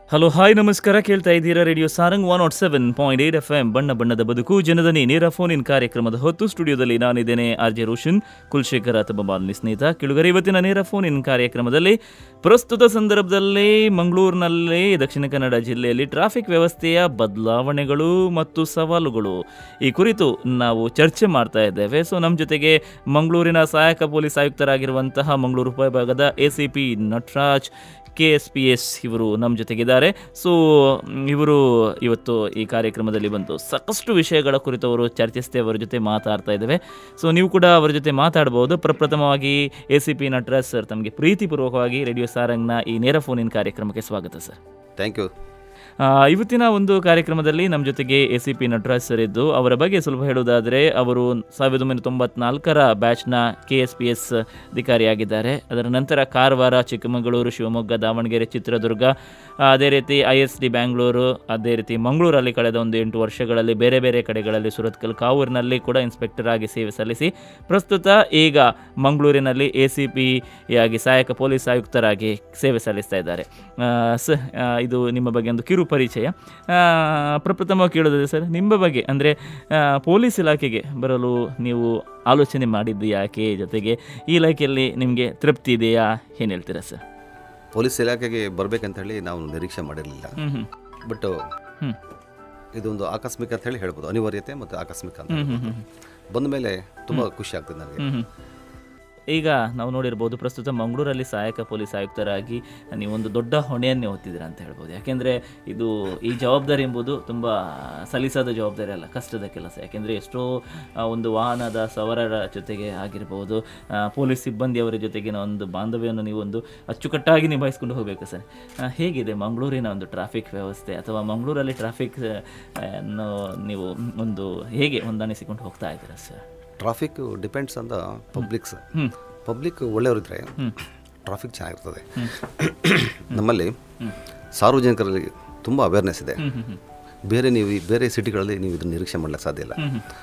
Hello hi ನಮಸ್ಕಾರ ಕೇಳ್ತಾ ಇದ್ದೀರಾ radio Sarang one nought seven point eight F M ಬಣ್ಣ ಬಣ್ಣದ ಬದುಕು ಜನದನಿ ನೇರ ಫೋನ್ ಇನ್ ಕಾರ್ಯಕ್ರಮದ ಹೊತ್ತು ಸ್ಟುಡಿಯೋದಲ್ಲಿ ನಾನಿದ್ದೇನೆ ಆರ್ ಜೆ ರೋಷನ್ ಕುಲಶೇಖರ ತಮ್ಮ ಬಾಲ್ನಿ ಸ್ನೇಹಿತ ಕೆಳಗರೆ ಇವತ್ತಿನ ನೇರ ಫೋನ್ ಇನ್ ಕಾರ್ಯಕ್ರಮದಲ್ಲಿ ಪ್ರಸ್ತುತ ಸಂದರ್ಭದಲ್ಲಿ ಮಂಗಳೂರಿನಲ್ಲಿ ದಕ್ಷಿಣ ಕನ್ನಡ ಜಿಲ್ಲೆಯಲ್ಲಿ ಟ್ರಾಫಿಕ್ ವ್ಯವಸ್ಥೆಯ ಬದಲಾವಣೆಗಳು ಮತ್ತು ಸವಾಲುಗಳು ಈ ಕುರಿತು ನಾವು ಚರ್ಚೆ ಮಾಡ್ತಾ ಇದ್ದೇವೆ ಸೊ ನಮ್ಮ ಜೊತೆಗೆ ಮಂಗಳೂರಿನ ಸಹಾಯಕ ಪೊಲೀಸ್ ಆಯುಕ್ತರಾಗಿರುವಂತಹ ಮಂಗಳೂರು ಉಪವಿಭಾಗದ A C P Nataraj K S P S ಇವರು ನಮ್ಮ ಜೊತೆಗಿದ್ದಾರೆ ಸೊ ಮ್, ಇವರು ಇವತ್ತು ಈ ಕಾರ್ಯಕ್ರಮದಲ್ಲಿ ಬಂದು ಸಾಕಷ್ಟು ವಿಷಯಗಳ ಕುರಿತು ಅವರು ಚರ್ಚಿಸ್ತೇವೆ ಅವರ ಜೊತೆ ಮಾತಾಡ್ತಾ ಇದ್ದೇವೆ ಸೊ ನೀವು ಕೂಡ ಅವರ ಜೊತೆ ಮಾತಾಡ್ಬೋದು ಪ್ರಪ್ರಥಮವಾಗಿ A C P Nataraj sir ತಮಗೆ ಪ್ರೀತಿಪೂರ್ವಕವಾಗಿ ರೇಡಿಯೋ ಸಾರಂಗ್ನ ಈ ನೇರ ಫೋನಿನ ಕಾರ್ಯಕ್ರಮಕ್ಕೆ ಸ್ವಾಗತ ಸರ್ ಥ್ಯಾಂಕ್ ಯು ಆ, ಇವತ್ತಿನ ಒಂದು ಕಾರ್ಯಕ್ರಮದಲ್ಲಿ ನಮ್ಮ ಜೊತೆಗೆ A C P Nataraj sir ಇದ್ದು ಅವರ ಬಗ್ಗೆ ಸ್ವಲ್ಪ ಹೇಳುವುದಾದರೆ ಅವರು ಸಾವಿರದ ಒಂಬೈನೂರ ತೊಂಬತ್ನಾಲ್ಕರ ಬ್ಯಾಚ್ನ ಕೆ ಎಸ್ ಪಿ ಎಸ್ ಅಧಿಕಾರಿಯಾಗಿದ್ದಾರೆ ಅದರ ನಂತರ ಕಾರವಾರ ಚಿಕ್ಕಮಗಳೂರು ಶಿವಮೊಗ್ಗ ದಾವಣಗೆರೆ ಚಿತ್ರದುರ್ಗ ಆ, ಅದೇ ರೀತಿ ಐ ಎಸ್ ಡಿ ಬ್ಯಾಂಗ್ಳೂರು ಅದೇ ರೀತಿ ಮಂಗಳೂರಲ್ಲಿ ಕಳೆದ ಒಂದು ಎಂಟು ವರ್ಷಗಳಲ್ಲಿ ಬೇರೆ ಬೇರೆ ಕಡೆಗಳಲ್ಲಿ ಸುರತ್ಕಲ್ ಕಾವೂರಿನಲ್ಲಿ ಕೂಡ ಇನ್ಸ್ಪೆಕ್ಟರ್ ಆಗಿ ಸೇವೆ ಸಲ್ಲಿಸಿ ಪ್ರಸ್ತುತ ಈಗ ಮಂಗಳೂರಿನಲ್ಲಿ ಎ ಸಿ ಪಿ ಯಾಗಿ ಸಹಾಯಕ ಪೊಲೀಸ್ ಆಯುಕ್ತರಾಗಿ ಸೇವೆ ಸಲ್ಲಿಸ್ತಾ ಇದ್ದಾರೆ ಆ, ಸ ಆ, ಇದು ನಿಮ್ಮ ಬಗ್ಗೆ ಒಂದು ಕಿರು ಪರಿಚಯ ಆ, ಪ್ರಪ್ರಥಮವಾಗಿ ಕೇಳೋದಿದೆ ಸರ್ ನಿಮ್ಮ ಬಗ್ಗೆ ಅಂದರೆ ಪೊಲೀಸ್ ಇಲಾಖೆಗೆ ಬರಲು ನೀವು ಆಲೋಚನೆ ಮಾಡಿದ್ದು ಯಾಕೆ ಜೊತೆಗೆ ಈ ಇಲಾಖೆಯಲ್ಲಿ ನಿಮಗೆ ತೃಪ್ತಿ ಇದೆಯಾ ಏನು ಹೇಳ್ತೀರಾ ಸರ್ ಪೊಲೀಸ್ ಇಲಾಖೆಗೆ ಬರಬೇಕಂತ ಹೇಳಿ ನಾವು ನಿರೀಕ್ಷೆ ಮಾಡಿರಲಿಲ್ಲ ಹ್ಞೂ ಹ್ಞೂ ಬಟ್ ಹ್ಞೂ ಇದೊಂದು ಆಕಸ್ಮಿಕ ಅಂತ ಹೇಳಿ ಹೇಳ್ಬೋದು ಅನಿವಾರ್ಯತೆ ಮತ್ತು ಆಕಸ್ಮಿಕ ಅಂತ ಹ್ಞೂ ಹೇಳ್ಬೋದು. ಹ್ಞೂ ಬಂದ ಮೇಲೆ ತುಂಬ ಖುಷಿ ಆಗ್ತದೆ ನನಗೆ ಹ್ಮ್ ಹ್ಮ್. ಈಗ ನಾವು ನೋಡಿರ್ಬೋದು ಪ್ರಸ್ತುತ ಮಂಗಳೂರಲ್ಲಿ ಸಹಾಯಕ ಪೊಲೀಸ್ ಆಯುಕ್ತರಾಗಿ ನೀವೊಂದು ದೊಡ್ಡ ಹೊಣೆಯನ್ನೇ ಹೊತ್ತಿದ್ದೀರಾ ಅಂತ ಹೇಳ್ಬೋದು ಯಾಕೆಂದರೆ ಇದು ಈ ಜವಾಬ್ದಾರಿ ಎಂಬುದು ತುಂಬ ಸಲ್ಲಿಸಾದ ಜವಾಬ್ದಾರಿ ಅಲ್ಲ ಕಷ್ಟದ ಕೆಲಸ ಯಾಕೆಂದರೆ ಎಷ್ಟೋ ಆ, ಒಂದು ವಾಹನದ ಸವಾರರ ಜೊತೆಗೆ ಆಗಿರ್ಬೋದು ಆ, ಪೊಲೀಸ್ ಸಿಬ್ಬಂದಿಯವರ ಜೊತೆಗಿನ ಒಂದು ಬಾಂಧವ್ಯವನ್ನು ನೀವು ಒಂದು ಅಚ್ಚುಕಟ್ಟಾಗಿ ನಿಭಾಯಿಸ್ಕೊಂಡು ಹೋಗಬೇಕು ಸರ್ ಆ, ಹೇಗಿದೆ ಮಂಗಳೂರಿನ ಒಂದು ಟ್ರಾಫಿಕ್ ವ್ಯವಸ್ಥೆ ಅಥವಾ ಮಂಗಳೂರಲ್ಲಿ ಟ್ರಾಫಿಕ್ ಅನ್ನು ನೀವು ಒಂದು ಹೇಗೆ ಹೊಂದಾಣಿಸಿಕೊಂಡು ಹೋಗ್ತಾ ಇದ್ದೀರಾ sir traffic depends on the publics ಹ್ಞೂ ಪಬ್ಲಿಕ್ ಒಳ್ಳೆಯವರಿದ್ದರೆ ಟ್ರಾಫಿಕ್ ಚೆನ್ನಾಗಿರ್ತದೆ ನಮ್ಮಲ್ಲಿ ಸಾರ್ವಜನಿಕರಲ್ಲಿ ತುಂಬ ಅವೇರ್ನೆಸ್ ಇದೆ ಹ್ಞೂ ಹ್ಞೂ ಬೇರೆ ನೀವು ಈ ಬೇರೆ ಸಿಟಿಗಳಲ್ಲಿ ನೀವು ಇದನ್ನ ನಿರೀಕ್ಷೆ ಮಾಡ್ಲಿಕ್ಕೆ ಸಾಧ್ಯ ಇಲ್ಲ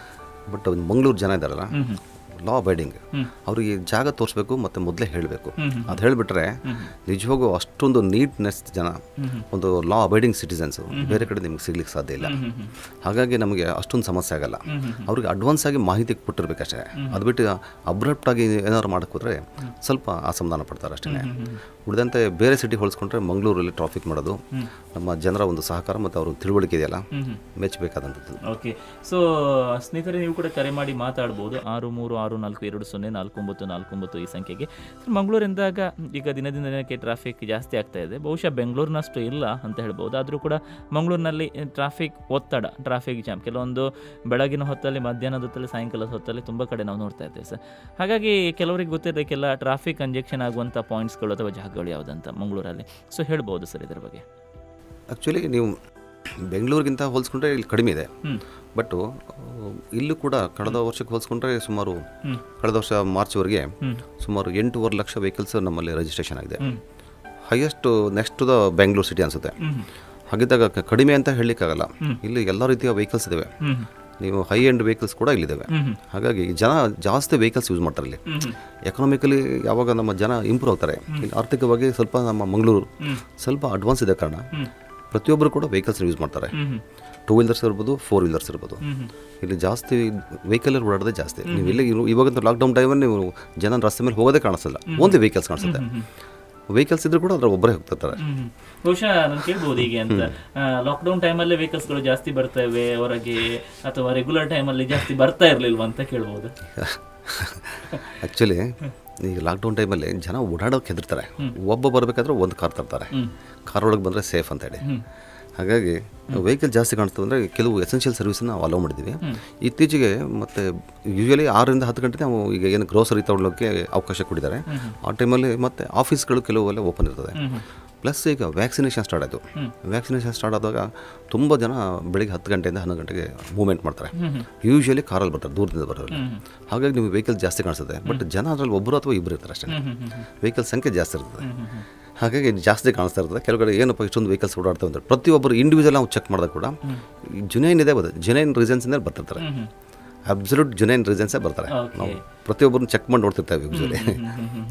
ಬಟ್ ಮಂಗಳೂರು ಜನ ಇದ್ದಾರಲ್ಲ ಲಾ ಅಬೈಡಿಂಗ್ ಅವರಿಗೆ ಜಾಗ ತೋರಿಸ್ಬೇಕು ಮತ್ತು ಮೊದಲೇ ಹೇಳಬೇಕು ಅದು ಹೇಳಿಬಿಟ್ರೆ ನಿಜವಾಗೂ ಅಷ್ಟೊಂದು ನೀಟ್ನೆಸ್ ಜನ ಒಂದು ಲಾ ಅಬೈಡಿಂಗ್ ಸಿಟಿಸನ್ಸು ಬೇರೆ ಕಡೆ ನಿಮ್ಗೆ ಸಿಗ್ಲಿಕ್ಕೆ ಸಾಧ್ಯ ಇಲ್ಲ ಹಾಗಾಗಿ ನಮಗೆ ಅಷ್ಟೊಂದು ಸಮಸ್ಯೆ ಆಗಲ್ಲ ಅವ್ರಿಗೆ ಅಡ್ವಾನ್ಸ್ ಆಗಿ ಮಾಹಿತಿ ಕೊಟ್ಟಿರ್ಬೇಕಷ್ಟೇ ಅದು ಬಿಟ್ಟು ಅಬ್ರಪ್ಟ್ ಆಗಿ ಏನಾದ್ರು ಮಾಡಕ್ಕೆ ಹೋದ್ರೆ ಸ್ವಲ್ಪ ಅಸಮಾಧಾನ ಪಡ್ತಾರೆ ಅಷ್ಟೇ ಉಳಿದಂತೆ ಬೇರೆ ಸಿಟಿ ಹೋಲಿಸ್ಕೊಂಡ್ರೆ ಮಂಗಳೂರಲ್ಲಿ ಟ್ರಾಫಿಕ್ ಮಾಡೋದು ನಮ್ಮ ಜನರ ಒಂದು ಸಹಕಾರ ಮತ್ತು ಅವ್ರ ತಿಳುವಳಿಕೆ ಇದೆಯಲ್ಲ ಮೆಚ್ಚಬೇಕಾದಂಥದ್ದು ಓಕೆ ಸೊ ಸ್ನೇಹಿತರೆ ನೀವು ಕೂಡ ಕರೆ ಮಾಡಿ ಮಾತಾಡ್ಬೋದು ಆರು ಮೂರು ಆರು ನಾಲ್ಕು ಎರಡು ಸೊನ್ನೆ ನಾಲ್ಕು ಒಂಬತ್ತು ನಾಲ್ಕು ಒಂಬತ್ತು ಈ ಸಂಖ್ಯೆಗೆ ಸರ್ ಮಂಗಳೂರಿಂದಾಗ ಈಗ ದಿನದಿಂದ ದಿನಕ್ಕೆ ಟ್ರಾಫಿಕ್ ಜಾಸ್ತಿ ಆಗ್ತಾ ಇದೆ ಬಹುಶಃ ಬೆಂಗಳೂರಿನಷ್ಟು ಇಲ್ಲ ಅಂತ ಹೇಳ್ಬೋದು ಆದರೂ ಕೂಡ ಮಂಗಳೂರಿನಲ್ಲಿ ಟ್ರಾಫಿಕ್ ಒತ್ತಡ ಟ್ರಾಫಿಕ್ ಜಾಮ್ ಕೆಲವೊಂದು ಬೆಳಗಿನ ಹೊತ್ತಲ್ಲಿ ಮಧ್ಯಾಹ್ನದ ಹೊತ್ತಲ್ಲಿ ಸಾಯಂಕಾಲದ ಹೊತ್ತಲ್ಲಿ ತುಂಬ ಕಡೆ ನಾವು ನೋಡ್ತಾ ಇದ್ದೇವೆ ಸರ್ ಹಾಗಾಗಿ ಕೆಲವರಿಗೆ ಗೊತ್ತಿರಲಿಕ್ಕೆಲ್ಲ ಟ್ರಾಫಿಕ್ ಕಂಜೆಕ್ಷನ್ ಆಗುವಂಥ ಪಾಯಿಂಟ್ಸ್ಗಳು ಅಥವಾ ಜಾಗಗಳು ಯಾವುದಂತ ಮಂಗಳೂರಲ್ಲಿ ಸೊ ಹೇಳ್ಬೋದು ಸರ್ ಇದ್ರ ಬಗ್ಗೆ ಆ್ಯಕ್ಚುಲಿ ನೀವು ಬೆಂಗಳೂರಿಗಿಂತ ಹೋಲಿಸ್ಕೊಂಡ್ರೆ ಇಲ್ಲಿ ಕಡಿಮೆ ಇದೆ ಹ್ಮ್. ಬಟ್ಟು ಇಲ್ಲೂ ಕೂಡ ಕಳೆದ ವರ್ಷಕ್ಕೆ ಹೋಲಿಸ್ಕೊಂಡ್ರೆ ಸುಮಾರು ಕಳೆದ ವರ್ಷ ಮಾರ್ಚ್ವರೆಗೆ ಸುಮಾರು ಎಂಟೂವರೆ ಲಕ್ಷ ವೆಹಿಕಲ್ಸ್ ನಮ್ಮಲ್ಲಿ ರಿಜಿಸ್ಟ್ರೇಷನ್ ಆಗಿದೆ highest next the Bengaluru city ಅನಿಸುತ್ತೆ ಹಾಗಿದ್ದಾಗ ಕ- ಕಡಿಮೆ ಅಂತ ಹೇಳಲಿಕ್ಕಾಗಲ್ಲ ಇಲ್ಲಿ ಎಲ್ಲ ರೀತಿಯ ವೆಹಿಕಲ್ಸ್ ಇದ್ದಾವೆ ನೀವು ಹೈ ಎಂಡ್ ವೆಹಿಕಲ್ಸ್ ಕೂಡ ಇಲ್ಲಿದ್ದಾವೆ ಹಾಗಾಗಿ ಜನ ಜಾಸ್ತಿ ವೆಹಿಕಲ್ಸ್ ಯೂಸ್ ಮಾಡ್ತಾರೆ ಇಲ್ಲಿ ಎಕನಾಮಿಕಲಿ ಯಾವಾಗ ನಮ್ಮ ಜನ ಇಂಪ್ರೂವ್ ಆಗ್ತಾರೆ ಇಲ್ಲಿ ಆರ್ಥಿಕವಾಗಿ ಸ್ವಲ್ಪ ನಮ್ಮ ಮಂಗಳೂರು ಸ್ವಲ್ಪ ಅಡ್ವಾನ್ಸ್ ಇದೆ ಕಾರಣ ಪ್ರತಿಯೊಬ್ಬರು ಕೂಡ ವೆಹಿಕಲ್ಸ್ ಯೂಸ್ ಮಾಡ್ತಾರೆ ಟೂ ವೀಲರ್ಸ್ ಇರ್ಬೋದು ಫೋರ್ ವೀಲರ್ಸ್ ಇರ್ಬೋದು ಇಲ್ಲಿ ಜಾಸ್ತಿ ವೆಹಿಕಲ್ ಓಡಾಡೋದೇ ಜಾಸ್ತಿ ನೀವು ಇಲ್ಲಿ ಇವಾಗಂತೂ ಲಾಕ್ಡೌನ್ ಟೈಮಲ್ಲಿ ನೀವು ಜನ ರಸ್ತೆ ಮೇಲೆ ಹೋಗೋದೇ ಕಾಣಿಸಲ್ಲ ಓನ್ಲಿ ವೆಹಿಕಲ್ಸ್ ಕಾಣಿಸುತ್ತೆ ವೆಹಿಕಲ್ಸ್ ಇದ್ರೂ ಕೂಡ ಅದ್ರ ಒಬ್ಬರೇ ಹೋಗ್ತಿರ್ತಾರೆ ಹ್ಮ್. ಬಹುಶಃ ನಾನು ಕೇಳ್ಬೋದು ಹೀಗೆ ಅಂತ ಲಾಕ್ಡೌನ್ ಟೈಮಲ್ಲಿ ವೆಹಿಕಲ್ಸ್ಗಳು ಜಾಸ್ತಿ ಬರ್ತಾ ಇವೆ ಹೊರಗೆ ಅಥವಾ ರೆಗ್ಯುಲರ್ ಟೈಮಲ್ಲಿ ಜಾಸ್ತಿ ಬರ್ತಾ ಇರಲಿಲ್ವಾ ಅಂತ ಕೇಳ್ಬೋದು ಆ್ಯಕ್ಚುಲಿ ಈಗ ಲಾಕ್ಡೌನ್ ಟೈಮಲ್ಲಿ ಜನ ಓಡಾಡೋಕೆ ಹೆದರ್ತಾರೆ ಒಬ್ಬ ಬರಬೇಕಾದ್ರೆ ಒಂದು ಕಾರ್ ತರ್ತಾರೆ ಕಾರ್ ಒಳಗೆ ಬಂದರೆ ಸೇಫ್ ಅಂತ ಹೇಳಿ ಹಾಗಾಗಿ ವೆಹಿಕಲ್ ಜಾಸ್ತಿ ಕಾಣಿಸ್ತದೆ ಅಂದರೆ ಕೆಲವು ಎಸೆನ್ಷಿಯಲ್ ಸರ್ವಿಸನ್ನ ನಾವು ಅಲೋ ಮಾಡಿದ್ದೀವಿ ಇತ್ತೀಚೆಗೆ ಮತ್ತು ಯೂಶಲಿ ಆರರಿಂದ ಹತ್ತು ಗಂಟೆ ನಾವು ಈಗ ಏನು ಗ್ರೋಸರಿ ತೊಗೊಳ್ಳೋಕ್ಕೆ ಅವಕಾಶ ಕೊಟ್ಟಿದ್ದಾರೆ ಆ ಟೈಮಲ್ಲಿ ಮತ್ತು ಆಫೀಸ್ಗಳು ಕೆಲವು ಎಲ್ಲ ಓಪನ್ ಇರ್ತದೆ ಪ್ಲಸ್ ಈಗ ವ್ಯಾಕ್ಸಿನೇಷನ್ ಸ್ಟಾರ್ಟ್ ಆಯಿತು ವ್ಯಾಕ್ಸಿನೇಷನ್ ಸ್ಟಾರ್ಟ್ ಆದಾಗ ತುಂಬ ಜನ ಬೆಳಿಗ್ಗೆ ಹತ್ತು ಗಂಟೆಯಿಂದ ಹನ್ನೊಂದು ಗಂಟೆಗೆ ಮೂವ್ಮೆಂಟ್ ಮಾಡ್ತಾರೆ ಯೂಶಲಿ ಕಾರಲ್ಲಿ ಬರ್ತಾರೆ ದೂರದಿಂದ ಬರೋರು ಹಾಗಾಗಿ ನಿಮಗೆ ವೆಹಿಕಲ್ ಜಾಸ್ತಿ ಕಾಣಿಸುತ್ತೆ ಬಟ್ ಜನ ಅದರಲ್ಲಿ ಒಬ್ಬರು ಅಥವಾ ಇಬ್ಬರು ಇರ್ತಾರೆ ಅಷ್ಟೇ ವೆಹಿಕಲ್ ಸಂಖ್ಯೆ ಜಾಸ್ತಿ ಇರ್ತದೆ ಹಾಗಾಗಿ ಜಾಸ್ತಿ ಕಾಣಿಸ್ತಾ ಇರ್ತದೆ ಕೆಲವು ಕಡೆ ಏನಪ್ಪ ಇಷ್ಟೊಂದು ವೆಹಿಕಲ್ಸ್ ಓಡಾಡ್ತವೆ ಅಂತ ಪ್ರತಿಯೊಬ್ಬರು ಇಂಡಿವಿಜುವಲ್ ನಾವು ಚೆಕ್ ಮಾಡಿದಾಗ ಕೂಡ ಜುನೈನ್ ಇದೆ ಬರ್ತದೆ ಜುನೈನ್ ರೀಸನ್ಸಿಂದ ಬರ್ತಿರ್ತಾರೆ ಅಬ್ಸಲ್ಯೂಟ್ ಜುನೈನ್ ರೀಸನ್ಸೇ ಬರ್ತಾರೆ ನಾವು ಪ್ರತಿಯೊಬ್ಬರನ್ನ ಚೆಕ್ ಮಾಡಿ ನೋಡ್ತಿರ್ತೇವೆ ಯೂಶಲಿ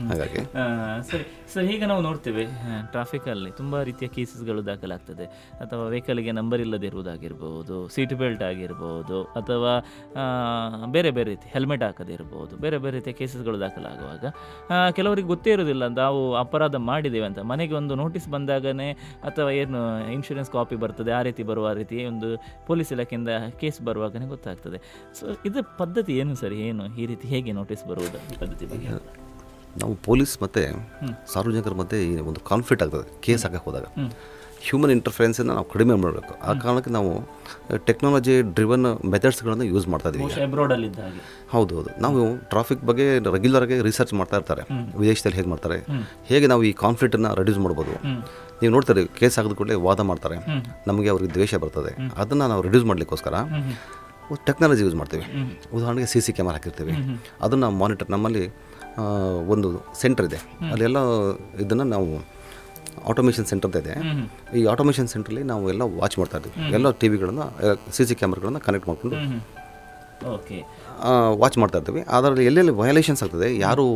ಹಾಗಾಗಿ ಆ, ಸರಿ ಸರ್ ಈಗ ನಾವು ನೋಡ್ತೇವೆ ಟ್ರಾಫಿಕಲ್ಲಿ ತುಂಬ ರೀತಿಯ ಕೇಸಸ್ಗಳು ದಾಖಲಾಗ್ತದೆ ಅಥವಾ ವೆಹಿಕಲ್ಗೆ ನಂಬರ್ ಇಲ್ಲದಿರುವುದಾಗಿರ್ಬೋದು ಸೀಟ್ ಬೆಲ್ಟ್ ಆಗಿರ್ಬೋದು ಅಥವಾ ಆ, ಬೇರೆ ಬೇರೆ ರೀತಿ ಹೆಲ್ಮೆಟ್ ಹಾಕದಿರ್ಬೋದು ಬೇರೆ ಬೇರೆ ರೀತಿಯ ಕೇಸಸ್ಗಳು ದಾಖಲಾಗುವಾಗ ಆ, ಕೆಲವರಿಗೆ ಗೊತ್ತೇ ಇರೋದಿಲ್ಲ ನಾವು ಅಪರಾಧ ಮಾಡಿದ್ದೇವೆ ಅಂತ ಮನೆಗೆ ಒಂದು ನೋಟಿಸ್ ಬಂದಾಗನೇ ಅಥವಾ ಏನು ಇನ್ಶೂರೆನ್ಸ್ ಕಾಪಿ ಬರ್ತದೆ ಆ ರೀತಿ ಬರುವ ರೀತಿ ಒಂದು ಪೊಲೀಸ್ ಇಲಾಖೆಯಿಂದ ಕೇಸ್ ಬರುವಾಗನೇ ಗೊತ್ತಾಗ್ತದೆ ಸೊ ಇದು ಪದ್ಧತಿ ಏನು ಸರ್ ಏನು ಈ ರೀತಿ ಹೇಗೆ ನೋಟಿಸ್ ಬರುವುದು ಈ ಪದ್ಧತಿ ಬಗ್ಗೆ ನಾವು ಪೊಲೀಸ್ ಮತ್ತು ಸಾರ್ವಜನಿಕರ ಮಧ್ಯೆ ಈ ಒಂದು ಕಾನ್ಫ್ಲಿಕ್ಟ್ ಆಗ್ತದೆ ಕೇಸ್ ಹಾಕಕ್ಕೆ ಹೋದಾಗ ಹ್ಯೂಮನ್ ಇಂಟರ್ಫರೆನ್ಸನ್ನು ನಾವು ಕಡಿಮೆ ಮಾಡಬೇಕು ಆ ಕಾರಣಕ್ಕೆ ನಾವು ಟೆಕ್ನಾಲಜಿ ಡ್ರಿವನ್ ಮೆಥಡ್ಸ್ಗಳನ್ನು ಯೂಸ್ ಮಾಡ್ತಾ ಇದ್ದೀವಿ ಬಹುಶಃ ಅಬ್ರಾಡಲ್ಲಿ ಇದ್ದ ಹಾಗೆ ಹೌದು ಹೌದು ನಾವು ಟ್ರಾಫಿಕ್ ಬಗ್ಗೆ ರೆಗ್ಯುಲರ್ ಆಗಿ ರಿಸರ್ಚ್ ಮಾಡ್ತಾ ಇರ್ತಾರೆ ವಿದೇಶದಲ್ಲಿ ಹೇಗೆ ಮಾಡ್ತಾರೆ ಹೇಗೆ ನಾವು ಈ ಕಾನ್ಫ್ಲಿಕ್ಟನ್ನು ರೆಡ್ಯೂಸ್ ಮಾಡ್ಬೋದು ನೀವು ನೋಡ್ತಾರೆ ಕೇಸ್ ಆಗಿದ ಕೂಡಲೇ ವಾದ ಮಾಡ್ತಾರೆ ನಮಗೆ ಅವ್ರಿಗೆ ದ್ವೇಷ ಬರ್ತದೆ ಅದನ್ನು ನಾವು ರಿಡ್ಯೂಸ್ ಮಾಡಲಿಕ್ಕೋಸ್ಕರ ಟೆಕ್ನಾಲಜಿ ಯೂಸ್ ಮಾಡ್ತೀವಿ ಉದಾಹರಣೆಗೆ ಸಿ ಸಿ ಕ್ಯಾಮರಾ ಹಾಕಿರ್ತೀವಿ ಅದನ್ನು ಮಾನಿಟರ್ ನಮ್ಮಲ್ಲಿ ಆ, ಒಂದು ಸೆಂಟರ್ ಇದೆ ಅಲ್ಲೆಲ್ಲ ಇದನ್ನು ನಾವು ಆಟೋಮೇಷನ್ ಸೆಂಟರ್ ಅಂತ ಇದೆ ಈ ಆಟೋಮೇಷನ್ ಸೆಂಟ್ರಲ್ಲಿ ನಾವು ಎಲ್ಲ ವಾಚ್ ಮಾಡ್ತಾ ಇದ್ದೀವಿ ಎಲ್ಲ ಟಿ ವಿಗಳನ್ನು ಸಿ ಸಿ ಕ್ಯಾಮ್ರಾಗಳನ್ನು ಕನೆಕ್ಟ್ ಮಾಡಿಕೊಂಡು ಓಕೆ ವಾಚ್ ಮಾಡ್ತಾ ಇರ್ತೀವಿ ಅದರಲ್ಲಿ ಎಲ್ಲೆಲ್ಲಿ ವಯಲೇಷನ್ಸ್ ಆಗ್ತದೆ ಯಾರು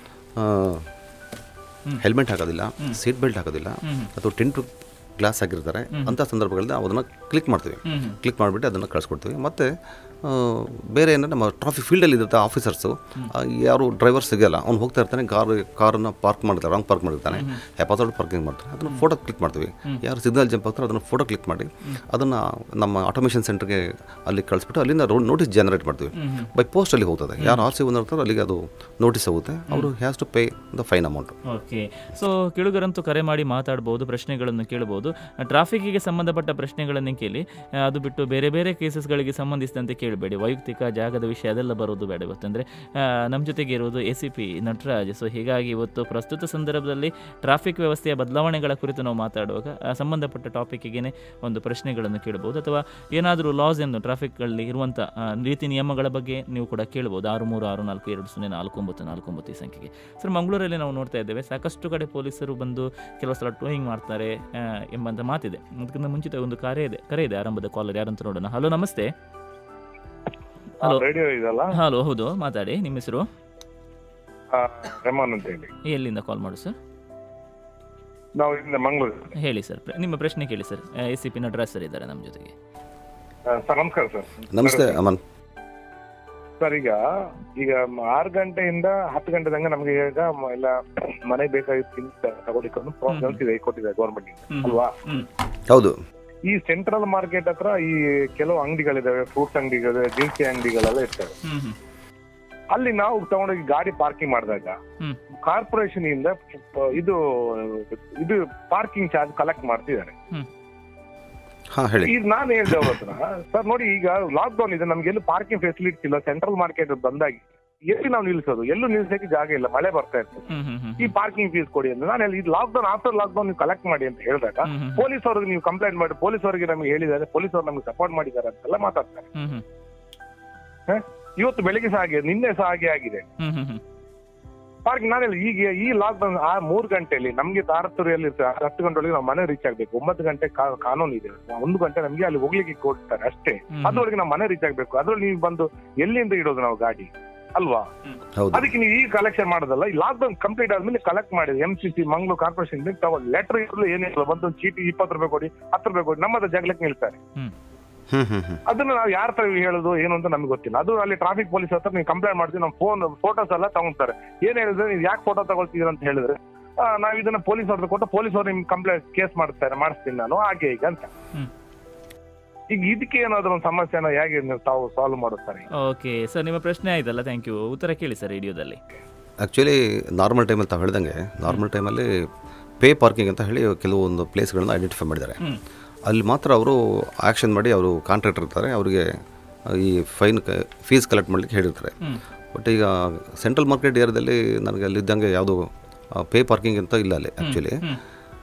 ಹೆಲ್ಮೆಟ್ ಹಾಕೋದಿಲ್ಲ ಸೀಟ್ ಬೆಲ್ಟ್ ಹಾಕೋದಿಲ್ಲ ಅಥವಾ ಟೆಂಟ್ ಗ್ಲಾಸ್ ಹಾಕಿರ್ತಾರೆ ಅಂಥ ಸಂದರ್ಭಗಳಲ್ಲಿ ನಾವು ಅದನ್ನು ಕ್ಲಿಕ್ ಮಾಡ್ತೀವಿ ಕ್ಲಿಕ್ ಮಾಡಿಬಿಟ್ಟು ಅದನ್ನು ಕಳಿಸ್ಕೊಡ್ತೀವಿ ಮತ್ತು ಆ, ಬೇರೆ ಏನಂದ್ರೆ ನಮ್ಮ ಟ್ರಾಫಿಕ್ ಫೀಲ್ಡಲ್ಲಿ ಇರುತ್ತೆ ಆಫೀಸರ್ಸು ಯಾರು ಡ್ರೈವರ್ ಸಿಗಲ್ಲ ಅವ್ನು ಹೋಗ್ತಾ ಇರ್ತಾನೆ ಕಾರ್ ಕಾರನ್ನು ಪಾರ್ಕ್ ಮಾಡಿರ್ತಾರೆ ರಾಂಗ್ ಪಾರ್ಕ್ ಮಾಡಿರ್ತಾನೆ ಹೆಪಾಸೋಡ್ ಪಾರ್ಕಿಂಗ್ ಮಾಡ್ತಾರೆ ಅದನ್ನು ಫೋಟೋ ಕ್ಲಿಕ್ ಮಾಡ್ತೀವಿ ಯಾರು ಸಿಗ್ನಲ್ ಜಂಪ್ ಆಗ್ತಾರೆ ಅದನ್ನು ಫೋಟೋ ಕ್ಲಿಕ್ ಮಾಡಿ ಅದನ್ನು ನಮ್ಮ ಆಟೋಮೇಷನ್ ಸೆಂಟರ್ಗೆ ಅಲ್ಲಿ ಕಳಿಸ್ಬಿಟ್ಟು ಅಲ್ಲಿಂದ ರೋಡ್ ನೋಟಿಸ್ ಜನರೇಟ್ ಮಾಡ್ತೀವಿ ಬೈ ಪೋಸ್ಟಲ್ಲಿ ಹೋಗ್ತದೆ ಯಾರು ಆರ್ ಸಿ ಬಂದಿರ್ತಾರೋ ಅಲ್ಲಿಗೆ ಅದು ನೋಟಿಸ್ ಹೋಗುತ್ತೆ ಅವರು has to pay the fine amount okay so ಕೇಳುಗರಂತೂ ಕರೆ ಮಾಡಿ ಮಾತಾಡ್ಬೋದು ಪ್ರಶ್ನೆಗಳನ್ನು ಕೇಳ್ಬೋದು ಟ್ರಾಫಿಕ್ಕಿಗೆ ಸಂಬಂಧಪಟ್ಟ ಪ್ರಶ್ನೆಗಳನ್ನು ಕೇಳಿ ಆ, ಅದು ಬಿಟ್ಟು ಬೇರೆ ಬೇರೆ ಕೇಸಸ್ಗಳಿಗೆ ಸಂಬಂಧಿಸಿದಂತೆ ಕೇಳಬೇಡಿ ವೈಯಕ್ತಿಕ ಜಾಗದ ವಿಷಯ ಅದೆಲ್ಲ ಬರೋದು ಬೇಡ ಇವತ್ತಂದರೆ ನಮ್ಮ ಜೊತೆಗೆ ಇರುವುದು A C P Nataraj so ಹೀಗಾಗಿ ಇವತ್ತು ಪ್ರಸ್ತುತ ಸಂದರ್ಭದಲ್ಲಿ ಟ್ರಾಫಿಕ್ ವ್ಯವಸ್ಥೆಯ ಬದಲಾವಣೆಗಳ ಕುರಿತು ನಾವು ಮಾತಾಡುವಾಗ ಆ ಸಂಬಂಧಪಟ್ಟ ಟಾಪಿಕ್ಕಿಗೆ ಒಂದು ಪ್ರಶ್ನೆಗಳನ್ನು ಕೇಳ್ಬೋದು ಅಥವಾ ಏನಾದರೂ ಲಾಸ್ ಎಂದು ಟ್ರಾಫಿಕ್ಗಳಲ್ಲಿ ಇರುವಂಥ ಆ, ನೀತಿ ನಿಯಮಗಳ ಬಗ್ಗೆ ನೀವು ಕೂಡ ಕೇಳ್ಬೋದು ಆರು ಮೂರು ಆರು ನಾಲ್ಕು ಎರಡು ಸೊನ್ನೆ ನಾಲ್ಕು ಒಂಬತ್ತು ನಾಲ್ಕು ಒಂಬತ್ತು ಈ ಸಂಖ್ಯೆಗೆ ಸರ್ ಮಂಗಳೂರಲ್ಲಿ ನಾವು ನೋಡ್ತಾ ಇದ್ದೇವೆ ಸಾಕಷ್ಟು ಕಡೆ ಪೊಲೀಸರು ಬಂದು ಕೆಲವು ಸಲ ಟೋಯಿಂಗ್ ಮಾಡ್ತಾರೆ ಆ, ಎಂಬಂತ ಮಾತಿದೆ ಅದಕ್ಕಿಂತ ಮುಂಚಿತ ಒಂದು ಕರೆ ಇದೆ ಕರೆ ಇದೆ ಆರಂಭದ ಕಾಲರ್ ಯಾರಂತ ನೋಡೋಣ ಹಲೋ ನಮಸ್ತೆ ಹಲೋ ರೇಡಿಯೋ ಇದಲ್ಲ ಹಲೋ ಹೌದು ಮಾತಾಡಿ ನಿಮ್ಮ ಹೆಸರು ಆ, ರೆಮಾನ್ ಅಂತ ಹೇಳಿ ಎಲ್ಲಿಂದ ಕಾಲ್ ಮಾಡು ಸರ್ ನಾವು ಇಲ್ಲಿಂದ ಮಂಗಳೂರು ಹೇಳಿ ಸರ್ ಪ್ರ- ನಿಮ್ಮ ಪ್ರಶ್ನೆ ಕೇಳಿ sir A C P Nataraj sir ಇದ್ದಾರೆ ನಮ್ಮ ಜೊತೆಗೆ ಆ, ಸರ್ ನಮಸ್ಕಾರ ಸರ್ ನಮಸ್ತೆ ಅಮನ್ ಸರ್ ಈಗ ಈಗ ಮ- ಆರು ಗಂಟೆಯಿಂದ ಹತ್ತು ಗಂಟೆ ತನಕ ನಮಗೆ ಈಗ ಮ- ಎಲ್ಲ ಮನೆಗೆ ಬೇಕಾಗಿತ್ತು ತಿಂಡಿ ತಗೊಳ್ಳಿಕೊಂಡು ಪ್ರಾಬ್ಲಮ್ಸ್ ಇದೆ ಕೊಟ್ಟಿದೆ ಗೌರ್ಮೆಂಟ್ ಹ್ಮ್. ಅಲ್ವಾ ಹ್ಮ್ ಹೌದು ಈ ಸೆಂಟ್ರಲ್ ಮಾರ್ಕೆಟ್ ಹತ್ರ ಈ ಕೆಲವು ಅಂಗಡಿಗಳಿದಾವೆ ಫ್ರೂಟ್ಸ್ ಅಂಗಡಿಗಳು ದಿನಸಿ ಅಂಗಡಿಗಳೆಲ್ಲ ಇರ್ತವೆ ಹ್ಮ್ ಹ್ಮ್ ಅಲ್ಲಿ ನಾವು ತಗೊಂಡೋಗಿ ಗಾಡಿ ಪಾರ್ಕಿಂಗ್ ಮಾಡಿದಾಗ ಹ್ಮ್ ಕಾರ್ಪೊರೇಷನ್ ಇಂದ ಪ- ಇದು ಇದು ಪಾರ್ಕಿಂಗ್ ಚಾರ್ಜ್ ಕಲೆಕ್ಟ್ ಮಾಡ್ತಿದ್ದಾರೆ ಹ್ಮ್ ಹಾಂ ಹೇಳಿ ಈಗ ನಾನು ಹೇಳ್ದೆ ಅವ್ರ ಹತ್ರ ಸರ್ ನೋಡಿ ಈಗ ಲಾಕ್ ಡೌನ್ ಇದೆ ನಮ್ಗೆ ಎಲ್ಲೂ ಪಾರ್ಕಿಂಗ್ ಫೆಸಿಲಿಟೀಸ್ ಇಲ್ಲ ಸೆಂಟ್ರಲ್ ಮಾರ್ಕೆಟ್ ಬಂದಾಗಿ ಎಲ್ಲಿ ನಾವು ನಿಲ್ಸೋದು ಎಲ್ಲೂ ನಿಲ್ಸಕ್ಕೆ ಜಾಗ ಇಲ್ಲ ಮಳೆ ಬರ್ತಾ ಇರ್ತದೆ ಹ್ಮ್ ಹ್ಮ್ ಹ್ಮ್ ಈ ಪಾರ್ಕಿಂಗ್ ಫೀಸ್ ಕೊಡಿ ಅಂತ ನಾನು ಈ lockdown after lockdown ನೀವು ಕಲೆಕ್ಟ್ ಮಾಡಿ ಅಂತ ಹೇಳಿದಾಗ ಹ್ಮ್ ಹ್ಮ್ ಪೊಲೀಸ್ ಅವ್ರಿಗೆ ನೀವು ಕಂಪ್ಲೇಂಟ್ ಮಾಡಿ ಪೊಲೀಸ್ ಅವರಿಗೆ ನಮಗೆ ಹೇಳಿದ್ದಾರೆ ಪೊಲೀಸ್ ಅವ್ರು ನಮಗೆ ಸಪೋರ್ಟ್ ಮಾಡಿದ್ದಾರೆ ಅಂತೆಲ್ಲ ಮಾತಾಡ್ತಾರೆ ಹ್ಮ್ ಹ್ಮ್ ಹ? ಇವತ್ತು ಬೆಳಿಗ್ಗೆ ಸಹ ಹಾಗೆ ನಿನ್ನೆ ಸಹ ಹಾಗೆ ಆಗಿದೆ ಹ್ಮ್ ಹ್ಮ್ ಹ್ಮ್ ಪಾರ್ಕಿಂಗ್ ನಾನು ಹೇಳಿ ಈಗ ಈ ಲಾಕ್ ಡೌನ್ ಆ ಮೂರು ಗಂಟೆಯಲ್ಲಿ ನಮಗೆ ತಾರತುರಿಯಲ್ಲಿ ಹತ್ತು ಗಂಟೆಯೊಳಗೆ ನಾವು ಮನೆ ರೀಚ್ ಆಗ್ಬೇಕು ಒಂಬತ್ತು ಗಂಟೆ ಕಾ- ಕಾನೂನು ಇದೆ ಒಂದು ಗಂಟೆ ನಮಗೆ ಅಲ್ಲಿ ಹೋಗ್ಲಿಕ್ಕೆ ಕೊಡ್ತಾರೆ ಅಷ್ಟೇ ಹ್ಮ್. ಅದ್ರೊಳಗೆ ನಾವು ಮನೆ ರೀಚ್ ಆಗ್ಬೇಕು ಅದ್ರೊಳಗೆ ನೀವು ಬಂದು ಎಲ್ಲಿಂದ ಇಡೋದು ನಾವು ಗಾಡಿ ಅಲ್ವಾ ಹೌದು ಅದಕ್ಕೆ ನೀವು ಈಗ ಕಲೆಕ್ಷನ್ ಮಾಡೋದಲ್ಲ ಈ ಲಾಕ್ ಡೌನ್ ಕಂಪ್ಲೀಟ್ ಆದ್ಮೇಲೆ ಕಲೆಕ್ಟ್ ಮಾಡಿ M C C Mangaluru corporation ತಗೊಳ್ಳಿ ಲೆಟರ್ ಇರಲು ಏನಿಲ್ಲ ಬಂದು ಒಂದು ಚೀಟಿ ಇಪ್ಪತ್ತು ರೂಪಾಯಿ ಕೊಡಿ ಹತ್ತು ರೂಪಾಯಿ ಕೊಡಿ ನಮ್ಮದ ಜಗಳಕ್ಕೆ ನಿಲ್ತಾರೆ ಹ್ಮ್ ಹ್ಞೂ ಹ್ಞೂ ಹ್ಞೂ ಅದನ್ನ ನಾವು ಯಾರ ತರ ಹೇಳೋದು ಏನು ಅಂತ ನಮ್ಗೆ ಗೊತ್ತಿಲ್ಲ ಅದು ಅಲ್ಲಿ ಟ್ರಾಫಿಕ್ ಪೊಲೀಸ್ ಹತ್ರ ನೀವು ಕಂಪ್ಲೇಂಟ್ ಮಾಡ್ತೀವಿ ನಮ್ಮ ಫೋನ್ ಫೋಟೋಸ್ ಎಲ್ಲ ತಗೊಂತಾರೆ ಏನ್ ಹೇಳಿದ್ರೆ ನೀವು ಯಾಕೆ ಫೋಟೋ ತಗೊಳ್ತಿದ್ದೀರ ಅಂತ ಹೇಳಿದ್ರೆ ಆ, ನಾವು ಇದನ್ನ ಪೊಲೀಸ್ ಅವ್ರಿಗೆ ಕೊಟ್ಟು ಪೊಲೀಸ್ ಅವ್ರು ನಿಮ್ಗೆ ಕಂಪ್ಲೇಂಟ್ ಕೇಸ್ ಮಾಡ್ತಾರೆ ಮಾಡಿಸ್ತೀನಿ ನಾನು ಹಾಗೆ ಈಗ ಅಂತ ಹ್ಮ್. ಈಗ ಇದಕ್ಕೆ ಏನಾದ್ರು ಒಂದು ಸಮಸ್ಯೆನ ಹೇಗೆ ನೀವು ತಾವು ಸಾಲ್ವ್ ಮಾಡುತ್ತಾರೆ ಓಕೆ ಸರ್ ನಿಮ್ಮ ಪ್ರಶ್ನೆ ಆಯ್ತಲ್ಲ ಥ್ಯಾಂಕ್ ಯು ಉತ್ತರ ಕೇಳಿ ಸರ್ ರೇಡಿಯೋದಲ್ಲಿ ಆ್ಯಕ್ಚುಲಿ ನಾರ್ಮಲ್ ಟೈಮಲ್ಲಿ ತಾವು ಹೇಳ್ದಂಗೆ ನಾರ್ಮಲ್ ಟೈಮಲ್ಲಿ ಪೇ ಪಾರ್ಕಿಂಗ್ ಅಂತ ಹೇಳಿ ಕೆಲವೊಂದು ಪ್ಲೇಸ್ಗಳನ್ನ ಐಡೆಂಟಿಫೈ ಮಾಡಿದ್ದಾರೆ ಹ್ಮ್ ಅಲ್ಲಿ ಮಾತ್ರ ಅವರು ಆ್ಯಕ್ಷನ್ ಮಾಡಿ ಅವರು ಕಾಂಟ್ರಾಕ್ಟರ್ ಇರ್ತಾರೆ ಅವರಿಗೆ ಈ ಫೈನ್ ಫೀಸ್ ಕಲೆಕ್ಟ್ ಮಾಡಲಿಕ್ಕೆ ಹೇಳಿರ್ತಾರೆ ಹ್ಮ್ ಬಟ್ ಈಗ ಸೆಂಟ್ರಲ್ ಮಾರ್ಕೆಟ್ ಏರಿಯಾದಲ್ಲಿ ನನಗೆ ಅಲ್ಲಿದ್ದಂಗೆ ಯಾವುದು ಪೇ ಪಾರ್ಕಿಂಗ್ ಅಂತ ಇಲ್ಲ ಅಲ್ಲಿ ಆ್ಯಕ್ಚುಲಿ ಹ್ಮ್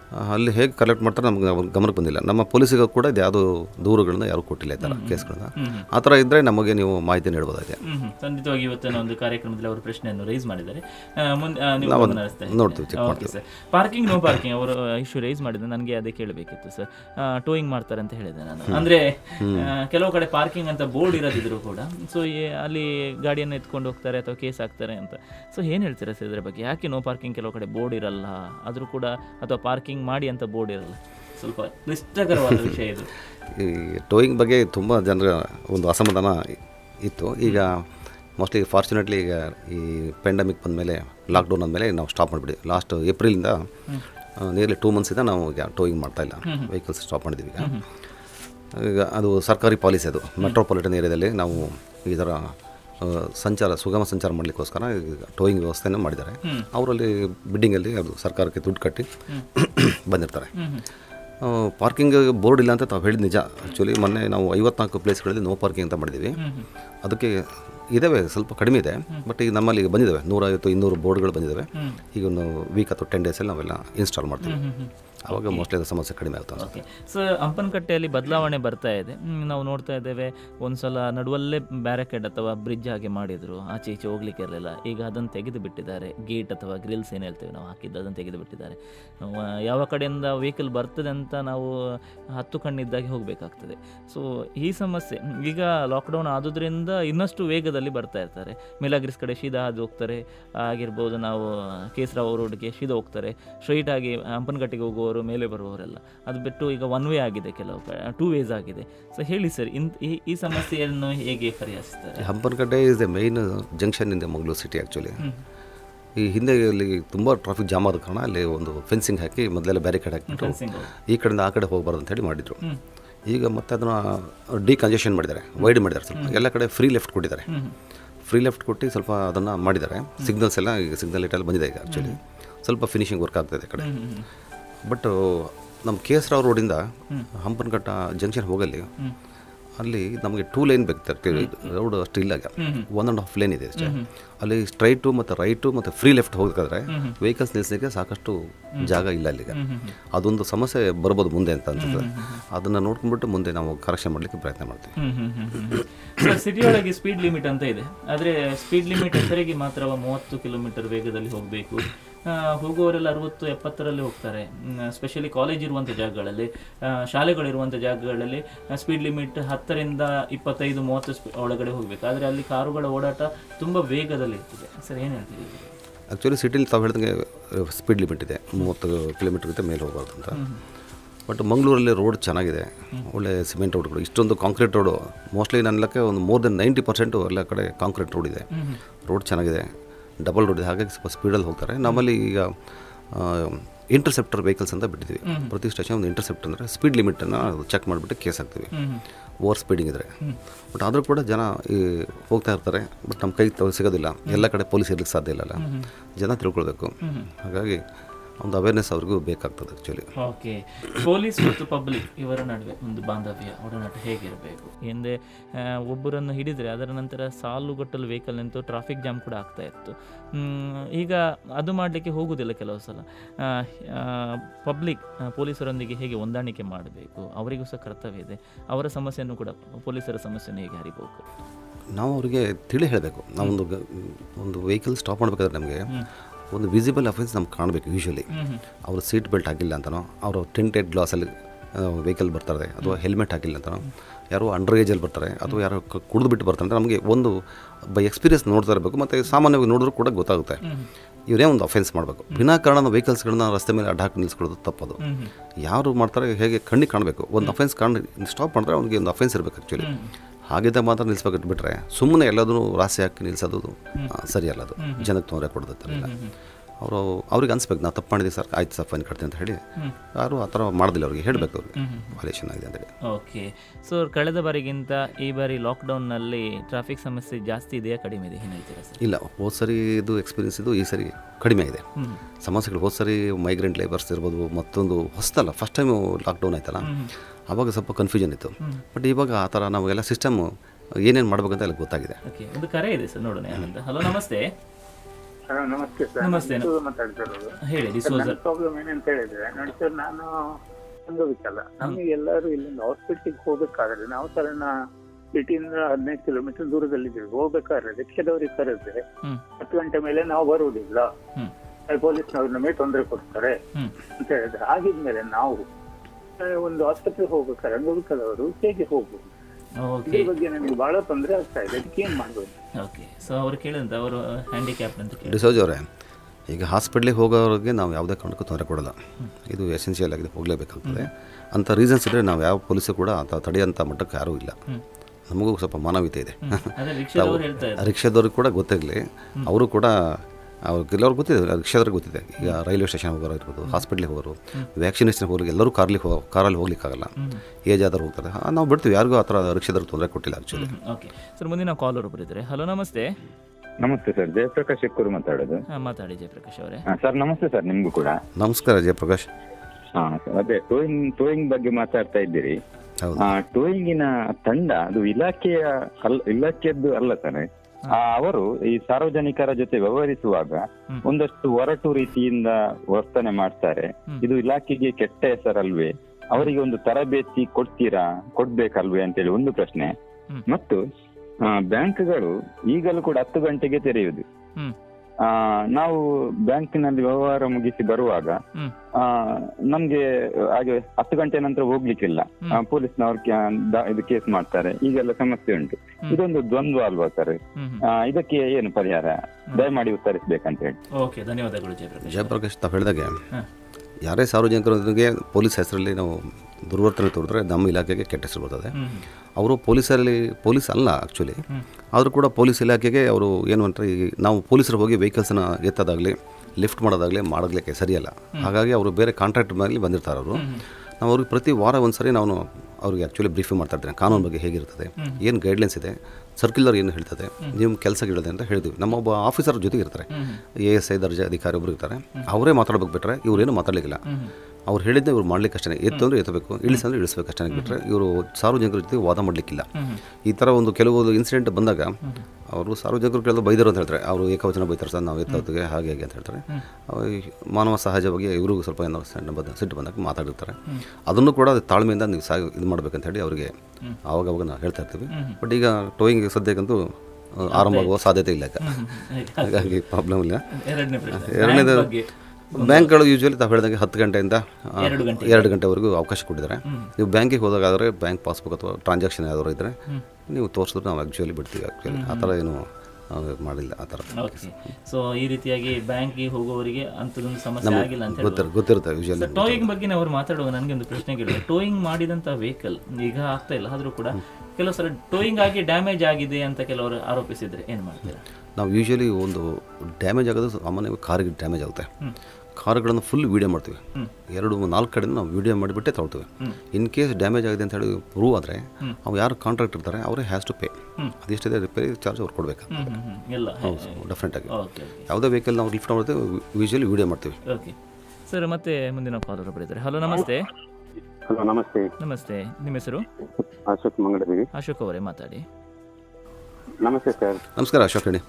ಆ, ಅಲ್ಲಿ ಹೇಗೆ ಕಲೆಕ್ಟ್ ಮಾಡ್ತಾರೆ ನಮ್ಗೆ ಅವ್ರ ಗಮನಕ್ಕೆ ಬಂದಿಲ್ಲ ನಮ್ಮ ಪೊಲೀಸಿಗೂ ಕೂಡ ಇದು ಯಾವುದೋ ದೂರುಗಳನ್ನ ಯಾರು ಕೊಟ್ಟಿಲ್ಲ ಈ ಥರ ಕೇಸ್ಗಳನ್ನ ಆ ಥರ ಇದ್ದರೆ ನಮಗೆ ನೀವು ಮಾಹಿತಿ ನೀಡ್ಬೋದಾಗಿದೆ ಹ್ಮ್ ಹ್ಮ್. ಖಂಡಿತವಾಗಿ ಇವತ್ತಿನ ಒಂದು ಕಾರ್ಯಕ್ರಮದಲ್ಲಿ ಅವರು ಪ್ರಶ್ನೆಯನ್ನು ರೈಸ್ ಮಾಡಿದ್ದಾರೆ ಆ, ಮುಂದೆ ಆ, ನೀವು ಗಮನಹರಿಸ್ತಾ ಇದ್ದೀರಾ? ನೋಡ್ತೀವಿ, check okay sir parking no parking ಅವರು ಇಶ್ಯೂ ರೈಸ್ ಮಾಡಿದ್ರು ನನಗೆ ಅದೇ ಕೇಳಬೇಕಿತ್ತು ಸರ್ ಟೋಯಿಂಗ್ ಮಾಡ್ತಾರೆ ಅಂತ ಹೇಳಿದೆ ನಾನು ಅಂದ್ರೆ ಆ, ಕೆಲವು ಕಡೆ ಪಾರ್ಕಿಂಗ್ ಅಂತ ಬೋರ್ಡ್ ಇರೋದಿದ್ರು ಕೂಡ ಸೊ ಅಲ್ಲಿ ಗಾಡಿಯನ್ನು ಎತ್ಕೊಂಡು ಹೋಗ್ತಾರೆ ಅಥವಾ ಕೇಸ್ ಹಾಕ್ತಾರೆ ಅಂತ ಸೊ ಏನು ಹೇಳ್ತೀರಾ ಸರ್ ಇದ್ರ ಬಗ್ಗೆ ಯಾಕೆ ನೋ ಪಾರ್ಕಿಂಗ್ ಕೆಲವು ಕಡೆ ಬೋರ್ಡ್ ಇರಲ್ಲ ಆದರೂ ಕೂಡ ಅಥವಾ ಪಾರ್ಕಿಂಗ್ ಮಾಡಿ ಅಂತ ಬೋರ್ಡ್ ಇರಲ್ಲ ಸ್ವಲ್ಪ ಕ್ಲಿಷ್ಟಕರವಾದ ವಿಷಯ ಇದು ಈ ಟೋಯಿಂಗ್ ಬಗ್ಗೆ ತುಂಬ ಜನರ ಒಂದು ಅಸಮಾಧಾನ ಇತ್ತು ಈಗ ಮೋಸ್ಟ್ಲಿ ಫಾರ್ಚುನೇಟ್ಲಿ ಈಗ ಈ ಪೆಂಡಮಿಕ್ ಬಂದಮೇಲೆ ಲಾಕ್ಡೌನ್ ಆದಮೇಲೆ ನಾವು ಸ್ಟಾಪ್ ಮಾಡಿಬಿಡಿ ಲಾಸ್ಟ್ ಏಪ್ರಿಲಿಂದ ನಿಯರ್ಲಿ ಟೂ ಮಂತ್ಸಿಂದ ನಾವು ಈಗ ಟೋಯಿಂಗ್ ಮಾಡ್ತಾ ಇಲ್ಲ ವೆಹಿಕಲ್ಸ್ ಸ್ಟಾಪ್ ಮಾಡಿದ್ದೀವಿ ಈಗ ಈಗ ಅದು ಸರ್ಕಾರಿ ಪಾಲಿಸಿ ಅದು ಮೆಟ್ರೋಪಾಲಿಟನ್ ಏರಿಯಾದಲ್ಲಿ ನಾವು ಈ ಥರ ಆ, ಸಂಚಾರ ಸುಗಮ ಸಂಚಾರ ಮಾಡಲಿಕ್ಕೋಸ್ಕರ ಈಗ ಟೋಯಿಂಗ್ ವ್ಯವಸ್ಥೆನ ಮಾಡಿದ್ದಾರೆ ಅವರಲ್ಲಿ ಬಿಡ್ಡಿಂಗಲ್ಲಿ ಅದು ಸರ್ಕಾರಕ್ಕೆ ದುಡ್ಡು ಕಟ್ಟಿ ಬಂದಿರ್ತಾರೆ ಪಾರ್ಕಿಂಗ್ ಬೋರ್ಡ್ ಇಲ್ಲ ಅಂತ ತಾವು ಹೇಳಿದ ನಿಜ ಆ್ಯಕ್ಚುಲಿ ಮೊನ್ನೆ ನಾವು ಐವತ್ನಾಲ್ಕು ಪ್ಲೇಸ್ಗಳಲ್ಲಿ ನೋ ಪಾರ್ಕಿಂಗ್ ಅಂತ ಮಾಡಿದ್ದೀವಿ ಅದಕ್ಕೆ ಇದ್ದಾವೆ ಸ್ವಲ್ಪ ಕಡಿಮೆ ಇದೆ ಬಟ್ ಈಗ ನಮ್ಮಲ್ಲಿ ಈಗ ಬಂದಿದ್ದಾವೆ ನೂರೈವತ್ತು ಇನ್ನೂರು ಬೋರ್ಡ್ಗಳು ಬಂದಿದ್ದಾವೆ ಈಗ ಒಂದು ವೀಕ್ ಅಥವಾ ಟೆನ್ ಡೇಸಲ್ಲಿ ನಾವೆಲ್ಲ ಇನ್ಸ್ಟಾಲ್ ಮಾಡ್ತೀವಿ ಆವಾಗ ಮೋಸ್ಟ್ಲಿ ಅದು ಸಮಸ್ಯೆ ಕಡಿಮೆ ಆಗುತ್ತೆ ಅನ್ಸುತ್ತೆ. ಓಕೆ ಸೊ ಹಂಪನಕಟ್ಟೆಯಲ್ಲಿ ಬದಲಾವಣೆ ಬರ್ತಾ ಇದೆ ಹ್ಮ್, ನಾವು ನೋಡ್ತಾ ಇದ್ದೇವೆ ಒಂದ್ಸಲ ನಡುವಲ್ಲೇ ಬ್ಯಾರಕೆಡ್ ಅಥವಾ ಬ್ರಿಡ್ಜ್ ಹಾಗೆ ಮಾಡಿದ್ರು ಆಚೆ ಈಚೆ ಹೋಗ್ಲಿಕ್ಕೆ ಇರಲಿಲ್ಲ ಈಗ ಅದನ್ನು ತೆಗೆದು ಬಿಟ್ಟಿದ್ದಾರೆ ಗೇಟ್ ಅಥವಾ ಗ್ರಿಲ್ಸ್ ಏನು ಹೇಳ್ತೇವೆ ನಾವು ಹಾಕಿದ್ದು ಅದನ್ನು ತೆಗೆದು ಬಿಟ್ಟಿದ್ದಾರೆ ನಾವು, ಆ, ಯಾವ ಕಡೆಯಿಂದ ವೆಹಿಕಲ್ ಬರ್ತದೆ ಅಂತ ನಾವು ಹತ್ತು ಕಣ್ಣಿದ್ದಾಗೆ ಹೋಗಬೇಕಾಗ್ತದೆ ಸೊ ಈ ಸಮಸ್ಯೆ ಹ್ಮ್, ಈಗ ಲಾಕ್ಡೌನ್ ಆದುದರಿಂದ ಇನ್ನಷ್ಟು ವೇಗದಲ್ಲಿ ಬರ್ತಾ ಇರ್ತಾರೆ ಮೇಲಾಗ್ರಿಸ್ ಕಡೆ ಸೀದಾ ಹಾದು ಹೋಗ್ತಾರೆ ಆಗಿರ್ಬೋದು ನಾವು ಕೇಸರಾವ್ ರೋಡ್ಗೆ ಸೀದಾ ಹೋಗ್ತಾರೆ ಸ್ಟ್ರೈಟ್ ಆಗಿ ಹಂಪನಕಟ್ಟೆಗೆ ಹೋಗುವವರು ಮೇಲೆ ಬರುವವರೆಲ್ಲ ಅದು ಬಿಟ್ಟು ಈಗ ಒನ್ ವೇ ಆಗಿದೆ ಕೆಲವು ಟೂ ವೇಸ್ ಆಗಿದೆ ಸೊ ಹೇಳಿ ಸರ್ ಇನ್ ಈ- ಈ ಸಮಸ್ಯೆಯನ್ನು ಹೇಗೆ ಪರಿಹರಿಸ್ತಾರೆ Hampankatta is the main junction in the Mangaluru city actually ಈ ಹಿಂದೆ ಅಲ್ಲಿ ತುಂಬ ಟ್ರಾಫಿಕ್ ಜಾಮ್ ಆದ ಕಾರಣ ಅಲ್ಲಿ ಒಂದು ಫೆನ್ಸಿಂಗ್ ಹಾಕಿ ಮೊದಲೆಲ್ಲ ಬ್ಯಾರಿಕೇಡ್ ಹಾಕಿಬಿಟ್ಟು Fencing ಹೌದು. ಈ ಕಡೆಯಿಂದ ಆ ಕಡೆ ಹೋಗಬಾರ್ದು ಅಂತ ಹೇಳಿ ಮಾಡಿದರು ಈಗ ಮತ್ತೆ ಅದನ್ನು ಡಿ ಕಂಜೆಷನ್ ಮಾಡಿದ್ದಾರೆ ವೈಡ್ ಮಾಡಿದ್ದಾರೆ ಸ್ವಲ್ಪ ಎಲ್ಲ ಕಡೆ ಫ್ರೀ ಲೆಫ್ಟ್ ಕೊಟ್ಟಿದ್ದಾರೆ ಫ್ರೀ ಲೆಫ್ಟ್ ಕೊಟ್ಟು ಸ್ವಲ್ಪ ಅದನ್ನು ಮಾಡಿದ್ದಾರೆ ಸಿಗ್ನಲ್ಸ್ ಎಲ್ಲ ಈಗ ಸಿಗ್ನಲ್ ಲೈಟೆಲ್ಲ ಬಂದಿದೆ ಈಗ ಆ್ಯಕ್ಚುಲಿ ಸ್ವಲ್ಪ ಫಿನಿಶಿಂಗ್ ವರ್ಕ್ ಆಗ್ತಾಯಿದೆ ಈ ಕಡೆ ಬಟ್ ನಮ್ಮ ಕೆ ಎಸ್ ರಾವ್ ರೋಡಿಂದ ಹಂಪನಕಟ್ಟ ಜಂಕ್ಷನ್ ಹೋಗಲ್ಲಿ ಅಲ್ಲಿ ನಮಗೆ ಟೂ ಲೈನ್ ಬೇಕು ರೋಡ್ ಅಷ್ಟು ಇಲ್ಲ ಈಗ ಒನ್ ಆ್ಯಂಡ್ ಹಾಫ್ ಲೈನ್ ಇದೆ ಅಷ್ಟೇ ಅಲ್ಲಿ ಸ್ಟ್ರೈಟು ಮತ್ತು ರೈಟು ಮತ್ತು ಫ್ರೀ ಲೆಫ್ಟ್ ಹೋಗ್ಬೇಕಾದ್ರೆ ವೆಹಿಕಲ್ಸ್ ನಿಲ್ಲಿಸಲಿಕ್ಕೆ ಸಾಕಷ್ಟು ಜಾಗ ಇಲ್ಲ ಅಲ್ಲಿಗ ಅದೊಂದು ಸಮಸ್ಯೆ ಬರ್ಬೋದು ಮುಂದೆ ಅಂತ ಅನ್ಸುತ್ತೆ ಅದನ್ನು ನೋಡ್ಕೊಂಡ್ಬಿಟ್ಟು ಮುಂದೆ ನಾವು ಕರೆಕ್ಷನ್ ಮಾಡಲಿಕ್ಕೆ ಪ್ರಯತ್ನ ಮಾಡ್ತೀವಿ ಸರ್ ಸಿಟಿಯೊಳಗೆ ಸ್ಪೀಡ್ ಲಿಮಿಟ್ ಅಂತ ಇದೆ ಆದರೆ ಸ್ಪೀಡ್ ಲಿಮಿಟ್ ಹೆಸರಿಗೆ ಮಾತ್ರ ಮೂವತ್ತು ಕಿಲೋಮೀಟರ್ ವೇಗದಲ್ಲಿ ಹೋಗಬೇಕು ಹೋಗುವವರೆಲ್ಲ ಅರವತ್ತು ಎಪ್ಪತ್ತರಲ್ಲಿ ಹೋಗ್ತಾರೆ ಸ್ಪೆಷಲಿ ಕಾಲೇಜ್ ಇರುವಂಥ ಜಾಗಗಳಲ್ಲಿ ಆ, ಶಾಲೆಗಳಿರುವಂಥ ಜಾಗಗಳಲ್ಲಿ ಸ್ಪೀಡ್ ಲಿಮಿಟ್ ಹತ್ತರಿಂದ ಇಪ್ಪತ್ತೈದು ಮೂವತ್ತು ಸ್ಪೀ- ಒಳಗಡೆ ಹೋಗಬೇಕು ಆದರೆ ಅಲ್ಲಿ ಕಾರುಗಳ ಓಡಾಟ ತುಂಬ ವೇಗದಲ್ಲಿ ಇರ್ತದೆ ಸರ್ ಏನು ಹೇಳ್ತೀರಿ ಆ್ಯಕ್ಚುಲಿ ಸಿಟಿಲಿ ತಾವು ಹೇಳ್ದಂಗೆ ಸ್ಪೀಡ್ ಲಿಮಿಟ್ ಇದೆ ಮೂವತ್ತು ಕಿಲೋಮೀಟರ್ಗಿಂತ ಮೇಲೆ ಹೋಗಬಾರ್ದು ಅಂತ ಬಟ್ ಮಂಗಳೂರಲ್ಲಿ ರೋಡ್ ಚೆನ್ನಾಗಿದೆ ಒಳ್ಳೆ ಸಿಮೆಂಟ್ ರೋಡ್ಗಳು ಇಷ್ಟೊಂದು ಕಾಂಕ್ರೀಟ್ ರೋಡು ಮೋಸ್ಟ್ಲಿ ನನ್ನ ಲೆಕ್ಕ ಒಂದು ಮೋರ್ ದೆನ್ ನೈಂಟಿ ಪರ್ಸೆಂಟು ಎಲ್ಲ ಕಡೆ ಕಾಂಕ್ರೀಟ್ ರೋಡ್ ಇದೆ ರೋಡ್ ಚೆನ್ನಾಗಿದೆ ಡಬಲ್ ರೋಡ್ ಇದೆ ಹಾಗಾಗಿ ಸ್ವಲ್ಪ ಸ್ಪೀಡಲ್ಲಿ ಹೋಗ್ತಾರೆ ನಮ್ಮಲ್ಲಿ ಈಗ ಇಂಟರ್ಸೆಪ್ಟರ್ ವೆಹಿಕಲ್ಸ್ ಅಂತ ಬಿಟ್ಟಿದ್ದೀವಿ ಪ್ರತಿ ಸ್ಟೇಷನ್ ಒಂದು ಇಂಟರ್ಸೆಪ್ಟ್ ಅಂದರೆ ಸ್ಪೀಡ್ ಲಿಮಿಟನ್ನು ಚೆಕ್ ಮಾಡಿಬಿಟ್ಟು ಕೇಸ್ ಹಾಕ್ತೀವಿ ಓವರ್ ಸ್ಪೀಡಿಂಗ್ ಇದ್ದರೆ ಬಟ್ ಆದರೂ ಕೂಡ ಜನ ಈ ಹೋಗ್ತಾ ಇರ್ತಾರೆ ಬಟ್ ನಮ್ಮ ಕೈ ಸಿಗೋದಿಲ್ಲ ಎಲ್ಲ ಕಡೆ ಪೊಲೀಸ್ ಇರ್ಲಿಕ್ಕೆ ಸಾಧ್ಯ ಇಲ್ಲಲ್ಲ ಜನ ತಿಳ್ಕೊಳ್ಬೇಕು ಹಾಗಾಗಿ ಒಂದು ಅವೇರ್ನೆಸ್ ಅವ್ರಿಗೂ ಬೇಕಾಗ್ತದೆ ಆ್ಯಕ್ಚುಲಿ ಓಕೆ ಪೊಲೀಸ್ ಮತ್ತು ಪಬ್ಲಿಕ್ ಇವರ ನಡುವೆ ಒಂದು ಬಾಂಧವ್ಯ ಒಡನಾಟ ಹೇಗಿರಬೇಕು ಹಿಂದೆ ಆ, ಒಬ್ಬರನ್ನು ಹಿಡಿದ್ರೆ ಅದರ ನಂತರ ಸಾಲುಗಟ್ಟಲು ವೆಹಿಕಲ್ ನಿಂತು ಟ್ರಾಫಿಕ್ ಜಾಮ್ ಕೂಡ ಆಗ್ತಾ ಇತ್ತು ಮ್, ಈಗ ಅದು ಮಾಡಲಿಕ್ಕೆ ಹೋಗುವುದಿಲ್ಲ ಕೆಲವು ಸಲ ಪಬ್ಲಿಕ್ ಪೊಲೀಸರೊಂದಿಗೆ ಹೇಗೆ ಹೊಂದಾಣಿಕೆ ಮಾಡಬೇಕು ಅವರಿಗೂ ಸಹ ಕರ್ತವ್ಯ ಇದೆ ಅವರ ಸಮಸ್ಯೆಯನ್ನು ಕೂಡ ಪೊಲೀಸರ ಸಮಸ್ಯೆಯನ್ನು ಹೇಗೆ ಹರಿಬೇಕು ನಾವು ಅವರಿಗೆ ತಿಳಿ ಹೇಳಬೇಕು ನಾವೊಂದು ಗ- ಒಂದು ವೆಹಿಕಲ್ ಸ್ಟಾಪ್ ಮಾಡಬೇಕಾದ್ರೆ ನಮಗೆ ಒಂದು ವಿಸಿಬಲ್ ಅಫೆನ್ಸ್ ನಮ್ಗೆ ಕಾಣಬೇಕು ಯೂಶ್ವಲಿ ಅವರು ಸೀಟ್ ಬೆಲ್ಟ್ ಹಾಕಿಲ್ಲ ಅಂತನೋ ಅವರು ಟಿಂಟೆಡ್ ಗ್ಲಾಸಲ್ಲಿ ವೆಹಿಕಲ್ ಬರ್ತಾರೆ ಅಥವಾ ಹೆಲ್ಮೆಟ್ ಹಾಕಿಲ್ಲ ಅಂತನೋ ಯಾರೋ ಅಂಡರ್ ಏಜಲ್ಲಿ ಬರ್ತಾರೆ ಅಥವಾ ಯಾರೋ ಕುಡಿದು ಬಿಟ್ಟು ಬರ್ತಾರೆ ಅಂತ ನಮಗೆ ಒಂದು ಬೈ ಎಕ್ಸ್ಪೀರಿಯನ್ಸ್ ನೋಡ್ತಾ ಇರಬೇಕು ಮತ್ತು ಸಾಮಾನ್ಯವಾಗಿ ನೋಡಿದ್ರು ಕೂಡ ಗೊತ್ತಾಗುತ್ತೆ ಇವರೇ ಒಂದು ಅಫೆನ್ಸ್ ಮಾಡಬೇಕು ವಿನಾಕಾರಣ ವೆಹಿಕಲ್ಸ್ಗಳನ್ನ ರಸ್ತೆ ಮೇಲೆ ಅಡ್ಡ ಹಾಕಿ ನಿಲ್ಲಿಸ್ಕೊಳ್ಳೋದು ತಪ್ಪದು ಯಾರು ಮಾಡ್ತಾರೆ ಹೇಗೆ ಕಣ್ಣಿಗೆ ಕಾಣಬೇಕು ಒಂದು ಅಫೆನ್ಸ್ ಕಾಣ ಸ್ಟಾಪ್ ಮಾಡಿದ್ರೆ ಅವ್ನಿಗೆ ಒಂದು ಅಫೆನ್ಸ್ ಇರಬೇಕು ಆ್ಯಕ್ಚುಲಿ ಹಾಗಿದ್ದ ಮಾತ್ರ ನಿಲ್ಲಿಸ್ಬೇಕು ಬಿಟ್ರೆ ಸುಮ್ಮನೆ ಎಲ್ಲದೂ ರಾಸಿ ಹಾಕಿ ನಿಲ್ಲಿಸೋದು ಆ, ಸರಿಯಲ್ಲ ಅದು ಜನಕ್ಕೆ ತೊಂದರೆ ಕೊಡೋದಿಲ್ಲ ಅವರು ಅವ್ರಿಗೆ ಅನ್ಸ್ಬೇಕು ನಾವು ತಪ್ಪು ಮಾಡಿದ್ದೀವಿ ಸರ್ ಆಯ್ತು ಸರ್ ಫೈನ್ ಕಟ್ತೀನಿ ಅಂತ ಹೇಳಿ ಯಾರು ಆ ಥರ ಮಾಡೋದಿಲ್ಲ ಅವ್ರಿಗೆ ಹೇಳಬೇಕು ಅವ್ರಿಗೆ ವಾಲೇಷನ್ ಆಗಿದೆ ಅಂತೇಳಿ ಓಕೆ ಸೊ ಕಳೆದ ಬಾರಿಗಿಂತ ಈ ಬಾರಿ ಲಾಕ್ಡೌನ್ನಲ್ಲಿ ಟ್ರಾಫಿಕ್ ಸಮಸ್ಯೆ ಜಾಸ್ತಿ ಇದೆಯಾ ಕಡಿಮೆ ಇದೆ ಏನು ಹೇಳ್ತೀರಾ ಸರ್ ಇಲ್ಲ ಹೋದ ಸರಿ ಇದು ಎಕ್ಸ್ಪೀರಿಯನ್ಸ್ ಇದು ಈ ಸರಿ ಕಡಿಮೆ ಇದೆ ಸಮಸ್ಯೆಗಳು ಹೋದ ಸರಿ ಮೈಗ್ರೆಂಟ್ ಲೇಬರ್ಸ್ ಇರ್ಬೋದು ಮತ್ತೊಂದು ಹೊಸದಲ್ಲ ಫಸ್ಟ್ ಟೈಮು ಲಾಕ್ಡೌನ್ ಆಯ್ತಲ್ಲ ಆವಾಗ ಸ್ವಲ್ಪ ಕನ್ಫ್ಯೂಷನ್ ಇತ್ತು ಬಟ್ ಇವಾಗ ಆ ಥರ ನಾವೆಲ್ಲ ಸಿಸ್ಟಮ್ ಏನೇನು ಮಾಡ್ಬೇಕಂತ ಎಲ್ಲ ಗೊತ್ತಾಗಿದೆ ಓಕೆ ಒಂದು ಕರೆ ಇದೆ ಸರ್ ನೋಡೋಣ ಏನಂತ ಹಲೋ ನಮಸ್ತೆ ಹಲೋ ನಮಸ್ತೆ ಸರ್ ನಮಸ್ತೆ. ನಾನು ಮಾತಾಡ್ತಿರೋದು ಹೇಳಿ ಡಿಸೋಜರ್ ನನ್ನ ಪ್ರಾಬ್ಲಮ್ ಏನಂತ ಹೇಳಿದ್ರೆ ನೋಡಿ ಸರ್ ನಾನು ಅಂಗವಿಕಲ ನಮಗೆ ಎಲ್ಲರೂ ಇಲ್ಲಿಂದ ಹಾಸ್ಪಿಟ್ಲಿಗೆ ಹೋಗ್ಬೇಕಾದ್ರೆ ನಾವು ಸರಣ ಸಿಟಿಯಿಂದ ಹದಿನೈದು ಕಿಲೋಮೀಟರ್ ದೂರದಲ್ಲಿದ್ದೀವಿ ಹೋಗ್ಬೇಕಾದ್ರೆ ರಿಕ್ಷಾದವ್ರಿಗೆ ಕರೆದ್ರೆ ಹ್ಮ್. ಹತ್ತು ಗಂಟೆ ಮೇಲೆ ನಾವು ಬರುವುದಿಲ್ಲ ಹ್ಮ್. ಅಲ್ಲಿ ಪೊಲೀಸ್ನವ್ರು ನಮಗೆ ತೊಂದರೆ ಕೊಡ್ತಾರೆ ಹ್ಮ್. ಅಂತ ಹೇಳಿದ್ರೆ ಆಗಿದ್ಮೇಲೆ ನಾವು ಆ, ಒಂದು ಆಸ್ಪತ್ರೆಗೆ ಹೋಗ್ಬೇಕಾದ್ರೆ ಅಂಗವಿಕಲವರು ಹೇಗೆ ಹೋಗ್ಬೋದು ಓಕೆ ಇದ್ರ ಬಗ್ಗೆ ನನಗೆ ಬಹಳ ತೊಂದರೆ ಆಗ್ತಾ ಇದೆ ಅದಕ್ಕೆ ಏನ್ ಮಾಡ್ಬೋದು ಓಕೆ ಸೊ ಅವ್ರು ಕೇಳಿದಂತ ಅವರು ಹ್ಯಾಂಡಿಕ್ಯಾಪ್ ಅಂತ ಕೇಳಿ ಡಿಸೋಜ್ ಅವರೇ ಈಗ ಹಾಸ್ಪಿಟ್ಲಿಗೆ ಹೋಗೋರಿಗೆ ನಾವು ಯಾವುದೇ ಕಾರಣಕ್ಕೂ ತೊಂದರೆ ಕೊಡಲ್ಲ ಇದು ಎಸೆನ್ಷಿಯಲ್ ಆಗಿದೆ ಹೋಗಲೇಬೇಕಾಗ್ತದೆ ಅಂಥ ರೀಸನ್ಸ್ ಇದ್ದರೆ ನಾವು ಯಾವ ಪೊಲೀಸು ಕೂಡ ಅಂತ ತಡೆಯೋಂಥ ಮಟ್ಟಕ್ಕೆ ಯಾರೂ ಇಲ್ಲ ನಮಗೂ ಸ್ವಲ್ಪ ಮಾನವೀಯತೆ ಇದೆ ಅದೇ ರಿಕ್ಷಾದವ್ರು ಹೇಳ್ತಾ ಇದ್ದಾರೆ ರಿಕ್ಷಾದವ್ರಿಗೆ ಕೂಡ ಗೊತ್ತಿರಲಿ ಅವರು ಕೂಡ ಅವ್ರು ಕೆಲವ್ರು ಗೊತ್ತಿದೆ ರಿಕ್ಷಾದವ್ರಿಗೆ ಗೊತ್ತಿದೆ ಈಗ ರೈಲ್ವೆ ಸ್ಟೇಷನ್ ಹೋಗೋರು ಇರ್ಬೋದು ಹಾಸ್ಪಿಟ್ಲಿಗೆ ಹೋಗೋರು ವ್ಯಾಕ್ಸಿನೇಷನ್ ಹೋಗೋರು ಎಲ್ಲರೂ ಕಾರ್ಲಿ ಹೋ ಕಾರಲ್ಲಿ ಹೋಗ್ಲಿಕ್ಕಾಗಲ್ಲ ಏಜ್ ಆದವ್ರು ಹೋಗ್ತಾರೆ ಆ, ನಾವು ಬಿಡ್ತೀವಿ ಯಾರಿಗೂ ಆ ಥರ ರಿಕ್ಷಾದವ್ರಿಗೆ ತೊಂದರೆ ಕೊಟ್ಟಿಲ್ಲ ಆ್ಯಕ್ಚುಲಿ ಓಕೆ ಸರ್ ಮುಂದಿನ ಕಾಲರ್ ಒಬ್ಬರು ಇದ್ದಾರೆ ಹಲೋ ನಮಸ್ತೆ ನಮಸ್ತೆ ಸರ್ ಜಯಪ್ರಕಾಶ್ ಎಕ್ಕೂರು ಮಾತಾಡೋದು ಹಾಂ ಮಾತಾಡಿ ಜಯಪ್ರಕಾಶ್ ಅವರೇ ಹಾ, ಸರ್ ನಮಸ್ತೆ ಸರ್ ನಿಮ್ಗೂ ಕೂಡ ನಮಸ್ಕಾರ ಜಯಪ್ರಕಾಶ್ ಹಾ ಸರ್ ಅದೇ ಟೋಯಿಂಗ್ ಟೋಯಿಂಗ್ ಬಗ್ಗೆ ಮಾತಾಡ್ತಾ ಇದ್ದೀರಿ ಹೌದು ಆ ಟೋಯಿಂಗಿನ ತಂಡ ಅದು ಇಲಾಖೆಯ ಅಲ್ ಇಲಾಖೆಯದ್ದು ಅಲ್ಲ ಸರ್ ಆ, ಅವರು ಈ ಸಾರ್ವಜನಿಕರ ಜೊತೆ ವ್ಯವಹರಿಸುವಾಗ ಒಂದಷ್ಟು ಒರಟು ರೀತಿಯಿಂದ ವರ್ತನೆ ಮಾಡ್ತಾರೆ ಇದು ಇಲಾಖೆಗೆ ಕೆಟ್ಟ ಹೆಸರಲ್ವೇ ಅವರಿಗೆ ಒಂದು ತರಬೇತಿ ಕೊಡ್ತೀರಾ ಕೊಡ್ಬೇಕಲ್ವೇ ಅಂತೇಳಿ ಒಂದು ಪ್ರಶ್ನೆ ಹ್ಮ್. ಮತ್ತು ಆ, ಬ್ಯಾಂಕ್ಗಳು ಈಗಲೂ ಕೂಡ ಹತ್ತು ಗಂಟೆಗೆ ತೆರೆಯುವುದು ಹ್ಮ್. ಆ, ನಾವು ಬ್ಯಾಂಕಿನಲ್ಲಿ ವ್ಯವಹಾರ ಮುಗಿಸಿ ಬರುವಾಗ ಹ್ಮ್. ಆ, ನಮ್ಗೆ ಹಾಗೆ ಹತ್ತು ಗಂಟೆ ನಂತರ ಹೋಗ್ಲಿಕ್ಕಿಲ್ಲ ಆ, ಪೊಲೀಸ್ನವ್ರು ಕ್ಯಾ- ದ- ಇದು ಕೇಸ್ ಮಾಡ್ತಾರೆ ಈಗೆಲ್ಲ ಸಮಸ್ಯೆ ಉಂಟು ಇದೊಂದು ದ್ವಂದ್ವ ಅಲ್ವಾ ಸರ್ ಹ್ಮ್ ಹ್ಮ್. ಆ, ಇದಕ್ಕೆ ಏನು ಪರಿಹಾರ ದಯಮಾಡಿ ಉತ್ತರಿಸ್ಬೇಕಂತ ಹೇಳಿ ಓಕೆ ಧನ್ಯವಾದಗಳು ಜಯಪ್ರಕಾಶ್ ಜಯಪ್ರಕಾಶ್ ತಾವು ಹೇಳಿದಾಗೆ ಹಾಂ ಯಾರೇ ಸಾರ್ವಜನಿಕರಿಗೆ ಪೊಲೀಸ್ ಹೆಸರಲ್ಲಿ ನಾವು ದುರ್ವರ್ತನೆ ತೋರಿದ್ರೆ ನಮ್ಮ ಇಲಾಖೆಗೆ ಕೆಟ್ಟ ಹೆಸರು ಬರ್ತದೆ ಹ್ಮ್ ಅವರು ಪೊಲೀಸರಲ್ಲಿ ಪೊಲೀಸ್ ಅಲ್ಲ ಆ್ಯಕ್ಚುಲಿ ಆದರೂ ಕೂಡ ಪೊಲೀಸ್ ಇಲಾಖೆಗೆ ಅವರು ಏನು ಅಂತಾರೆ ಈ ನಾವು ಪೊಲೀಸರು ಹೋಗಿ ವೆಹಿಕಲ್ಸನ್ನ ಎತ್ತೋದಾಗಲಿ ಲಿಫ್ಟ್ ಮಾಡೋದಾಗಲಿ ಮಾಡೋದ್ಲಿಕ್ಕೆ ಸರಿಯಲ್ಲ ಹಾಗಾಗಿ ಅವರು ಬೇರೆ ಕಾಂಟ್ರಾಕ್ಟ್ ಮೇಲೆ ಬಂದಿರ್ತಾರೆ ಅವರು ನಾವು ಅವ್ರಿಗೆ ಪ್ರತಿ ವಾರ ಒಂದು ಸರಿ ನಾವು ಅವ್ರಿಗೆ ಆ್ಯಕ್ಚುಲಿ ಬ್ರೀಫಿಂಗ್ ಮಾಡ್ತಾ ಇರ್ತೀನಿ ಕಾನೂನು ಬಗ್ಗೆ ಹೇಗಿರ್ತದೆ ಏನು ಗೈಡ್ಲೈನ್ಸ್ ಇದೆ ಸರ್ಕ್ಯುಲರ್ ಏನು ಹೇಳ್ತದೆ ನಿಮ್ಮ ಕೆಲಸ ಹೇಳಿದೆ ಅಂತ ಹೇಳಿದ್ವಿ ನಮ್ಮ ಒಬ್ಬ ಆಫೀಸರ್ ಜೊತೆಗೆ ಇರ್ತಾರೆ ಎ ಎಸ್ ಐ ದರ್ಜೆ ಅಧಿಕಾರಿ ಒಬ್ಬರು ಇರ್ತಾರೆ ಅವರೇ ಮಾತಾಡ್ಬೇಕು ಬಿಟ್ಟರೆ ಇವರೇನು ಮಾತಾಡಲಿಕ್ಕಿಲ್ಲ ಅವ್ರು ಹೇಳಿದ್ದೆ ಇವ್ರು ಮಾಡ್ಲಿಕ್ಕೆ ಅಷ್ಟೇ ಎತ್ತು ಅಂದರೆ ಎತ್ತಬೇಕು ಇಳಿಸಂದ್ರೆ ಇಳಿಸ್ಬೇಕು ಅಷ್ಟೇ ಬಿಟ್ಟರೆ ಇವರು ಸಾರ್ವಜನಿಕರ ಜೊತೆ ವಾದ ಮಾಡಲಿಕ್ಕಿಲ್ಲ ಈ ಥರ ಒಂದು ಕೆಲವು ಇನ್ಸಿಡೆಂಟ್ ಬಂದಾಗ ಅವರು ಸಾರ್ವಜನಿಕರು ಕೆಲವು ಬೈದರು ಅಂತ ಹೇಳ್ತಾರೆ ಅವರು ಏಕವಚನ ಬೈತಾರೆ ಸರ್ ನಾವು ಎತ್ತೋತ್ತಿಗೆ ಹಾಗೆ ಹೇಗೆ ಅಂತ ಹೇಳ್ತಾರೆ ಅವ ಈ ಮಾನವ ಸಹಜವಾಗಿ ಇವ್ರಿಗೂ ಸ್ವಲ್ಪ ಏನೋ ಸಣ್ಣ ಬದ ಸಿಟ್ಟು ಬಂದಾಗ ಮಾತಾಡಿರ್ತಾರೆ ಅದನ್ನು ಕೂಡ ಅದು ತಾಳ್ಮೆಯಿಂದ ನೀವು ಸಾ ಇದು ಮಾಡ್ಬೇಕಂತ ಹೇಳಿ ಅವರಿಗೆ ಆವಾಗ ಅವಾಗ ನಾವು ಹೇಳ್ತಾ ಇರ್ತೀವಿ ಬಟ್ ಈಗ ಟೋಯಿಂಗ್ ಸದ್ಯಕ್ಕಂತೂ ಆ, ಆರಂಭ ಆಗುವ ಸಾಧ್ಯತೆ ಇಲ್ಲ ಈಗ ಹಾಗಾಗಿ ಪ್ರಾಬ್ಲಮ್ ಇಲ್ಲ ಎರಡನೇ ಪ್ರಶ್ನೆ ಎರಡನೇದು ಬ್ಯಾಂಕ್ ಬಗ್ಗೆ ಬ್ಯಾಂಕ್ಗಳು ಯೂಶ್ವಲಿ ತಾವು ಹೇಳಿದಂಗೆ ಹತ್ತು ಗಂಟೆಯಿಂದ ಆ, ಎರಡು ಗಂಟೆ. ಎರಡು ಗಂಟೆವರೆಗೂ ಅವಕಾಶ ಕೊಟ್ಟಿದ್ದಾರೆ ನೀವು ಬ್ಯಾಂಕಿಗೆ ಹೋದಾಗಾದರೆ ಬ್ಯಾಂಕ್ ಪಾಸ್ಬುಕ್ ಅಥವಾ ಟ್ರಾನ್ಸಾಕ್ಷನ್ ಯಾವ್ದಾದ್ರು ಇದ್ದರೆ ನೀವು ತೋರಿಸಿದ್ರೆ ನಾವು ಆ್ಯಕ್ಚುಲಿ ಬಿಡ್ತೀವಿ ಆ್ಯಕ್ಚುಲಿ ಆ ಥರ ಏನು ಆ, ಮಾಡಿಲ್ಲ ಆ ಥರ ಓಕೆ ಸೊ ಈ ರೀತಿಯಾಗಿ ಬ್ಯಾಂಕಿಗೆ ಹೋಗುವವರಿಗೆ ಅಂಥದ್ದೊಂದು ಸಮಸ್ಯೆ ಆಗಿಲ್ಲ ಅಂತ ಹೇಳಿ ಗೊತ್ತಿರ ಗೊತ್ತಿರುತ್ತೆ ಯೂಶ್ವಲಿ ಟೋಯಿಂಗ್ ಬಗ್ಗೆ ಅವರು ಮಾತಾಡುವಾಗ ನನಗೆ ಒಂದು ಪ್ರಶ್ನೆ ಕೇಳಿದೆ ಟೋಯಿಂಗ್ ಮಾಡಿದಂಥ ವೆಹಿಕಲ್ ಈಗ ಆಗ್ತಾ ಇಲ್ಲ ಆದರೂ ಕೂಡ ಕೆಲವು ಸಲ ಟೋಯಿಂಗ್ ಆಗಿ ಡ್ಯಾಮೇಜ್ ಆಗಿದೆ ಅಂತ ಕೆಲವರು ಆರೋಪಿಸಿದ್ರೆ ಏನು ಮಾಡ್ತೀರಾ ನಾವು ಯೂಶ್ವಲಿ ಒಂದು ಡ್ಯಾಮೇಜ್ ಆಗೋದು ಸಾಮಾನ್ಯವಾಗಿ ಕಾರಿಗೆ ಡ್ಯಾಮೇಜ್ ಆಗುತ್ತೆ ಕಾರುಗಳನ್ನು ಫುಲ್ ವೀಡಿಯೋ ಮಾಡ್ತೀವಿ ಎರಡು ನಾಲ್ಕು ಕಡೆ ನಾವು ವೀಡಿಯೋ ಮಾಡಿಬಿಟ್ಟೆ ತೊಗೊಳ್ತೀವಿ ಇನ್ ಕೇಸ್ ಡ್ಯಾಮೇಜ್ ಆಗಿದೆ ಅಂತ ಹೇಳಿ ಪ್ರೂವ್ ಆದರೆ ಅವು ಯಾರು ಕಾಂಟ್ರಾಕ್ಟ್ ಇರ್ತಾರೆ ಅವರೇ ಹ್ಯಾಸ್ ಟು ಪೇ ಅದೆಷ್ಟಿದೆ ರಿಪೇರಿ ಚಾರ್ಜ್ ಅವ್ರು ಕೊಡಬೇಕು ಹ್ಮ್ ಹ್ಮ್ ಹ್ಮ್ ಎಲ್ಲ ಡೆಫಿನೆಟಾಗಿ ಓಕೆ ಓಕೆ ಯಾವುದೇ ವೆಹಿಕಲ್ ನಾವು ಲಿಫ್ಟ್ ಮಾಡ್ತೀವಿ ಯೂಶ್ವಲಿ ವೀಡಿಯೋ ಮಾಡ್ತೀವಿ ಓಕೆ ಸರ್ ಮತ್ತೆ ಮುಂದಿನ ಕಾಲರ್ ಬರೀತಾರೆ ಹಲೋ ನಮಸ್ತೆ ಹಲೋ ನಮಸ್ತೆ ನಮಸ್ತೆ ನಿಮ್ಮ ಹೆಸರು ಅಶೋಕ್ ಮಂಗಳದೇವಿ ಅಶೋಕ್ ಅವರೇ ಮಾತಾಡಿ ನಮಸ್ತೆ ಸರ್ ನಮಸ್ಕಾರ ಅಶೋಕ್ ಹೇಳಿ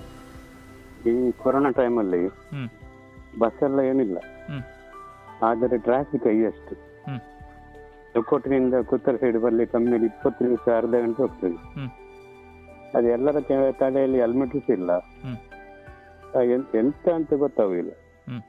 ಈ ಕೊರೋನಾ ಟೈಮಲ್ಲಿ ಹ್ಮ್ ಬಸ್ ಎಲ್ಲ ಏನಿಲ್ಲ ಹ್ಮ್ ಆದರೆ ಟ್ರಾಫಿಕ್ ಹೈಯೆಸ್ಟ್ ಹ್ಮ್ ತೊಕ್ಕೋಟಿನಿಂದ ಕುತ್ತರ ಸೈಡ್ ಬರಲಿ ಕಮ್ಮಿಯಲ್ಲಿ ಇಪ್ಪತ್ತು ನಿಮಿಷ ಅರ್ಧ ಗಂಟೆ ಹೋಗ್ತದೆ ಹ್ಮ್ ಅದು ಎಲ್ಲರ ತೆ- ತಲೆಯಲ್ಲಿ ಹೆಲ್ಮೆಟ್ಸ್ ಇಲ್ಲ ಹ್ಮ್ ಆ, ಎಂತ ಎಂತ ಅಂತ ಗೊತ್ತಾಗುದಿಲ್ಲ ಹ್ಮ್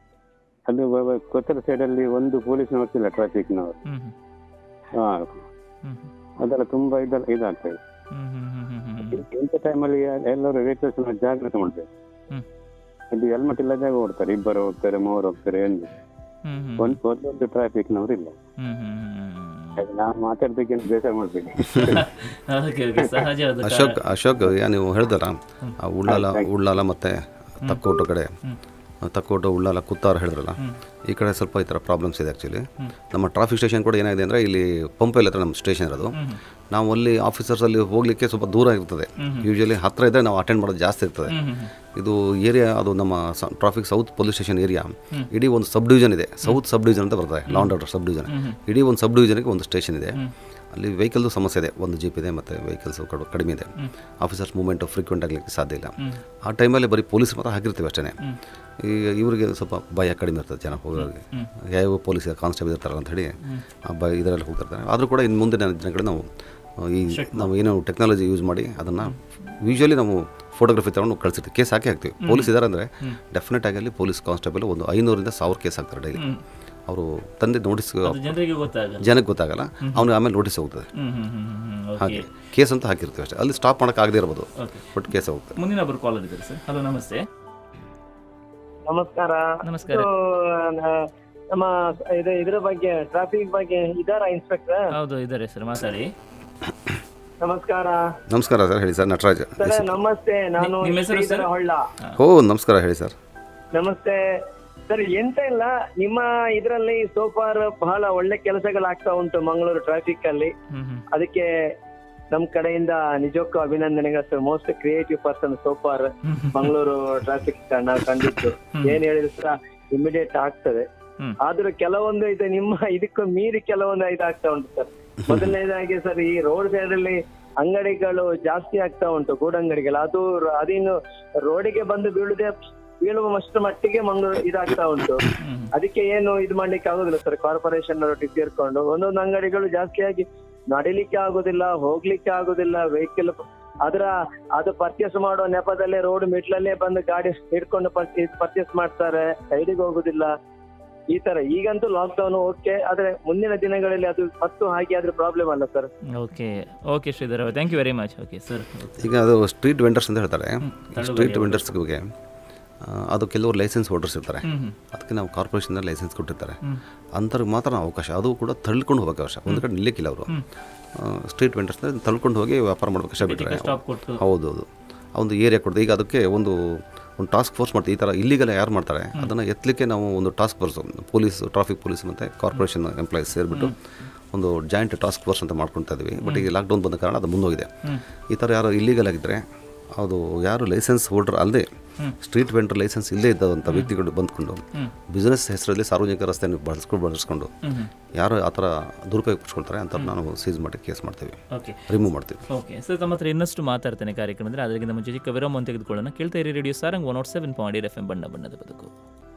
ಅದು ಬ- ಬ- ಕೊತ್ತರ ಸೈಡಲ್ಲಿ ಒಂದು ಪೊಲೀಸ್ನವರು ಇಲ್ಲ ಟ್ರಾಫಿಕ್ನವರು ಹ್ಮ್ ಹ್ಮ್ ಹಾ ಹ್ಮ್ ಅದೆಲ್ಲ ತುಂಬಾ ಇದ ಇದಾಗ್ತದೆ ಹ್ಮ್ ಹ್ಮ್ ಹ್ಮ್ ಹ್ಮ್ ಹ್ಮ್ ಹ್ಮ್ ಇಂಥ ಟೈಮಲ್ಲಿ ಎಲ್ಲರೂ ವೆಹಿಕಲ್ಸ್ ಜಾಗ್ರತೆ ಮಾಡ್ಬೇಕು ಹ್ಮ್ ಇದು ಹೆಲ್ಮೆಟ್ ಇಲ್ಲದಾಗ ಓಡ್ತಾರೆ ಇಬ್ಬರು ಹೋಗ್ತಾರೆ ಮೂವರು ಹೋಗ್ತಾರೆ ಎಂದು ಹ್ಮ್ ಹ್ಮ್ ಒಂದ್ ಒಂದೊಂದು ಟ್ರಾಫಿಕ್ ನವರು ಇಲ್ಲ ಹ್ಮ್ ಹ್ಮ್ ಹ್ಮ್ ಅದು ನಾವು ಮಾತಾಡ್ಬೇಕಂತ ಬೇಸರ ಮಾಡ್ಬೇಡಿ ಓಕೆ ಓಕೆ ಸಹಜವಾದ ಅಶೋಕ್ ಅಶೋಕ್ ಯಾ ನೀವು ಹೇಳ್ದಲ್ಲ ಆ ಉಳ್ಳಾಲ ಉಳ್ಳಾಲ ಮತ್ತು ತಕ್ಕೋಟು ಕಡೆ ತಕ್ಕೋಟು ಉಳ್ಳಾಲ ಕುತ್ತಾರ ಹೇಳಿದ್ರಲ್ಲ ಈ ಕಡೆ ಸ್ವಲ್ಪ ಈ ಥರ ಪ್ರಾಬ್ಲಮ್ಸ್ ಇದೆ ಆ್ಯಕ್ಚುಲಿ ನಮ್ಮ ಟ್ರಾಫಿಕ್ ಸ್ಟೇಷನ್ ಕೂಡ ಏನಾಗಿದೆ ಅಂದರೆ ಇಲ್ಲಿ ಪಂಪಲ್ಲಿ ಹತ್ರ ನಮ್ಮ ಸ್ಟೇಷನ್ ಇರೋದು ನಾವು ಅಲ್ಲಿ ಆಫೀಸರ್ಸ್ ಅಲ್ಲಿ ಹೋಗಲಿಕ್ಕೆ ಸ್ವಲ್ಪ ದೂರ ಇರ್ತದೆ ಯೂಶಲಿ ಹತ್ತಿರ ಇದ್ದರೆ ನಾವು ಅಟೆಂಡ್ ಮಾಡೋದು ಜಾಸ್ತಿ ಇರ್ತದೆ ಇದು ಏರಿಯಾ ಅದು ನಮ್ಮ traffic south police station area ಇಡೀ ಒಂದು ಸಬ್ ಡಿವಿಷನ್ ಇದೆ ಸೌತ್ ಸಬ್ ಡಿವಿಷನ್ ಅಂತ ಬರ್ತದೆ ಲಾಂಡ್ ಆರ್ಡರ್ ಸಬ್ ಡಿವಿಷನ್ ಇಡೀ ಒಂದು ಸಬ್ ಡಿವಿಷನ್ಗೆ ಒಂದು ಸ್ಟೇಷನ್ ಇದೆ ಅಲ್ಲಿ ವೆಹಿಕಲ್ದು ಸಮಸ್ಯೆ ಇದೆ ಒಂದು ಜೀಪ್ ಇದೆ ಮತ್ತು ವೆಹಿಕಲ್ಸ್ ಕಡಿಮೆ ಇದೆ ಆಫೀಸರ್ಸ್ ಮೂವ್ಮೆಂಟ್ ಫ್ರೀಕ್ವೆಂಟ್ ಆಗಲಿಕ್ಕೆ ಸಾಧ್ಯ ಇಲ್ಲ ಆ ಟೈಮಲ್ಲಿ ಬರೀ ಪೊಲೀಸ್ ಮಾತ್ರ ಹಾಕಿರ್ತೀವಿ ಅಷ್ಟೇ ಈಗ ಇವರಿಗೆ ಸ್ವಲ್ಪ ಭಯ ಕಡಿಮೆ ಇರ್ತದೆ ಜನ ಹೋಗೋರಿಗೆ ಯಾವ ಪೊಲೀಸ್ ಕಾನ್ಸ್ಟೇಬಲ್ ಇರ್ತಾರಲ್ಲ ಅಂತ ಹೇಳಿ ಆ ಭಯ ಇದರಲ್ಲಿ ಹೋಗ್ತಿರ್ತಾರೆ ಆದರೂ ಕೂಡ ಇನ್ನು ಮುಂದಿನ ದಿನಗಳು ನಾವು ಆ, ಈ ನಾವು ಏನೋ ಟೆಕ್ನಾಲಜಿ ಯೂಸ್ ಮಾಡಿ ಅದನ್ನು ಯೂಶ್ವಲಿ ನಾವು ಫೋಟೋಗ್ರಫಿ ತಗೊಂಡು ಕಳಿಸಿರ್ತೀವಿ ಕೇಸ್ ಹಾಕಿ ಹಾಕ್ತೀವಿ ಪೊಲೀಸ್ ಇದ್ದಾರೆ ಅಂದರೆ ಡೆಫಿನೆಟ್ ಆಗಿ ಅಲ್ಲಿ ಪೊಲೀಸ್ ಕಾನ್ಸ್ಟೇಬಲ್ ಒಂದು ಐನೂರಿಂದ ಸಾವಿರ ಕೇಸ್ ಹಾಕ್ತಾರೆ ಡೈಲಿ ಅವರು ತಂದೆ ನೋಟಿಸ್ ಅದು ಜನರಿಗೆ ಗೊತ್ತಾಗಲ್ಲ ಜನಕ್ಕೆ ಗೊತ್ತಾಗಲ್ಲ ಅವ್ನಿಗೆ ಆಮೇಲೆ ನೋಟಿಸ್ ಹೋಗ್ತದೆ ಹ್ಮ್ ಹ್ಮ್ ಹ್ಮ್ ಹ್ಮ್ ಹ್ಮ್ ಓಕೆ ಹಾಗೆ ಕೇಸ್ ಅಂತ ಹಾಕಿರ್ತೀವಿ ಅಷ್ಟೇ ಅಲ್ಲಿ ಸ್ಟಾಪ್ ಮಾಡೋಕೆ ಆಗದೇ ಇರ್ಬೋದು ಓಕೆ ಬಟ್ ಕೇಸ್ ಹೋಗ್ತದೆ ಮುಂದಿನ ಒಬ್ಬರು ಕಾಲರ್ ಇದ್ದಾರೆ ಸರ್ ಹಲೋ ನಮಸ್ತೆ ನಮಸ್ಕಾರ ನಮಸ್ಕಾರ. ಇದು, ನ- ನಮ್ಮ ಇದು ಇದ್ರ ಬಗ್ಗೆ ಟ್ರಾಫಿಕ್ ಬಗ್ಗೆ ಇದಾರ ಇನ್ಸ್ಪೆಕ್ಟರ್ ಹೌದು ಇದ್ದಾರೆ ಸರ್ ಮಾತಾಡಿ ನಮಸ್ಕಾರ ನಮಸ್ಕಾರ ಸರ್ ಹೇಳಿ ಸರ್ ನಟರಾಜ್ ಸರ್ ನಮಸ್ತೆ ನಾನು ನಿಮ್ಮ ಹೆಸರು ಶ್ರೀಧರ ಸರ್? ಹೊಳ್ಳ ಓ ನಮಸ್ಕಾರ ಹೇಳಿ ಸರ್ ನಮಸ್ತೆ ಸರ್ ಎಂತ ಇಲ್ಲ ನಿಮ್ಮ ಇದರಲ್ಲಿ ಸೋಫಾರ್ ಬಹಳ ಒಳ್ಳೆ ಕೆಲಸಗಳಾಗ್ತಾ ಉಂಟು ಮಂಗಳೂರು ಟ್ರಾಫಿಕ್ ಅಲ್ಲಿ ಹ್ಮ್ ಹ್ಮ್ ಅದಕ್ಕೆ ನಮ್ ಕಡೆಯಿಂದ ನಿಜಕ್ಕೂ ಅಭಿನಂದನೆಗಳು sir most creative person so far Mangaluru traffic ನಾವು ಕಂಡಿದ್ದು ಏನ್ ಹೇಳಿದ್ರು ಸಹ ಇಮಿಡಿಯೇಟ್ ಆಗ್ತದೆ ಹ್ಮ್. ಆದ್ರೂ ಕೆಲವೊಂದು ಇದು ನಿಮ್ಮ ಇದಕ್ಕೂ ಮೀರಿ ಕೆಲವೊಂದು ಇದಾಗ್ತಾ ಉಂಟು ಸರ್ ಮೊದಲನೇದಾಗಿ ಸರ್ ಈ ರೋಡ್ ಸೈಡ್ ಅಲ್ಲಿ ಅಂಗಡಿಗಳು ಜಾಸ್ತಿ ಆಗ್ತಾ ಉಂಟು ಗೂಡಂಗಡಿಗಳು ಅದು ರ- ಅದಿನ್ನು ರೋಡಿಗೆ ಬಂದು ಬೀಳುದೇ ಬೀಳುವಷ್ಟು ಮಟ್ಟಿಗೆ ಮಂಗಳೂರು ಇದಾಗ್ತಾ ಉಂಟು ಅದಕ್ಕೆ ಏನು ಇದು ಮಾಡ್ಲಿಕ್ಕೆ ಆಗುದಿಲ್ಲ ಸರ್ ಕಾರ್ಪೊರೇಷನ್ ಒಟ್ಟಿಗೆ ಸೇರ್ಕೊಂಡು ಒಂದೊಂದು ಅಂಗಡಿಗಳು ಜಾಸ್ತಿಯಾಗಿ ನಡಿಲಿಕ್ಕೆ ಆಗುದಿಲ್ಲ ಹೋಗ್ಲಿಕ್ಕೆ ಆಗುದಿಲ್ಲ ವೆಹಿಕಲ್ ಅದರ ಅದು ಪರ್ಚೇಸ್ ಮಾಡುವ ನೆಪದಲ್ಲೇ ರೋಡ್ ಮಿಡ್ಲಲ್ಲೇ ಬಂದು ಗಾಡಿ ಹಿಡ್ಕೊಂಡು ಪರ್ಚೇಸ್ ಮಾಡ್ತಾರೆ ಸೈಡಿಗೆ ಹೋಗುದಿಲ್ಲ ಈ ತರ ಈಗಂತೂ ಲಾಕ್ ಡೌನ್ ಓಕೆ ಆದ್ರೆ ಮುಂದಿನ ದಿನಗಳಲ್ಲಿ ಅದು ಮತ್ತು ಹಾಗೆ ಆದ್ರೆ ಪ್ರಾಬ್ಲಮ್ ಅಲ್ಲ sir okay okay Shridhar thank you very much okay sir ಈಗ ಅದು ಸ್ಟ್ರೀಟ್ ವೆಂಡರ್ಸ್ ಅಂತ ಹೇಳ್ತಾರೆ ತಳ್ಳುಗಾಡಿ ಸ್ಟ್ರೀಟ್ ವೆಂಡರ್ಸ್ಗೆ ಅದು ಕೆಲವರು ಲೈಸೆನ್ಸ್ ಹೋಲ್ಡರ್ಸ್ ಇರ್ತಾರೆ ಹ್ಮ್ ಹ್ಮ್ ಅದಕ್ಕೆ ನಾವು ಕಾರ್ಪೊರೇಷನ್ ಲೈಸೆನ್ಸ್ ಕೊಟ್ಟಿರ್ತಾರೆ ಅಂಥವ್ರಿಗೆ ಮಾತ್ರ ನಾವು ಅವಕಾಶ ಅದು ಕೂಡ ತಳ್ಕೊಂಡು ಹೋಗೋಕೆ ಅವಕಾಶ ಒಂದು ಕಡೆ ನಿಲ್ಲಕ್ಕಿಲ್ಲ ಅವರು ಸ್ಟ್ರೀಟ್ ವೆಂಡರ್ಸ್ ತಳ್ಕೊಂಡು ಹೋಗಿ ವ್ಯಾಪಾರ ಮಾಡೋಕೆ ಕಷ್ಟ ಬಿಟ್ಟರೆ ಸ್ಟಾಪ್ ಕೊಟ್ಟು ಹೌದು ಹೌದು ಆ ಒಂದು ಏರಿಯಾ ಕೊಡ್ತೀವಿ ಈಗ ಅದಕ್ಕೆ ಒಂದು ಒಂದು ಟಾಸ್ಕ್ ಫೋರ್ಸ್ ಮಾಡ್ತೀವಿ ಈ ಥರ ಇಲ್ಲಿಗೆಲ್ಲ ಯಾರು ಮಾಡ್ತಾರೆ ಅದನ್ನು ಎತ್ತಲಿಕ್ಕೆ ನಾವು ಒಂದು task force police traffic police ಮತ್ತು ಕಾರ್ಪೊರೇಷನ್ ಎಂಪ್ಲಾಯೀಸ್ ಸೇರಿಬಿಟ್ಟು ಒಂದು ಜಾಯಿಂಟ್ ಟಾಸ್ಕ್ ಫೋರ್ಸ್ ಅಂತ ಮಾಡ್ಕೊಳ್ತಾ ಇದ್ವಿ ಬಟ್ ಈಗ ಲಾಕ್ಡೌನ್ ಬಂದ ಕಾರಣ ಅದು ಮುಂದೋಗಿದೆ ಈ ಥರ ಯಾರು ಇಲ್ಲಿಗಲ್ ಆಗಿದ್ದರೆ ಅದು ಯಾರು ಲೈಸೆನ್ಸ್ ಹೋಲ್ಡರ್ ಅಲ್ಲದೆ ಸ್ಟ್ರೀಟ್ ವೆಂಡರ್ ಲೈಸೆನ್ಸ್ ಇಲ್ಲೇ ಇದ್ದಂಥ ವ್ಯಕ್ತಿಗಳು ಬಂದ್ಕೊಂಡು ಬಿಸ್ನೆಸ್ ಹೆಸರಲ್ಲಿ ಸಾರ್ವಜನಿಕ ರಸ್ತೆಯನ್ನು ಬಳಸ್ಕೊಂಡು ಬಳಸ್ಕೊಂಡು ಯಾರು ಆ ಥರ ದುರುಪಯೋಗ ಪಡಿಸ್ಕೊಳ್ತಾರೆ ಅಂತ ನಾವು ಸೀಸ್ ಮಾಡಿ ಕೇಸ್ ಮಾಡ್ತೀವಿ ಓಕೆ ರಿಮೂವ್ ಮಾಡ್ತೀವಿ ಓಕೆ ಸರ್ ತಮ್ಮ ಹತ್ರ ಇನ್ನಷ್ಟು ಮಾತಾಡ್ತೇನೆ ಕಾರ್ಯಕ್ರಮದಲ್ಲಿ ಅದಕ್ಕಿಂತ ಮುಂಚೆ ಚಿಕ್ಕ ವಿರಾಮವನ್ನು ತೆಗೆದುಕೊಳ್ಳೋಣ ಕೇಳ್ತಾ ಇರಿ radio Sarang one nought seven point eight F M ಬಣ್ಣ ಬಣ್ಣದ ಬದುಕು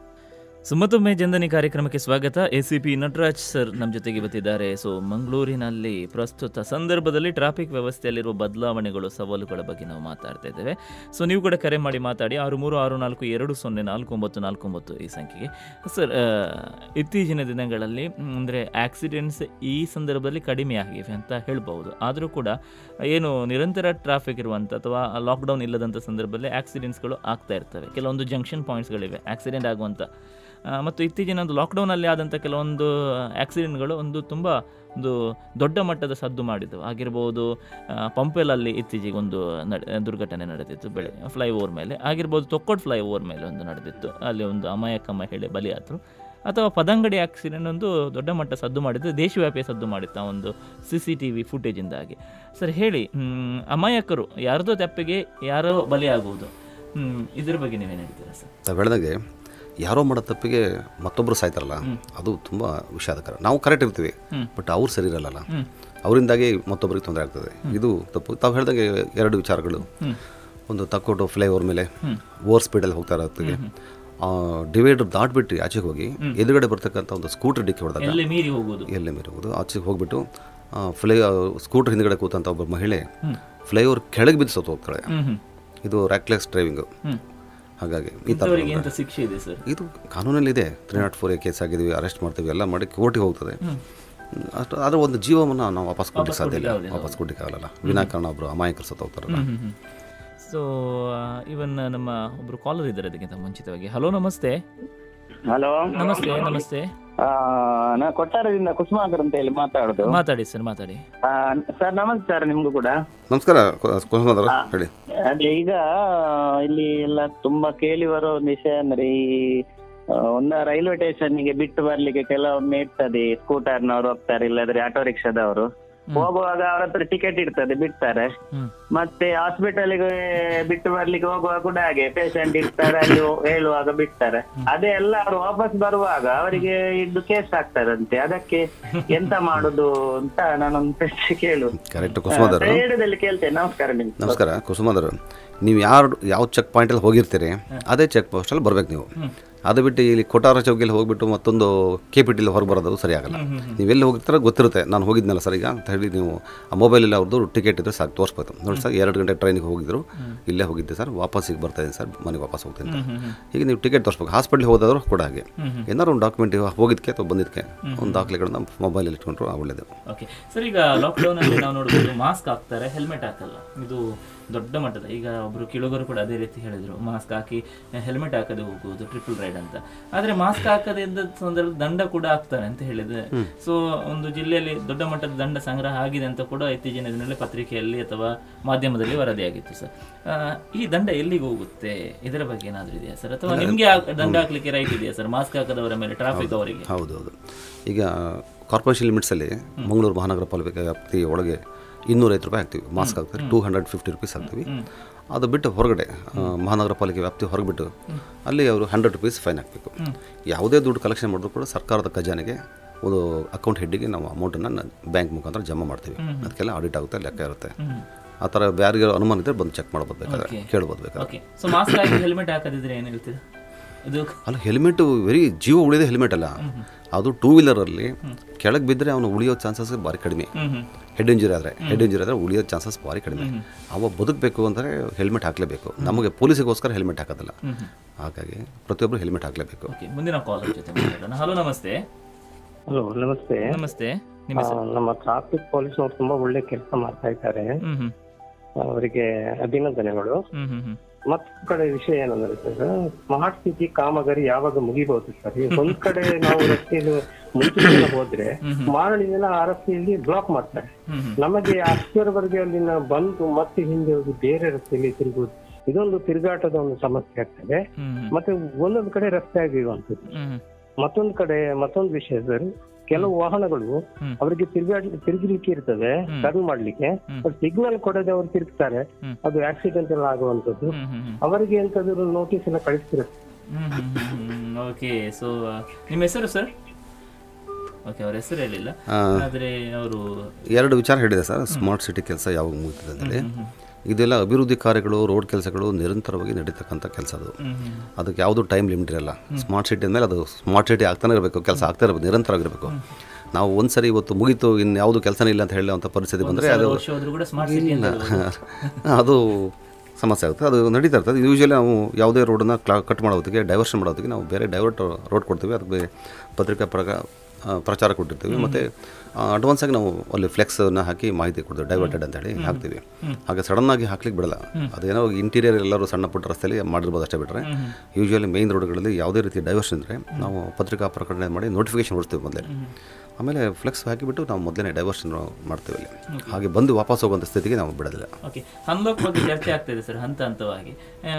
ಸೊ ಮತ್ತೊಮ್ಮೆ ಜಂದನಿ ಕಾರ್ಯಕ್ರಮಕ್ಕೆ ಸ್ವಾಗತ A C P Nataraj sir ನಮ್ಮ ಜೊತೆಗೆ ಬರ್ತಿದ್ದಾರೆ ಸೊ ಮಂಗಳೂರಿನಲ್ಲಿ ಪ್ರಸ್ತುತ ಸಂದರ್ಭದಲ್ಲಿ ಟ್ರಾಫಿಕ್ ವ್ಯವಸ್ಥೆಯಲ್ಲಿರುವ ಬದಲಾವಣೆಗಳು ಸವಾಲುಗಳ ಬಗ್ಗೆ ನಾವು ಮಾತಾಡ್ತಾ ಇದ್ದೇವೆ ಸೊ ನೀವು ಕೂಡ ಕರೆ ಮಾಡಿ ಮಾತಾಡಿ ಆರು ಮೂರು ಆರು ನಾಲ್ಕು ಎರಡು ಸೊನ್ನೆ ನಾಲ್ಕು ಒಂಬತ್ತು ನಾಲ್ಕು ಒಂಬತ್ತು ಈ ಸಂಖ್ಯೆಗೆ ಸರ್ ಆ, ಇತ್ತೀಚಿನ ದಿನಗಳಲ್ಲಿ ಅಂದರೆ ಆಕ್ಸಿಡೆಂಟ್ಸ್ ಈ ಸಂದರ್ಭದಲ್ಲಿ ಕಡಿಮೆ ಆಗಿವೆ ಅಂತ ಹೇಳ್ಬೋದು ಆದರೂ ಕೂಡ ಏನು ನಿರಂತರ ಟ್ರಾಫಿಕ್ ಇರುವಂಥ ಅಥವಾ ಲಾಕ್ಡೌನ್ ಇಲ್ಲದಂಥ ಸಂದರ್ಭದಲ್ಲಿ ಆಕ್ಸಿಡೆಂಟ್ಸ್ಗಳು ಆಗ್ತಾ ಇರ್ತವೆ ಕೆಲವೊಂದು ಜಂಕ್ಷನ್ ಪಾಯಿಂಟ್ಸ್ಗಳಿವೆ ಆಕ್ಸಿಡೆಂಟ್ ಆಗುವಂಥ ಆ, ಮತ್ತು ಇತ್ತೀಚಿನ ಒಂದು ಲಾಕ್ಡೌನಲ್ಲಿ ಆದಂಥ ಕೆಲವೊಂದು ಆಕ್ಸಿಡೆಂಟ್ಗಳು ಒಂದು ತುಂಬ ಒಂದು ದೊಡ್ಡ ಮಟ್ಟದ ಸದ್ದು ಮಾಡಿದ್ದವು ಆಗಿರ್ಬೋದು ಆ, ಪಂಪೆಲಲ್ಲಿ ಇತ್ತೀಚೆಗೆ ಒಂದು ನಡೆ ದುರ್ಘಟನೆ ನಡೆದಿತ್ತು ಬೆಳೆ ಫ್ಲೈ ಓವರ್ ಮೇಲೆ ಆಗಿರ್ಬೋದು ತೊಕ್ಕೋಡ್ ಫ್ಲೈ ಓವರ್ ಮೇಲೆ ಒಂದು ನಡೆದಿತ್ತು ಅಲ್ಲಿ ಒಂದು ಅಮಾಯಕ ಮಹಿಳೆ ಬಲಿಯಾದರು ಅಥವಾ ಪದಂಗಡಿ ಆಕ್ಸಿಡೆಂಟ್ ಒಂದು ದೊಡ್ಡ ಮಟ್ಟ ಸದ್ದು ಮಾಡಿದ್ದು ದೇಶವ್ಯಾಪಿ ಸದ್ದು ಮಾಡಿತ್ತು ಆ ಒಂದು ಸಿ ಸಿ ಟಿ ವಿ ಫುಟೇಜಿಂದಾಗಿ ಸರ್ ಹೇಳಿ ಹ್ಮ್, ಅಮಾಯಕರು ಯಾರದೋ ತಪ್ಪಿಗೆ ಯಾರೋ ಬಲಿಯಾಗುವುದು ಹ್ಮ್, ಇದ್ರ ಬಗ್ಗೆ ನೀವೇನು ಹೇಳ್ತೀರಾ ಸರ್ ತಾವು ಹೇಳ್ದಂಗೆ ಯಾರೋ ಮಾಡೋ ತಪ್ಪಿಗೆ ಮತ್ತೊಬ್ಬರು ಸಾಯ್ತಾರಲ್ಲ ಅದು ತುಂಬ ವಿಷಾದಕರ ನಾವು ಕರೆಕ್ಟ್ ಇರ್ತೀವಿ ಬಟ್ ಅವ್ರು ಸರಿ ಇರಲ್ಲ ಅವರಿಂದಾಗಿ ಮತ್ತೊಬ್ಬರಿಗೆ ತೊಂದರೆ ಆಗ್ತದೆ ಇದು ತಪ್ಪು ತಾವು ಹೇಳ್ದಂಗೆ ಎರಡು ವಿಚಾರಗಳು ಒಂದು ತಕ್ಕೋಟು ಫ್ಲೈ ಓವರ್ ಮೇಲೆ ಓವರ್ ಸ್ಪೀಡಲ್ಲಿ ಹೋಗ್ತಾ ಇರೋತ್ತಿಗೆ ಡಿವೈಡರ್ ದಾಟ್ಬಿಟ್ಟು ಆಚೆಗೆ ಹೋಗಿ ಎದುರುಗಡೆ ಬರ್ತಕ್ಕಂಥ ಒಂದು ಸ್ಕೂಟರ್ ಡಿಕ್ಕಿ ಹೊಡೆದಾಗ ಎಲ್ಲಿ ಮೀರಿ ಹೋಗುವುದು ಎಲ್ಲೇ ಮೇಲೆ ಹೋಗೋದು ಆಚೆಗೆ ಹೋಗ್ಬಿಟ್ಟು ಫ್ಲೈ ಸ್ಕೂಟರ್ ಹಿಂದ್ಗಡೆ ಕೂತಂಥ ಒಬ್ಬ ಮಹಿಳೆ ಫ್ಲೈ ಓವರ್ ಕೆಳಗೆ ಬಿದ್ದು ಸತ್ತು ಹೋಗ್ತಾಳೆ ಹ್ಮ್ ಹ್ಮ್ ಇದು ರ್ಯಾಕ್ಲೆಸ್ ಡ್ರೈವಿಂಗು ಹಾಗಾಗಿ ಈ ಥರ ಇಂಥವರಿಗೆ ಎಂತ ಶಿಕ್ಷೆ ಇದೆ ಸರ್ ಇದು ಕಾನೂನಲ್ಲಿದೆ ತ್ರೀ ನಾಟ್ ಫೋರ್ ಕೇಸ್ ಆಗಿದ್ದೀವಿ ಅರೆಸ್ಟ್ ಮಾಡ್ತೀವಿ ಎಲ್ಲ ಮಾಡಿ ಕೋರ್ಟಿಗೆ ಹೋಗ್ತದೆ ಅಷ್ಟು ಆದರೆ ಒಂದು ಜೀವವನ್ನು ನಾವು ವಾಪಸ್ ಕೊಡ್ಲಿಕ್ಕೆ ಸಾಧ್ಯ ಇಲ್ಲ ವಾಪಸ್ ಕೊಡ್ಲಿಕ್ಕೆ ಆಗಲ್ಲ ವಿನಾಕಾರಣ ಒಬ್ಬರು ಅಮಾಯಕರು ಸತ್ತು ಹೋಗ್ತಾರಲ್ಲ ಸೊ ಇವನ್ ನಮ್ಮ ಒಬ್ರು ಕಾಲರ್ ಇದ್ದಾರೆ ಅದಕ್ಕಿಂತ ಮುಂಚಿತವಾಗಿ ಹಲೋ ನಮಸ್ತೆ ಹಲೋ ನಮಸ್ತೆ ನಮಸ್ತೆ ನಾ ಕೊಟ್ಟಾರದಿಂದ ಕುಸುಮಾಕರ್ ಅಂತ ಹೇಳಿ ಮಾತಾಡುದು ಮಾತಾಡಿ ಸರ್ ಮಾತಾಡಿ ಸರ್ ನಮಸ್ತೆ ಸರ್ ನಿಮ್ಗೂ ಕೂಡ ನಮಸ್ಕಾರ ಕುಸುಮಾಧರ ಹೇಳಿ ಅದೇ ಈಗ ಇಲ್ಲಿ ಎಲ್ಲ ತುಂಬಾ ಕೇಳಿ ಬರೋ ಒಂದು ವಿಷಯ ಅಂದ್ರೆ ಈ ಆ, ಒಂದು ರೈಲ್ವೆ ಸ್ಟೇಷನ್ಗೆ ಬಿಟ್ಟು ಬರ್ಲಿಕ್ಕೆ ಕೆಲವೊಮ್ಮೆ ಇರ್ತದೆ ಸ್ಕೂಟರ್ನವರು ಹೋಗ್ತಾರೆ ಇಲ್ಲದ್ರೆ ಆಟೋ ರಿಕ್ಷಾದವರು ಹೋಗುವಾಗ ಅವ್ರ ಹತ್ರ ಟಿಕೆಟ್ ಇರ್ತದೆ ಬಿಡ್ತಾರೆ ಮತ್ತೆ ಹಾಸ್ಪಿಟಲ್ಗೆ ಬಿಟ್ಟು ಬರ್ಲಿಕ್ಕೆ ಹೋಗುವಾಗ ಕೂಡ ಹಾಗೆ ಪೇಷಂಟ್ ಇರ್ತಾರೆ ಅಲ್ಲಿ ಹೇಳುವಾಗ ಬಿಡ್ತಾರೆ ಅದೇ ಎಲ್ಲ ಅವ್ರು ವಾಪಸ್ ಬರುವಾಗ ಅವರಿಗೆ ಇದು ಕೇಸ್ ಆಗ್ತಾರಂತೆ ಅದಕ್ಕೆ ಎಂತ ಮಾಡುದು ಅಂತ ನಾನೊಂದು ಪ್ರಶ್ನೆ ಕೇಳು ಕರೆಕ್ಟ್ ಕುಸುಮಾಧರ್ ರೇಡಿಯೋದಲ್ಲಿ ಕೇಳ್ತೇನೆ ನಮಸ್ಕಾರ ನಿಮ್ಗೆ ನಮಸ್ಕಾರ ಕುಸುಮಾಧರ್ ನೀವು ಯಾರು ಯಾವ ಚೆಕ್ ಪಾಯಿಂಟಲ್ಲಿ ಹೋಗಿರ್ತೀರಿ ಅದೇ ಚೆಕ್ ಪೋಸ್ಟಲ್ಲಿ ಬರ್ಬೇಕು ನೀವು ಅದು ಬಿಟ್ಟು ಇಲ್ಲಿ ಕೊಟ್ಟಾರ ಚೌಕಿಯಲ್ಲಿ ಹೋಗ್ಬಿಟ್ಟು ಮತ್ತೊಂದು ಕೆ ಪಿ ಟಿಲಿ ಹೊರಗೆ ಬರೋದು ಸರಿ ಆಗಲ್ಲ ನೀವೆಲ್ಲಿ ಹೋಗಿರ್ತಾರ ಗೊತ್ತಿರುತ್ತೆ ನಾನು ಹೋಗಿದ್ನಲ್ಲ ಸರ್ ಈಗ ಅಂತ ಹೇಳಿ ನೀವು ಆ ಮೊಬೈಲಲ್ಲಿ ಅವ್ರದ್ದು ಟಿಕೆಟ್ ಇದ್ರೆ ಸಾಕು ತೋರಿಸ್ಬೋದು ನೋಡಿ ಸರ್ ಎರಡು ಗಂಟೆ ಟ್ರೈನಿಗೆ ಹೋಗಿದ್ರು ಇಲ್ಲೇ ಹೋಗಿದ್ದೆ ಸರ್ ವಾಪಸ್ಸಿಗೆ ಬರ್ತಾ ಇದ್ದೀನಿ ಸರ್ ಮನೆಗೆ ವಾಪಸ್ ಹೋಗ್ತೀನಿ ಅಂತ ಈಗ ನೀವು ಟಿಕೆಟ್ ತೋರಿಸ್ಬೇಕು ಹಾಸ್ಪಿಟ್ಲಿಗೆ ಹೋದಾದ್ರು ಕೂಡ ಹಾಗೆ ಏನಾದ್ರು ಒಂದು ಡಾಕ್ಯುಮೆಂಟ್ ಹೋಗಿದ್ದಕ್ಕೆ ಅಥವಾ ಬಂದಿದ್ದಕ್ಕೆ ಒಂದು ದಾಖಲೆಗಳನ್ನ ಮೊಬೈಲಲ್ಲಿ ಇಟ್ಕೊಂಡ್ರು ಒಳ್ಳೇದು ಓಕೆ ಸರ್ ಈಗ ಲಾಕ್ಡೌನ್ ಅಲ್ಲಿ ನಾವು ನೋಡ್ಬೋದು ಮಾಸ್ಕ್ ಹಾಕ್ತಾರೆ ಹೆಲ್ಮೆಟ್ ಹಾಕಲ್ಲ ಇದು ದೊಡ್ಡ ಮಟ್ಟದ ಈಗ ಒಬ್ರು ಕಿಳುಗರು ಕೂಡ ಅದೇ ರೀತಿ ಹೇಳಿದ್ರು ಮಾಸ್ಕ್ ಹಾಕಿ ಹೆಲ್ಮೆಟ್ ಹಾಕದೆ ಹೋಗುವುದು ಟ್ರಿಪಲ್ ರೈಡ್ ಅಂತ ಆದ್ರೆ ಮಾಸ್ಕ್ ಹಾಕದೆ ಇದ್ದ ಸಂದರ್ಭ ದಂಡ ಕೂಡ ಹಾಕ್ತಾರೆ ಅಂತ ಹೇಳಿದ್ರೆ ಸೊ ಒಂದು ಜಿಲ್ಲೆಯಲ್ಲಿ ದೊಡ್ಡ ಮಟ್ಟದ ದಂಡ ಸಂಗ್ರಹ ಆಗಿದೆ ಅಂತ ಕೂಡ ಇತ್ತೀಚಿನ ದಿನಗಳಲ್ಲಿ ಪತ್ರಿಕೆಯಲ್ಲಿ ಅಥವಾ ಮಾಧ್ಯಮದಲ್ಲಿ ವರದಿಯಾಗಿತ್ತು ಸರ್ ಆ, ಈ ದಂಡ ಎಲ್ಲಿಗೆ ಹೋಗುತ್ತೆ ಇದರ ಬಗ್ಗೆ ಏನಾದ್ರೂ ಇದೆಯಾ ಸರ್ ಅಥವಾ ನಿಮ್ಗೆ ಆ ದಂಡ ಹಾಕ್ಲಿಕ್ಕೆ ರೈಟ್ ಇದೆಯಾ ಸರ್ ಮಾಸ್ಕ್ ಹಾಕದವರ ಮೇಲೆ ಟ್ರಾಫಿಕ್ ಅವರಿಗೆ ಹೌದು ಹೌದು ಈಗ ಕಾರ್ಪೊರೇಷನ್ ಲಿಮಿಟ್ಸಲ್ಲಿ ಮಂಗಳೂರು ಮಹಾನಗರ ಪಾಲಿಕೆ ವ್ಯಾಪ್ತಿ ಒಳಗೆ ಇನ್ನೂರೈವತ್ತು ರೂಪಾಯಿ ಹಾಕ್ತೀವಿ ಮಾಸ್ಕ್ ಹಾಕ್ತೀವಿ ಟೂ ಹಂಡ್ರೆಡ್ ಫಿಫ್ಟಿ ರುಪೀಸ್ ಹಾಕ್ತೀವಿ ಅದು ಬಿಟ್ಟು ಹೊರಗಡೆ ಆ, ಮಹಾನಗರ ಪಾಲಿಕೆ ವ್ಯಾಪ್ತಿ ಹೊರಗಿಬಿಟ್ಟು ಅಲ್ಲಿ ಅವರು ಹಂಡ್ರೆಡ್ ರುಪೀಸ್ ಫೈನ್ ಹಾಕಬೇಕು ಯಾವುದೇ ದುಡ್ಡು ಕಲೆಕ್ಷನ್ ಮಾಡಿದ್ರು ಕೂಡ ಸರ್ಕಾರದ ಖಜಾನೆಗೆ ಒಂದು ಅಕೌಂಟ್ ಹೆಡ್ಡಿಗೆ ನಾವು ಅಮೌಂಟನ್ನು ಬ್ಯಾಂಕ್ ಮುಖಾಂತರ ಜಮಾ ಮಾಡ್ತೀವಿ ಅದಕ್ಕೆಲ್ಲ ಆಡಿಟ್ ಆಗುತ್ತೆ ಲೆಕ್ಕ ಇರುತ್ತೆ ಆ ಥರ ಯಾರಿಗೆ ಅನುಮಾನ ಇದ್ದರೆ ಬಂದು ಚೆಕ್ ಮಾಡ್ಬೋದು ಬೇಕಾದ್ರೆ Okay. ಕೇಳ್ಬೋದು ಬೇಕಾದ್ರೆ ಓಕೆ ಸೊ ಮಾಸ್ಕ್ ಹಾಕಿ ಹೆಲ್ಮೆಟ್ ಹಾಕದಿದ್ರೆ ಏನು ಹೇಳ್ತೀರಾ ಇದು ಅಲ್ಲ ಹೆಲ್ಮೆಟು ವೆರಿ ಜೀವ ಉಳಿಯೋದೇ ಹೆಲ್ಮೆಟ್ ಅಲ್ಲ ಅದು ಟೂ ವೀಲರಲ್ಲಿ ಕೆಳಗೆ ಬಿದ್ದರೆ ಅವನು ಉಳಿಯೋ ಚಾನ್ಸಸ್ ಭಾರಿ ಕಡಿಮೆ ಹೆಡ್ ಇಂಜುರಿ ಆದರೆ ಹೆಡ್ ಇಂಜುರಿ ಆದರೆ ಉಳಿಯೋ ಚಾನ್ಸಸ್ ಭಾರಿ ಕಡಿಮೆ ಅವ ಬದುಕಬೇಕು ಅಂದರೆ ಹೆಲ್ಮೆಟ್ ಹಾಕಲೇಬೇಕು ನಮಗೆ ಪೊಲೀಸಿಗೋಸ್ಕರ ಹೆಲ್ಮೆಟ್ ಹಾಕೋದಿಲ್ಲ ಹಾಗಾಗಿ ಪ್ರತಿಯೊಬ್ಬರು ಹೆಲ್ಮೆಟ್ ಹಾಕಲೇಬೇಕು ಓಕೆ ಮುಂದಿನ ಕಾಲ್ ಜೊತೆ ಮಾತಾಡೋಣ ಹಲೋ ನಮಸ್ತೆ ಹಲೋ ನಮಸ್ತೆ ನಮಸ್ತೆ ನಿಮ್ಮ ಆ, ಹೆಸರು ನಮ್ಮ ಟ್ರಾಫಿಕ್ ಪೊಲೀಸ್ನವ್ರು ತುಂಬಾ ಒಳ್ಳೆ ಕೆಲಸ ಮಾಡ್ತಾ ಇದ್ದಾರೆ ಹ್ಮ್ ಹ್ಮ್ ಅವರಿಗೆ ಅಭಿನಂದನೆಗಳು ಹ್ಮ್ ಹ್ಮ್ ಹ್ಮ್ ಮತ್ತೊಂದ್ ಕಡೆ ವಿಷಯ ಏನಂದ್ರೆ ಸರ್ ಸ್ಮಾರ್ಟ್ ಸಿಟಿ ಕಾಮಗಾರಿ ಯಾವಾಗ ಮುಗಿಬಹುದು ಸರ್ ಈಗ ಒಂದ್ ಕಡೆ ನಾವು ರಸ್ತೆಯಲ್ಲಿ ಮುಂಚೆ ಹೋದ್ರೆ ಮಾರನೇ ದಿನ ಆ ರಸ್ತೆಯಲ್ಲಿ ಬ್ಲಾಕ್ ಮಾಡ್ತಾರೆ ನಮಗೆ ಅಷ್ಟರವರೆಗೆ ಅಲ್ಲಿನ ಬಂದು ಮತ್ತೆ ಹಿಂದೆ ಹೋಗಿ ಬೇರೆ ರಸ್ತೆಯಲ್ಲಿ ತಿರುಗುವುದು ಇದೊಂದು ತಿರುಗಾಟದ ಒಂದು ಸಮಸ್ಯೆ ಆಗ್ತದೆ ಹ್ಮ್ ಹ್ಮ್ ಮತ್ತೆ ಒಂದೊಂದು ಕಡೆ ರಸ್ತೆ ಆಗಿರುವಂತದ್ದು ಹ್ಮ್ ಮತ್ತೊಂದು ಕಡೆ ಮತ್ತೊಂದು ವಿಷಯ ಸರ್ ಕೆಲವು ವಾಹನಗಳು ಹ್ಮ್. ಅವರಿಗೆ ತಿರುಗಾಡ್ ತಿರುಗಲಿಕ್ಕೆ ಇರ್ತದೆ ಟರ್ನ್ ಮಾಡ್ಲಿಕ್ಕೆ ಸಿಗ್ನಲ್ ಕೊಡದೆ ಅವರು ತಿರುಗ್ತಾರೆ ಹ್ಮ್. ಅದು ಆಕ್ಸಿಡೆಂಟ್ ಎಲ್ಲ ಆಗುವಂತದ್ದು ಹ್ಮ್ ಹ್ಮ್ ಹ್ಮ್ ಅವರಿಗೆ ಎಂತಾದ್ರು ನೋಟಿಸ್ ಎಲ್ಲ ಕಳಿಸ್ತಿರುತ್ತೆ ಹ್ಮ್ ಹ್ಮ್ ಹ್ಮ್ ಹ್ಮ್ ಓಕೆ ಸೊ ನಿಮ್ಮ ಹೆಸರು ಸರ್ ಓಕೆ ಅವ್ರ ಹೆಸರು ಹೇಳಿಲ್ಲ ಆದ್ರೆ ಅವರು ಎರಡು ವಿಚಾರ ಹೇಳಿದೆ ಸರ್ ಸ್ಮಾರ್ಟ್ ಸಿಟಿ ಕೆಲಸ ಯಾವಾಗ ಮುಗಿತದೆ ಅಂತೇಳಿ ಇದೆಲ್ಲ ಅಭಿವೃದ್ಧಿ ಕಾರ್ಯಗಳು ರೋಡ್ ಕೆಲಸಗಳು ನಿರಂತರವಾಗಿ ನಡೀತಕ್ಕಂಥ ಕೆಲಸ ಅದು ಅದಕ್ಕೆ ಯಾವುದೂ ಟೈಮ್ ಲಿಮಿಟ್ ಇರಲ್ಲ ಸ್ಮಾರ್ಟ್ ಸಿಟಿ ಅಂದಮೇಲೆ ಅದು ಸ್ಮಾರ್ಟ್ ಸಿಟಿ ಆಗ್ತಾನೆ ಇರಬೇಕು ಕೆಲಸ ಆಗ್ತಾ ಇರಬೇಕು ನಿರಂತರವಾಗಿರಬೇಕು ನಾವು ಒಂದು ಸರಿ ಇವತ್ತು ಮುಗೀತು ಇನ್ನು ಯಾವುದು ಕೆಲಸನೇ ಇಲ್ಲ ಅಂತ ಹೇಳುವಂಥ ಪರಿಸ್ಥಿತಿ ಬಂದರೆ ಅದು ವರ್ಷ ಹೋದ್ರು ಕೂಡ ಸ್ಮಾರ್ಟ್ ಸಿಟಿ ಅಂತ ಅದು ಸಮಸ್ಯೆ ಆಗುತ್ತೆ ಅದು ನಡೀತಾ ಇರ್ತದೆ ಯೂಶಲಿ ನಾವು ಯಾವುದೇ ರೋಡನ್ನು ಕ್ಲಾ ಕಟ್ ಮಾಡೋದಕ್ಕೆ ಡೈವರ್ಷನ್ ಮಾಡೋದಕ್ಕೆ ನಾವು ಬೇರೆ ಡೈವರ್ಟ್ ರೋಡ್ ಕೊಡ್ತೀವಿ ಅದಕ್ಕೆ ಪತ್ರಿಕಾ ಪ್ರಕ ಆ, ಪ್ರಚಾರ ಕೊಟ್ಟಿರ್ತೀವಿ ಮತ್ತು ಅಡ್ವಾನ್ಸ್ ಆಗಿ ನಾವು ಅಲ್ಲಿ ಫ್ಲೆಕ್ಸನ್ನು ಹಾಕಿ ಮಾಹಿತಿ ಕೊಡ್ತೀವಿ ಡೈವರ್ಟೆಡ್ ಅಂತ ಹೇಳಿ ಹಾಕ್ತೀವಿ ಹಾಗೆ ಸಡನ್ನಾಗಿ ಹಾಕ್ಲಿಕ್ಕೆ ಬಿಡಲ್ಲ ಅದೇನೋ ಇಂಟೀರಿಯರ್ ಎಲ್ಲರೂ ಸಣ್ಣ ಪುಟ್ಟ ರಸ್ತೆಯಲ್ಲಿ ಮಾಡಿರ್ಬೋದು ಅಷ್ಟೇ ಬಿಟ್ಟರೆ ಯೂಶಲಿ ಮೇನ್ ರೋಡ್ಗಳಲ್ಲಿ ಯಾವುದೇ ರೀತಿ ಡೈವರ್ಷನ್ ಇದ್ದರೆ ನಾವು ಪತ್ರಿಕಾ ಪ್ರಕಟಣೆ ಮಾಡಿ ನೋಟಿಫಿಕೇಶನ್ ಹೊಡ್ತೀವಿ ಮೊದಲೇ ಆಮೇಲೆ ಫ್ಲೆಕ್ಸ್ ಹಾಕಿಬಿಟ್ಟು ನಾವು ಮೊದಲೇ ಡೈವರ್ಷನ್ ಮಾಡ್ತೀವಿ ಅಲ್ಲಿ ಹಾಗೆ ಬಂದು ವಾಪಸ್ ಹೋಗುವಂಥ ಸ್ಥಿತಿಗೆ ನಾವು ಬಿಡೋದಿಲ್ಲ ಓಕೆ ಅನ್ಲಾಕ್ ಬಗ್ಗೆ ಚರ್ಚೆ ಆಗ್ತಿದೆ ಸರ್ ಹಂತ ಹಂತವಾಗಿ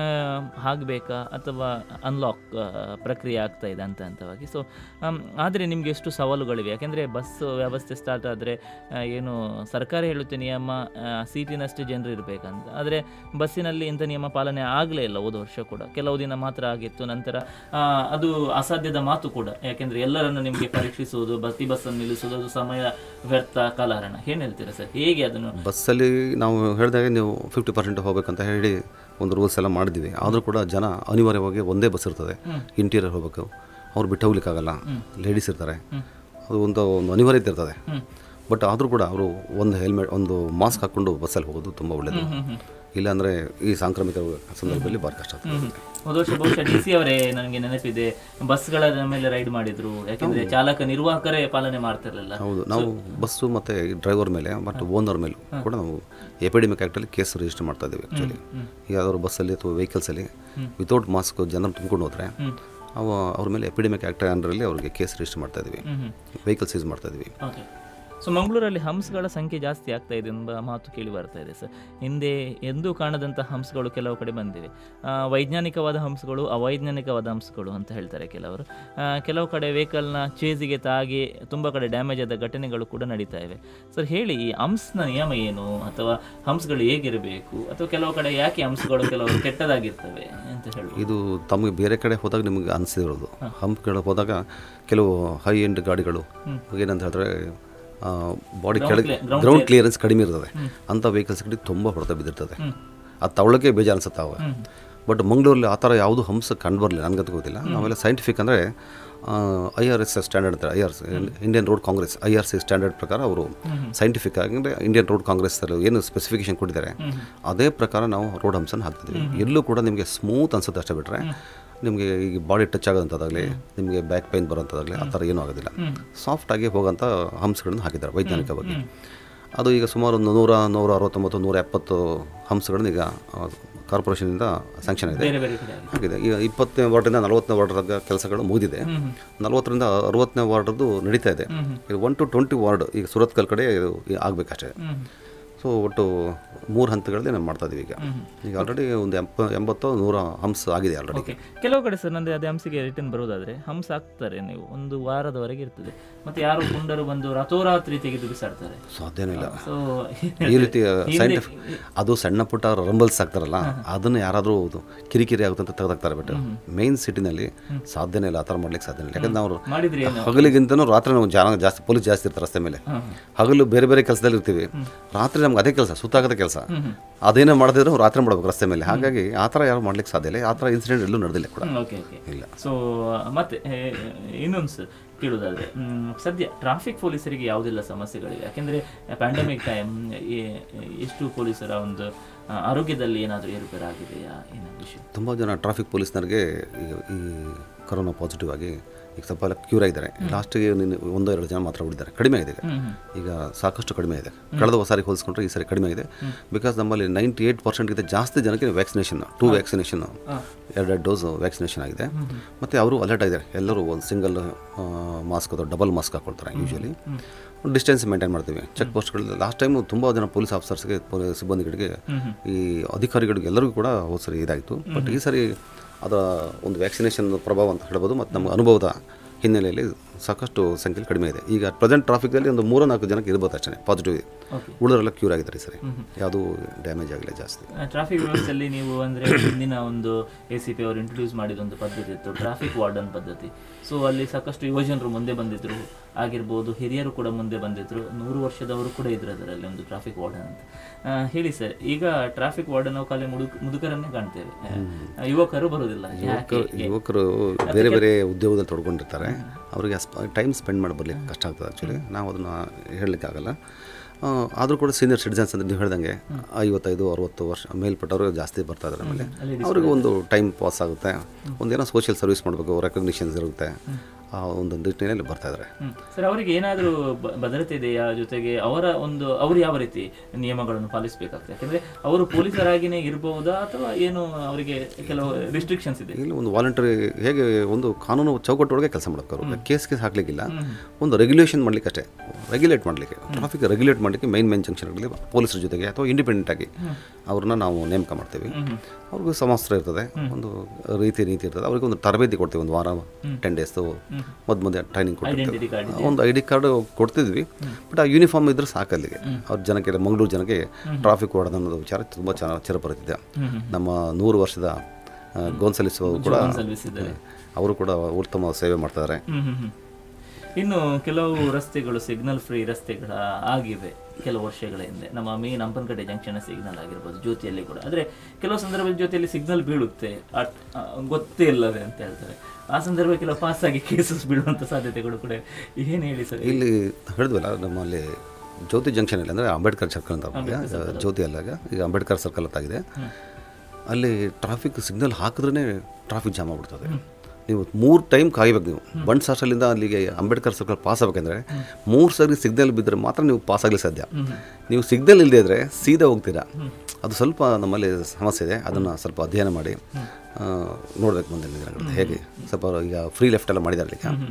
ಆಗಬೇಕಾ ಅಥವಾ ಅನ್ಲಾಕ್ ಪ್ರಕ್ರಿಯೆ ಆಗ್ತಾ ಇದೆ ಹಂತ ಹಂತವಾಗಿ ಸೊ ಆದರೆ ನಿಮಗೆ ಎಷ್ಟು ಸವಾಲುಗಳಿವೆ ಯಾಕೆಂದರೆ ಬಸ್ ವ್ಯವಸ್ಥೆ ಸ್ಟಾರ್ಟ್ ಆದರೆ ಏನು ಸರ್ಕಾರ ಹೇಳುತ್ತೆ ನಿಯಮ ಆ, ಸೀಟಿನಷ್ಟು ಜನರು ಇರಬೇಕಂತ ಆದರೆ ಬಸ್ಸಿನಲ್ಲಿ ಇಂಥ ನಿಯಮ ಪಾಲನೆ ಆಗಲೇ ಇಲ್ಲ ಹೋದ ವರ್ಷ ಕೂಡ ಕೆಲವು ದಿನ ಮಾತ್ರ ಆಗಿತ್ತು ನಂತರ ಆ, ಅದು ಅಸಾಧ್ಯದ ಮಾತು ಕೂಡ ಯಾಕೆಂದರೆ ಎಲ್ಲರನ್ನು ನಿಮಗೆ ಪರೀಕ್ಷಿಸುವುದು ಪ್ರತಿ ಬಸ್ಸನ್ನು ನಿಲ್ಲಿಸುವುದು ಅದು ಸಮಯ ವ್ಯರ್ಥ ಕಾಲಹರಣ ಏನು ಹೇಳ್ತೀರಾ ಸರ್ ಹೇಗೆ ಅದನ್ನು ಬಸ್ಸಲ್ಲಿ ನಾವು ಹೇಳಿದಾಗ ನೀವು ಫಿಫ್ಟಿ ಪರ್ಸೆಂಟ್ ಹೋಗ್ಬೇಕಂತ ಹೇಳಿ ಒಂದು ರೂಲ್ಸ್ ಎಲ್ಲ ಮಾಡಿದ್ವಿ ಆದರೂ ಕೂಡ ಜನ ಅನಿವಾರ್ಯವಾಗಿ ಒಂದೇ ಬಸ್ ಇರ್ತದೆ ಇಂಟೀರಿಯರ್ ಹೋಗ್ಬೇಕು ಅವ್ರು ಬಿಟ್ಟು ಹೋಗ್ಲಿಕ್ಕಾಗಲ್ಲ ಲೇಡೀಸ್ ಇರ್ತಾರೆ ಅದು ಒಂದು ಒಂದು ಅನಿವಾರ್ಯತೆ ಇರ್ತದೆ ಬಟ್ ಆದರೂ ಕೂಡ ಅವರು ಒಂದು ಹೆಲ್ಮೆಟ್ ಒಂದು ಮಾಸ್ಕ್ ಹಾಕ್ಕೊಂಡು ಬಸ್ಸಲ್ಲಿ ಹೋಗೋದು ತುಂಬ ಒಳ್ಳೆಯದು ಇಲ್ಲಾಂದರೆ ಈ ಸಾಂಕ್ರಾಮಿಕ ಸಂದರ್ಭದಲ್ಲಿ ಭಾರಿ ಕಷ್ಟ ಆಗ್ತದೆ ಹೋದ ವರ್ಷ ಬಹುಶಃ ಡಿ ಸಿ ಅವರೇ ನನಗೆ ನೆನಪಿದೆ ಬಸ್ಗಳ ಮೇಲೆ ರೈಡ್ ಮಾಡಿದ್ರು ಯಾಕೆಂದ್ರೆ ಚಾಲಕ ನಿರ್ವಾಹಕರೇ ಪಾಲನೆ ಮಾಡ್ತಿರ್ಲಿಲ್ಲ ಹೌದು ನಾವು ಬಸ್ಸು ಮತ್ತು ಡ್ರೈವರ್ ಮೇಲೆ ಮತ್ತು ಓನರ್ ಮೇಲೂ ಕೂಡ ನಾವು ಎಪಿಡೆಮಿಕ್ ಆ್ಯಕ್ಟಲ್ಲಿ ಕೇಸ್ ರಿಜಿಸ್ಟರ್ ಮಾಡ್ತಾ ಇದ್ದೀವಿ ಆ್ಯಕ್ಚುಲಿ ಯಾವ್ದಾದ್ರು ಬಸ್ಸಲ್ಲಿ ಅಥವಾ ವೆಹಿಕಲ್ಸಲ್ಲಿ ವಿತೌಟ್ ಮಾಸ್ಕ್ ಜನರು ತುಂಬ್ಕೊಂಡು ಹೋದರೆ ಅವ ಅವ್ರ ಮೇಲೆ ಎಪಿಡೆಮಿಕ್ ಆ್ಯಕ್ಟ್ ಅಂಡರಲ್ಲಿ ಅವ್ರಿಗೆ ಕೇಸ್ ರಿಜಿಸ್ಟರ್ ಮಾಡ್ತಾ ಇದ್ದೀವಿ ವೆಹಿಕಲ್ ಸೀಸ್ ಮಾಡ್ತಾ ಇದ್ದೀವಿ ಓಕೆ ಸೊ ಮಂಗಳೂರಲ್ಲಿ ಹಂಸಗಳ ಸಂಖ್ಯೆ ಜಾಸ್ತಿ ಆಗ್ತಾ ಇದೆ ಎಂಬ ಮಾತು ಕೇಳಿ ಬರ್ತಾ ಇದೆ ಸರ್ ಹಿಂದೆ ಎಂದೂ ಕಾಣದಂಥ ಹಂಸಗಳು ಕೆಲವು ಕಡೆ ಬಂದಿವೆ ಆ, ವೈಜ್ಞಾನಿಕವಾದ ಹಂಸಗಳು ಅವೈಜ್ಞಾನಿಕವಾದ ಹಂಸಗಳು ಅಂತ ಹೇಳ್ತಾರೆ ಕೆಲವರು ಆ, ಕೆಲವು ಕಡೆ ವೆಹಿಕಲ್ನ ಚೇಸಿಗೆ ತಾಗಿ ತುಂಬ ಕಡೆ ಡ್ಯಾಮೇಜ್ ಆದ ಘಟನೆಗಳು ಕೂಡ ನಡೀತಾ ಇವೆ ಸರ್ ಹೇಳಿ ಈ ಹಂಸ್ನ ನಿಯಮ ಏನು ಅಥವಾ ಹಂಸಗಳು ಹೇಗಿರಬೇಕು ಅಥವಾ ಕೆಲವು ಕಡೆ ಯಾಕೆ ಹಂಸಗಳು ಕೆಲವು ಕೆಟ್ಟದಾಗಿರ್ತವೆ ಅಂತ ಹೇಳಿ ಇದು ತಮಗೆ ಬೇರೆ ಕಡೆ ಹೋದಾಗ ನಿಮಗೆ ಅನಿಸಿರೋದು ಹಂಪ್ ಕಡೆ ಹೋದಾಗ ಕೆಲವು ಹೈ ಎಂಡ್ ಗಾಡಿಗಳು ಏನಂತ ಹೇಳಿದ್ರೆ ಬಾಡಿ ಕೆಳಗೆ ಗ್ರೌಂಡ್ ಕ್ಲಿಯರೆನ್ಸ್ ಕಡಿಮೆ ಇರ್ತದೆ ಅಂಥ ವೆಹಿಕಲ್ಸ್ ಕಡೆ ತುಂಬ ಹೊಡೆತ ಬಿದ್ದಿರ್ತದೆ ಅದು ತಗೊಳ್ಳೋಕ್ಕೆ ಬೇಜಾರು ಅನ್ಸುತ್ತೆ ಅವಾಗ ಬಟ್ ಮಂಗಳೂರಲ್ಲಿ ಆ ಥರ ಯಾವುದು ಹಂಸ ಕಂಡು ಬರಲಿಲ್ಲ ನನಗಂತೂ ಗೊತ್ತಿಲ್ಲ ಆಮೇಲೆ ಸೈಂಟಿಫಿಕ್ ಅಂದರೆ ಐ ಆರ್ ಎಸ್ ಸ್ಟ್ಯಾಂಡರ್ಡ್ ಅಂತಾರೆ I R C Indian road congress I R C standard ಪ್ರಕಾರ ಅವರು ಸೈಂಟಿಫಿಕ್ ಆಗಿ ಅಂದರೆ ಇಂಡಿಯನ್ ರೋಡ್ ಕಾಂಗ್ರೆಸ್ ಏನು ಸ್ಪೆಸಿಫಿಕೇಶನ್ ಕೊಟ್ಟಿದ್ದಾರೆ ಅದೇ ಪ್ರಕಾರ ನಾವು ರೋಡ್ ಹಂಸನ ಹಾಕ್ತಿದ್ವಿ ಎಲ್ಲೂ ಕೂಡ ನಿಮಗೆ ಸ್ಮೂತ್ ಅನ್ಸುತ್ತೆ ಅಷ್ಟೇ ಬಿಟ್ಟರೆ ನಿಮಗೆ ಈಗ ಬಾಡಿ ಟಚ್ ಆಗೋಂಥದ್ದಾಗಲಿ ನಿಮಗೆ ಬ್ಯಾಕ್ ಪೈನ್ ಬರೋಂಥದ್ದಾಗಲಿ ಆ ಥರ ಏನೂ ಆಗೋದಿಲ್ಲ ಸಾಫ್ಟಾಗಿ ಹೋಗೋಂಥ ಹಂಸಗಳನ್ನು ಹಾಕಿದ್ದಾರೆ ವೈಜ್ಞಾನಿಕವಾಗಿ ಅದು ಈಗ ಸುಮಾರು ಒಂದು ನೂರ ನೂರ ಅರವತ್ತೊಂಬತ್ತು ನೂರ ಎಪ್ಪತ್ತು ಹಂಸಗಳನ್ನ ಈಗ ಕಾರ್ಪೊರೇಷನಿಂದ ಸ್ಯಾಂಕ್ಷನ್ ಆಗಿದೆ ಬೇರೆ ಬೇರೆ ಕಡೆ ಆಗಿದೆ ಈಗ ಇಪ್ಪತ್ತನೇ ವಾರ್ಡಿಂದ ನಲವತ್ತನೇ ವಾರ್ಡ್ ಕೆಲಸಗಳು ಮುಗಿದಿದೆ ನಲವತ್ತರಿಂದ ಅರವತ್ತನೇ ವಾರ್ಡ್ದು ನಡೀತಾ ಇದೆ ಇದು ಒನ್ ಟು ಟ್ವೆಂಟಿ ವಾರ್ಡ್ ಈಗ ಸುರತ್ಕಲ್ ಕಡೆ ಇದು ಆಗಬೇಕಷ್ಟೇ ಸೊ ಒಟ್ಟು ಮೂರು ಹಂತಗಳಲ್ಲಿ ನಾವು ಮಾಡ್ತಾ ಇದೀವಿ ಈಗ ಈಗ ಆಲ್ರೆಡಿ ಒಂದು ಎಂಪ ಎಂಬತ್ತು ನೂರ ಹಂಸ ಆಗಿದೆ ಆಲ್ರೆಡಿ ಓಕೆ ಕೆಲವು ಕಡೆ ಸರ್ ನಂದು ಅದೇ ಹಂಸಿಗೆ ರಿಟರ್ನ್ ಬರೋದಾದ್ರೆ ಹಂಸ ಹಾಕ್ತಾರೆ ನೀವು ಒಂದು ವಾರದವರೆಗೆ ಇರ್ತದೆ ಮತ್ತೆ ಯಾರು ಪುಂಡರು ಬಂದು ರಾತೋರಾತ್ರಿ ತೆಗೆದು ಬಿಸಾಡ್ತಾರೆ ಸಾಧ್ಯನೇ ಇಲ್ಲ ಸೊ ಈ ರೀತಿ ಸೈಂಟಿಫಿಕ್ ಅದು ಸಣ್ಣ ಪುಟ್ಟ ರಂಬಲ್ಸ್ ಆಗ್ತಾರಲ್ಲ ಅದನ್ನು ಯಾರಾದರೂ ಕಿರಿಕಿರಿ ಆಗುತ್ತೆ ಅಂತ ತೆಗೆದಾಕ್ತಾರೆ ಬಟ್ ಮೇನ್ ಸಿಟಿನಲ್ಲಿ ಸಾಧ್ಯನೇ ಇಲ್ಲ ಆ ಥರ ಮಾಡ್ಲಿಕ್ಕೆ ಸಾಧ್ಯನೇ ಇಲ್ಲ ಯಾಕಂದ್ರೆ ನಾವು ಮಾಡಿದ್ರಿ ಏನು ಹಗಲಿಗಿಂತನೂ ರಾತ್ರಿ ನಾವು ಜನ ಜಾಸ್ತಿ ಪೊಲೀಸ್ ಜಾಸ್ತಿ ಇರ್ತಾರೆ ರಸ್ತೆ ಮೇಲೆ ಹಗಲು ಬೇರೆ ಬೇರೆ ಕೆಲಸದಲ್ಲಿ ಇರ್ತೀವಿ ರಾತ್ರಿ ನಮ್ಗೆ ಅದೇ ಕೆಲಸ ಸುತ್ತಾಗದ ಕೆಲಸ ಅದೇನೇ ಮಾಡದಿದ್ರು ರಾತ್ರಿ ಮಾಡ್ಬೇಕು ರಸ್ತೆ ಮೇಲೆ ಹಾಗಾಗಿ ಆ ಥರ ಯಾರು ಮಾಡ್ಲಿಕ್ಕೆ ಸಾಧ್ಯ ಇಲ್ಲ ಆ ಥರ ಇನ್ಸಿಡೆಂಟ್ ಎಲ್ಲೂ ನಡೆದಿಲ್ಲ ಕೂಡ ಓಕೆ ಓಕೆ ಇಲ್ಲ ಸೊ ಮತ್ತೆ ಏ, ಇನ್ನೊಂದು ಸರ್ ಕೇಳೋದಾದ್ರೆ ಮ್, ಸದ್ಯ ಟ್ರಾಫಿಕ್ ಪೊಲೀಸರಿಗೆ ಯಾವುದೆಲ್ಲ ಸಮಸ್ಯೆಗಳಿವೆ ಯಾಕೆಂದ್ರೆ ಪ್ಯಾಂಡಮಿಕ್ ಟೈಮ್ ಎಷ್ಟು ಪೊಲೀಸರ ಒಂದು ಆ, ಆರೋಗ್ಯದಲ್ಲಿ ಏನಾದರೂ ಏರುಪೇರಾಗಿದೆಯಾ ಏನೋ ವಿಷಯ ತುಂಬ ಜನ ಟ್ರಾಫಿಕ್ ಪೊಲೀಸ್ನವ್ರಿಗೆ ಈ ಈ ಕೊರೋನಾ ಪಾಸಿಟಿವ್ ಆಗಿ ಈಗ ಸ್ವಲ್ಪ ಎಲ್ಲ ಕ್ಯೂರ್ ಆಗಿದ್ದಾರೆ ಲಾಸ್ಟಿಗೆ ನಿನ್ನ ಒಂದೋ ಎರಡು ಜನ ಮಾತ್ರ ಉಳಿದ್ದಾರೆ ಕಡಿಮೆ ಆಗಿದೆ ಈಗ. ಈಗ ಸಾಕಷ್ಟು ಕಡಿಮೆ ಇದೆ ಕಳೆದ ಸಾರಿ ಹೋಲಿಸ್ಕೊಂಡ್ರೆ ಈ ಸಾರಿ ಕಡಿಮೆ ಆಗಿದೆ ಬಿಕಾಸ್ ನಮ್ಮಲ್ಲಿ ನೈಂಟಿ ಏಯ್ಟ್ ಪರ್ಸೆಂಟ್ಗಿಂತ ಜಾಸ್ತಿ ಜನಕ್ಕೆ ವ್ಯಾಕ್ಸಿನೇಷನ್ ಟೂ ವ್ಯಾಕ್ಸಿನೇಷನ್ ಎರಡೆರಡು ಡೋಸ್ ವ್ಯಾಕ್ಸಿನೇಷನ್ ಆಗಿದೆ ಮತ್ತು ಅವರು ಅಲರ್ಟ್ ಆಗಿದ್ದಾರೆ ಎಲ್ಲರೂ ಒಂದು ಸಿಂಗಲ್ ಮಾಸ್ಕ್ ಅಥವಾ ಡಬಲ್ ಮಾಸ್ಕ್ ಹಾಕೊಳ್ತಾರೆ ಯೂಶಲಿ ಡಿಸ್ಟೆನ್ಸ್ ಮೇಂಟೈನ್ ಮಾಡ್ತೀವಿ ಚೆಕ್ ಪೋಸ್ಟ್ಗಳಲ್ಲಿ ಲಾಸ್ಟ್ ಟೈಮ್ ತುಂಬ ಜನ ಪೊಲೀಸ್ ಆಫೀಸರ್ಸ್ಗೆ ಪೊಲೀಸ್ ಸಿಬ್ಬಂದಿಗಳಿಗೆ ಈ ಅಧಿಕಾರಿಗಳಿಗೆ ಎಲ್ಲರಿಗೂ ಕೂಡ ಹೋದ ಸರಿ ಇದಾಯಿತು ಬಟ್ ಈ ಸರಿ ಅದರ ಒಂದು ವ್ಯಾಕ್ಸಿನೇಷನ್ ಪ್ರಭಾವ ಅಂತ ಹೇಳ್ಬೋದು ಮತ್ತು ನಮ್ಮ ಅನುಭವದ ಹಿನ್ನೆಲೆಯಲ್ಲಿ ಸಾಕಷ್ಟು ಸಂಖ್ಯೆಯಲ್ಲಿ ಕಡಿಮೆ ಇದೆ ಈಗ ಪ್ರೆಸೆಂಟ್ ಟ್ರಾಫಿಕಲ್ಲಿ ಒಂದು ಮೂರು ನಾಲ್ಕು ಜನಕ್ಕೆ ಇರ್ಬೋದು ಅಷ್ಟೇ ಪಾಸಿಟಿವ್ ಇದೆ ಉಳಿದರೆಲ್ಲ ಕ್ಯೂರ್ ಆಗಿದ್ದಾರೆ ಈ ಸರಿ ಯಾವುದೂ ಡ್ಯಾಮೇಜ್ ಆಗಿಲ್ಲ ಜಾಸ್ತಿ ಟ್ರಾಫಿಕ್ ವ್ಯವಸ್ಥೆಯಲ್ಲಿ ನೀವು ಅಂದ್ರೆ ಹಿಂದಿನ ಒಂದು ಎ ಸಿ ಪಿ ಅವರು ಇಂಟ್ರೊಡ್ಯೂಸ್ ಮಾಡಿದ ಒಂದು ಪದ್ಧತಿ ಇತ್ತು ಟ್ರಾಫಿಕ್ ವಾರ್ಡನ್ ಪದ್ಧತಿ ಸೊ ಅಲ್ಲಿ ಸಾಕಷ್ಟು ಯುವಜನರು ಮುಂದೆ ಬಂದಿದ್ರು ಆಗಿರ್ಬೋದು ಹಿರಿಯರು ಕೂಡ ಮುಂದೆ ಬಂದಿದ್ರು ನೂರು ವರ್ಷದವರು ಕೂಡ ಇದ್ರು ಅದರಲ್ಲಿ ಒಂದು ಟ್ರಾಫಿಕ್ ವಾರ್ಡನ್ ಅಂತ ಆ, ಹೇಳಿ ಸರ್ ಈಗ ಟ್ರಾಫಿಕ್ ವಾರ್ಡನ್ ನಾವು ಖಾಲಿ ಮುದುಕ ಮುದುಕರನ್ನೇ ಕಾಣ್ತೇವೆ ಆ, ಯುವಕರು ಬರುವುದಿಲ್ಲ ಯಾಕೆ ಯುವಕರು ಬೇರೆ ಬೇರೆ ಉದ್ಯೋಗದಲ್ಲಿ ತೊಡ್ಕೊಂಡಿರ್ತಾರೆ ಅವರಿಗೆ ಟೈಮ್ ಸ್ಪೆಂಡ್ ಮಾಡಿ ಬರ್ಲಿಕ್ಕೆ ಕಷ್ಟ ಆಗ್ತದೆ ಆ್ಯಕ್ಚುಲಿ ನಾವು ಅದನ್ನು ಹೇಳಲಿಕ್ಕಾಗಲ್ಲ ಆದರೂ ಕೂಡ ಸೀನಿಯರ್ ಸಿಟಿಸನ್ಸ್ ಅಂತ ನೀವು ಹೇಳ್ದಂಗೆ ಐವತ್ತೈದು ಅರುವತ್ತು ವರ್ಷ ಮೇಲ್ಪಟ್ಟವರು ಜಾಸ್ತಿ ಬರ್ತಾ ಇದ್ದಾರೆ ಆಮೇಲೆ ಅವ್ರಿಗೆ ಒಂದು ಟೈಮ್ ಪಾಸ್ ಆಗುತ್ತೆ ಒಂದೇನೋ ಸೋಷಿಯಲ್ ಸರ್ವಿಸ್ ಮಾಡಬೇಕು ರೆಕಗ್ನಿಷನ್ಸ್ ಇರುತ್ತೆ ಆ ಒಂದು ನಿಟ್ಟಿನಲ್ಲಿ ಬರ್ತಾ ಇದ್ದಾರೆ ಸರ್ ಅವರಿಗೆ ಏನಾದರೂ ಭದ್ರತೆ ಇದೆಯಾ ಜೊತೆಗೆ ಅವರ ಒಂದು ಅವರು ಯಾವ ರೀತಿ ನಿಯಮಗಳನ್ನು ಪಾಲಿಸಬೇಕಾಗ್ತದೆ ಯಾಕಂದ್ರೆ ಅವರು ಪೊಲೀಸರಾಗಿನೇ ಇರಬಹುದಾ ಅಥವಾ ಏನು ಅವರಿಗೆ ಕೆಲವು ರಿಸ್ಟ್ರಿಕ್ಷನ್ಸ್ ಇದೆ ಇಲ್ಲಿ ಒಂದು ವಾಲಂಟರಿ ಹೇಗೆ ಒಂದು ಕಾನೂನು ಚೌಕಟ್ಟೊಳಗೆ ಕೆಲಸ ಮಾಡಬೇಕು ಅವರು ಕೇಸ್ ಕೇಸ್ ಹಾಕ್ಲಿಕ್ಕಿಲ್ಲ ಒಂದು ರೆಗ್ಯುಲೇಷನ್ ಮಾಡ್ಲಿಕ್ಕೆ ಅಷ್ಟೇ ರೆಗ್ಯುಲೇಟ್ ಮಾಡಲಿಕ್ಕೆ ಟ್ರಾಫಿಕ್ ರೆಗ್ಯುಲೇಟ್ ಮಾಡಲಿಕ್ಕೆ ಮೈನ್ ಮೈನ್ ಜಂಕ್ಷನ್ಗಳಲ್ಲಿ ಪೊಲೀಸರ ಜೊತೆಗೆ ಅಥವಾ ಇಂಡಿಪೆಂಡೆಂಟ್ ಆಗಿ ಅವ್ರನ್ನ ನಾವು ನೇಮಕ ಮಾಡ್ತೀವಿ ಅವ್ರಿಗೂ ಸಮಸ್ಯೆ ಇರ್ತದೆ ಒಂದು ರೀತಿ ನೀತಿ ಇರ್ತದೆ ಅವ್ರಿಗೆ ಒಂದು ತರಬೇತಿ ಕೊಡ್ತೀವಿ ಒಂದು ವಾರ ಟೆನ್ ಡೇಸ್ದು ಮಧ್ಯ ಮಧ್ಯೆ ಟ್ರೈನಿಂಗ್ Identity card ಕೊಡ್ತೀವಿ ಒಂದು ಐ ಡಿ ಕಾರ್ಡ್ ಕೊಡ್ತಿದ್ವಿ ಬಟ್ ಆ ಯೂನಿಫಾರ್ಮ್ ಇದ್ರೆ ಸಾಕಲ್ಲಿಗೆ ಅವ್ರ ಜನಕ್ಕೆ ಮಂಗಳೂರು ಜನಕ್ಕೆ ಟ್ರಾಫಿಕ್ ವಾರ್ಡ್ ಅನ್ನೋದು ವಿಚಾರ ತುಂಬ ಚೆನ್ನಾಗಿ ಚಿರಪರಿತಿದೆ ನಮ್ಮ ನೂರು ವರ್ಷದ ಆ, ಗೋನ್ಸಲಿಸ್ ಅವರು ಕೂಡ ಸರ್ವಿಸ್ ಇದ್ದಾರೆ ಅವರು ಕೂಡ ಉತ್ತಮ ಸೇವೆ ಮಾಡ್ತಾರೆ ಹ್ಮ್ ಹ್ಮ್ ಹ್ಮ್. ಇನ್ನು ಕೆಲವು ರಸ್ತೆಗಳು ಸಿಗ್ನಲ್ ಫ್ರೀ ರಸ್ತೆಗಳ ಆಗಿವೆ ಕೆಲವು ವರ್ಷಗಳ ಹಿಂದೆ ನಮ್ಮ ಮೇನ್ ಹಂಪನಕಟ್ಟೆ ಜಂಕ್ಷನ್ ಸಿಗ್ನಲ್ ಆಗಿರ್ಬೋದು ಜ್ಯೋತಿಯಲ್ಲಿ ಕೂಡ ಆದರೆ ಕೆಲವು ಸಂದರ್ಭದಲ್ಲಿ ಜ್ಯೋತಿಯಲ್ಲಿ ಸಿಗ್ನಲ್ ಬೀಳುತ್ತೆ ಅಟ್- ಆ, ಗೊತ್ತೇ ಇಲ್ಲವೇ ಅಂತ ಹೇಳ್ತಾರೆ ಆ ಸಂದರ್ಭ ಕೆಲವು ಪಾಸ್ ಆಗಿ ಕೇಸಸ್ ಬೀಳುವಂಥ ಸಾಧ್ಯತೆಗಳು ಕೂಡ ಏನು ಹೇಳಿ ಸರ್ ಇಲ್ಲಿ ಹೇಳಿದ್ವಲ್ಲ ನಮ್ಮಲ್ಲಿ ಜ್ಯೋತಿ ಜಂಕ್ಷನಲ್ಲಿ ಅಂದರೆ ಅಂಬೇಡ್ಕರ್ ಸರ್ಕಲ್ ಅಂತ ಬಂದಿದೆ. ಜ್ಯೋತಿ ಅಲ್ಲಾಗ ಈಗ ಅಂಬೇಡ್ಕರ್ ಸರ್ಕಲ್ ಅಂತ ಆಗಿದೆ ಅಲ್ಲಿ ಟ್ರಾಫಿಕ್ ಸಿಗ್ನಲ್ ಹಾಕಿದ್ರೇ ಟ್ರಾಫಿಕ್ ಜಾಮ್ ಆಗ್ಬಿಡ್ತದೆ ನೀವು ಮೂರು ಟೈಮ್ ಕಾಯ್ಬೇಕು ನೀವು ಬಂಡ್ ಸಾಸ್ಟಲ್ಲಿಂದ ಅಲ್ಲಿಗೆ ಅಂಬೇಡ್ಕರ್ ಸರ್ಕಲ್ ಪಾಸ್ ಆಗ್ಬೇಕಂದ್ರೆ ಮೂರು ಸರಿ ಸಿಗ್ನಲ್ ಬಿದ್ದರೆ ಮಾತ್ರ ನೀವು ಪಾಸ್ ಆಗಲಿ ಸಾಧ್ಯ ನೀವು ಸಿಗ್ನಲ್ ಇಲ್ಲದೆ ಇದ್ದರೆ ಸೀದಾ ಹೋಗ್ತೀರಾ ಅದು ಸ್ವಲ್ಪ ನಮ್ಮಲ್ಲಿ ಸಮಸ್ಯೆ ಇದೆ ಅದನ್ನು ಸ್ವಲ್ಪ ಅಧ್ಯಯನ ಮಾಡಿ ನೋಡ್ಬೇಕು ಮುಂದಿನ ದಿನಗಳಲ್ಲಿ ಹೇಗೆ ಸ್ವಲ್ಪ ಈಗ ಫ್ರೀ ಲೆಫ್ಟ್ ಎಲ್ಲ ಮಾಡಿದ್ದಾರೆ ಈಗ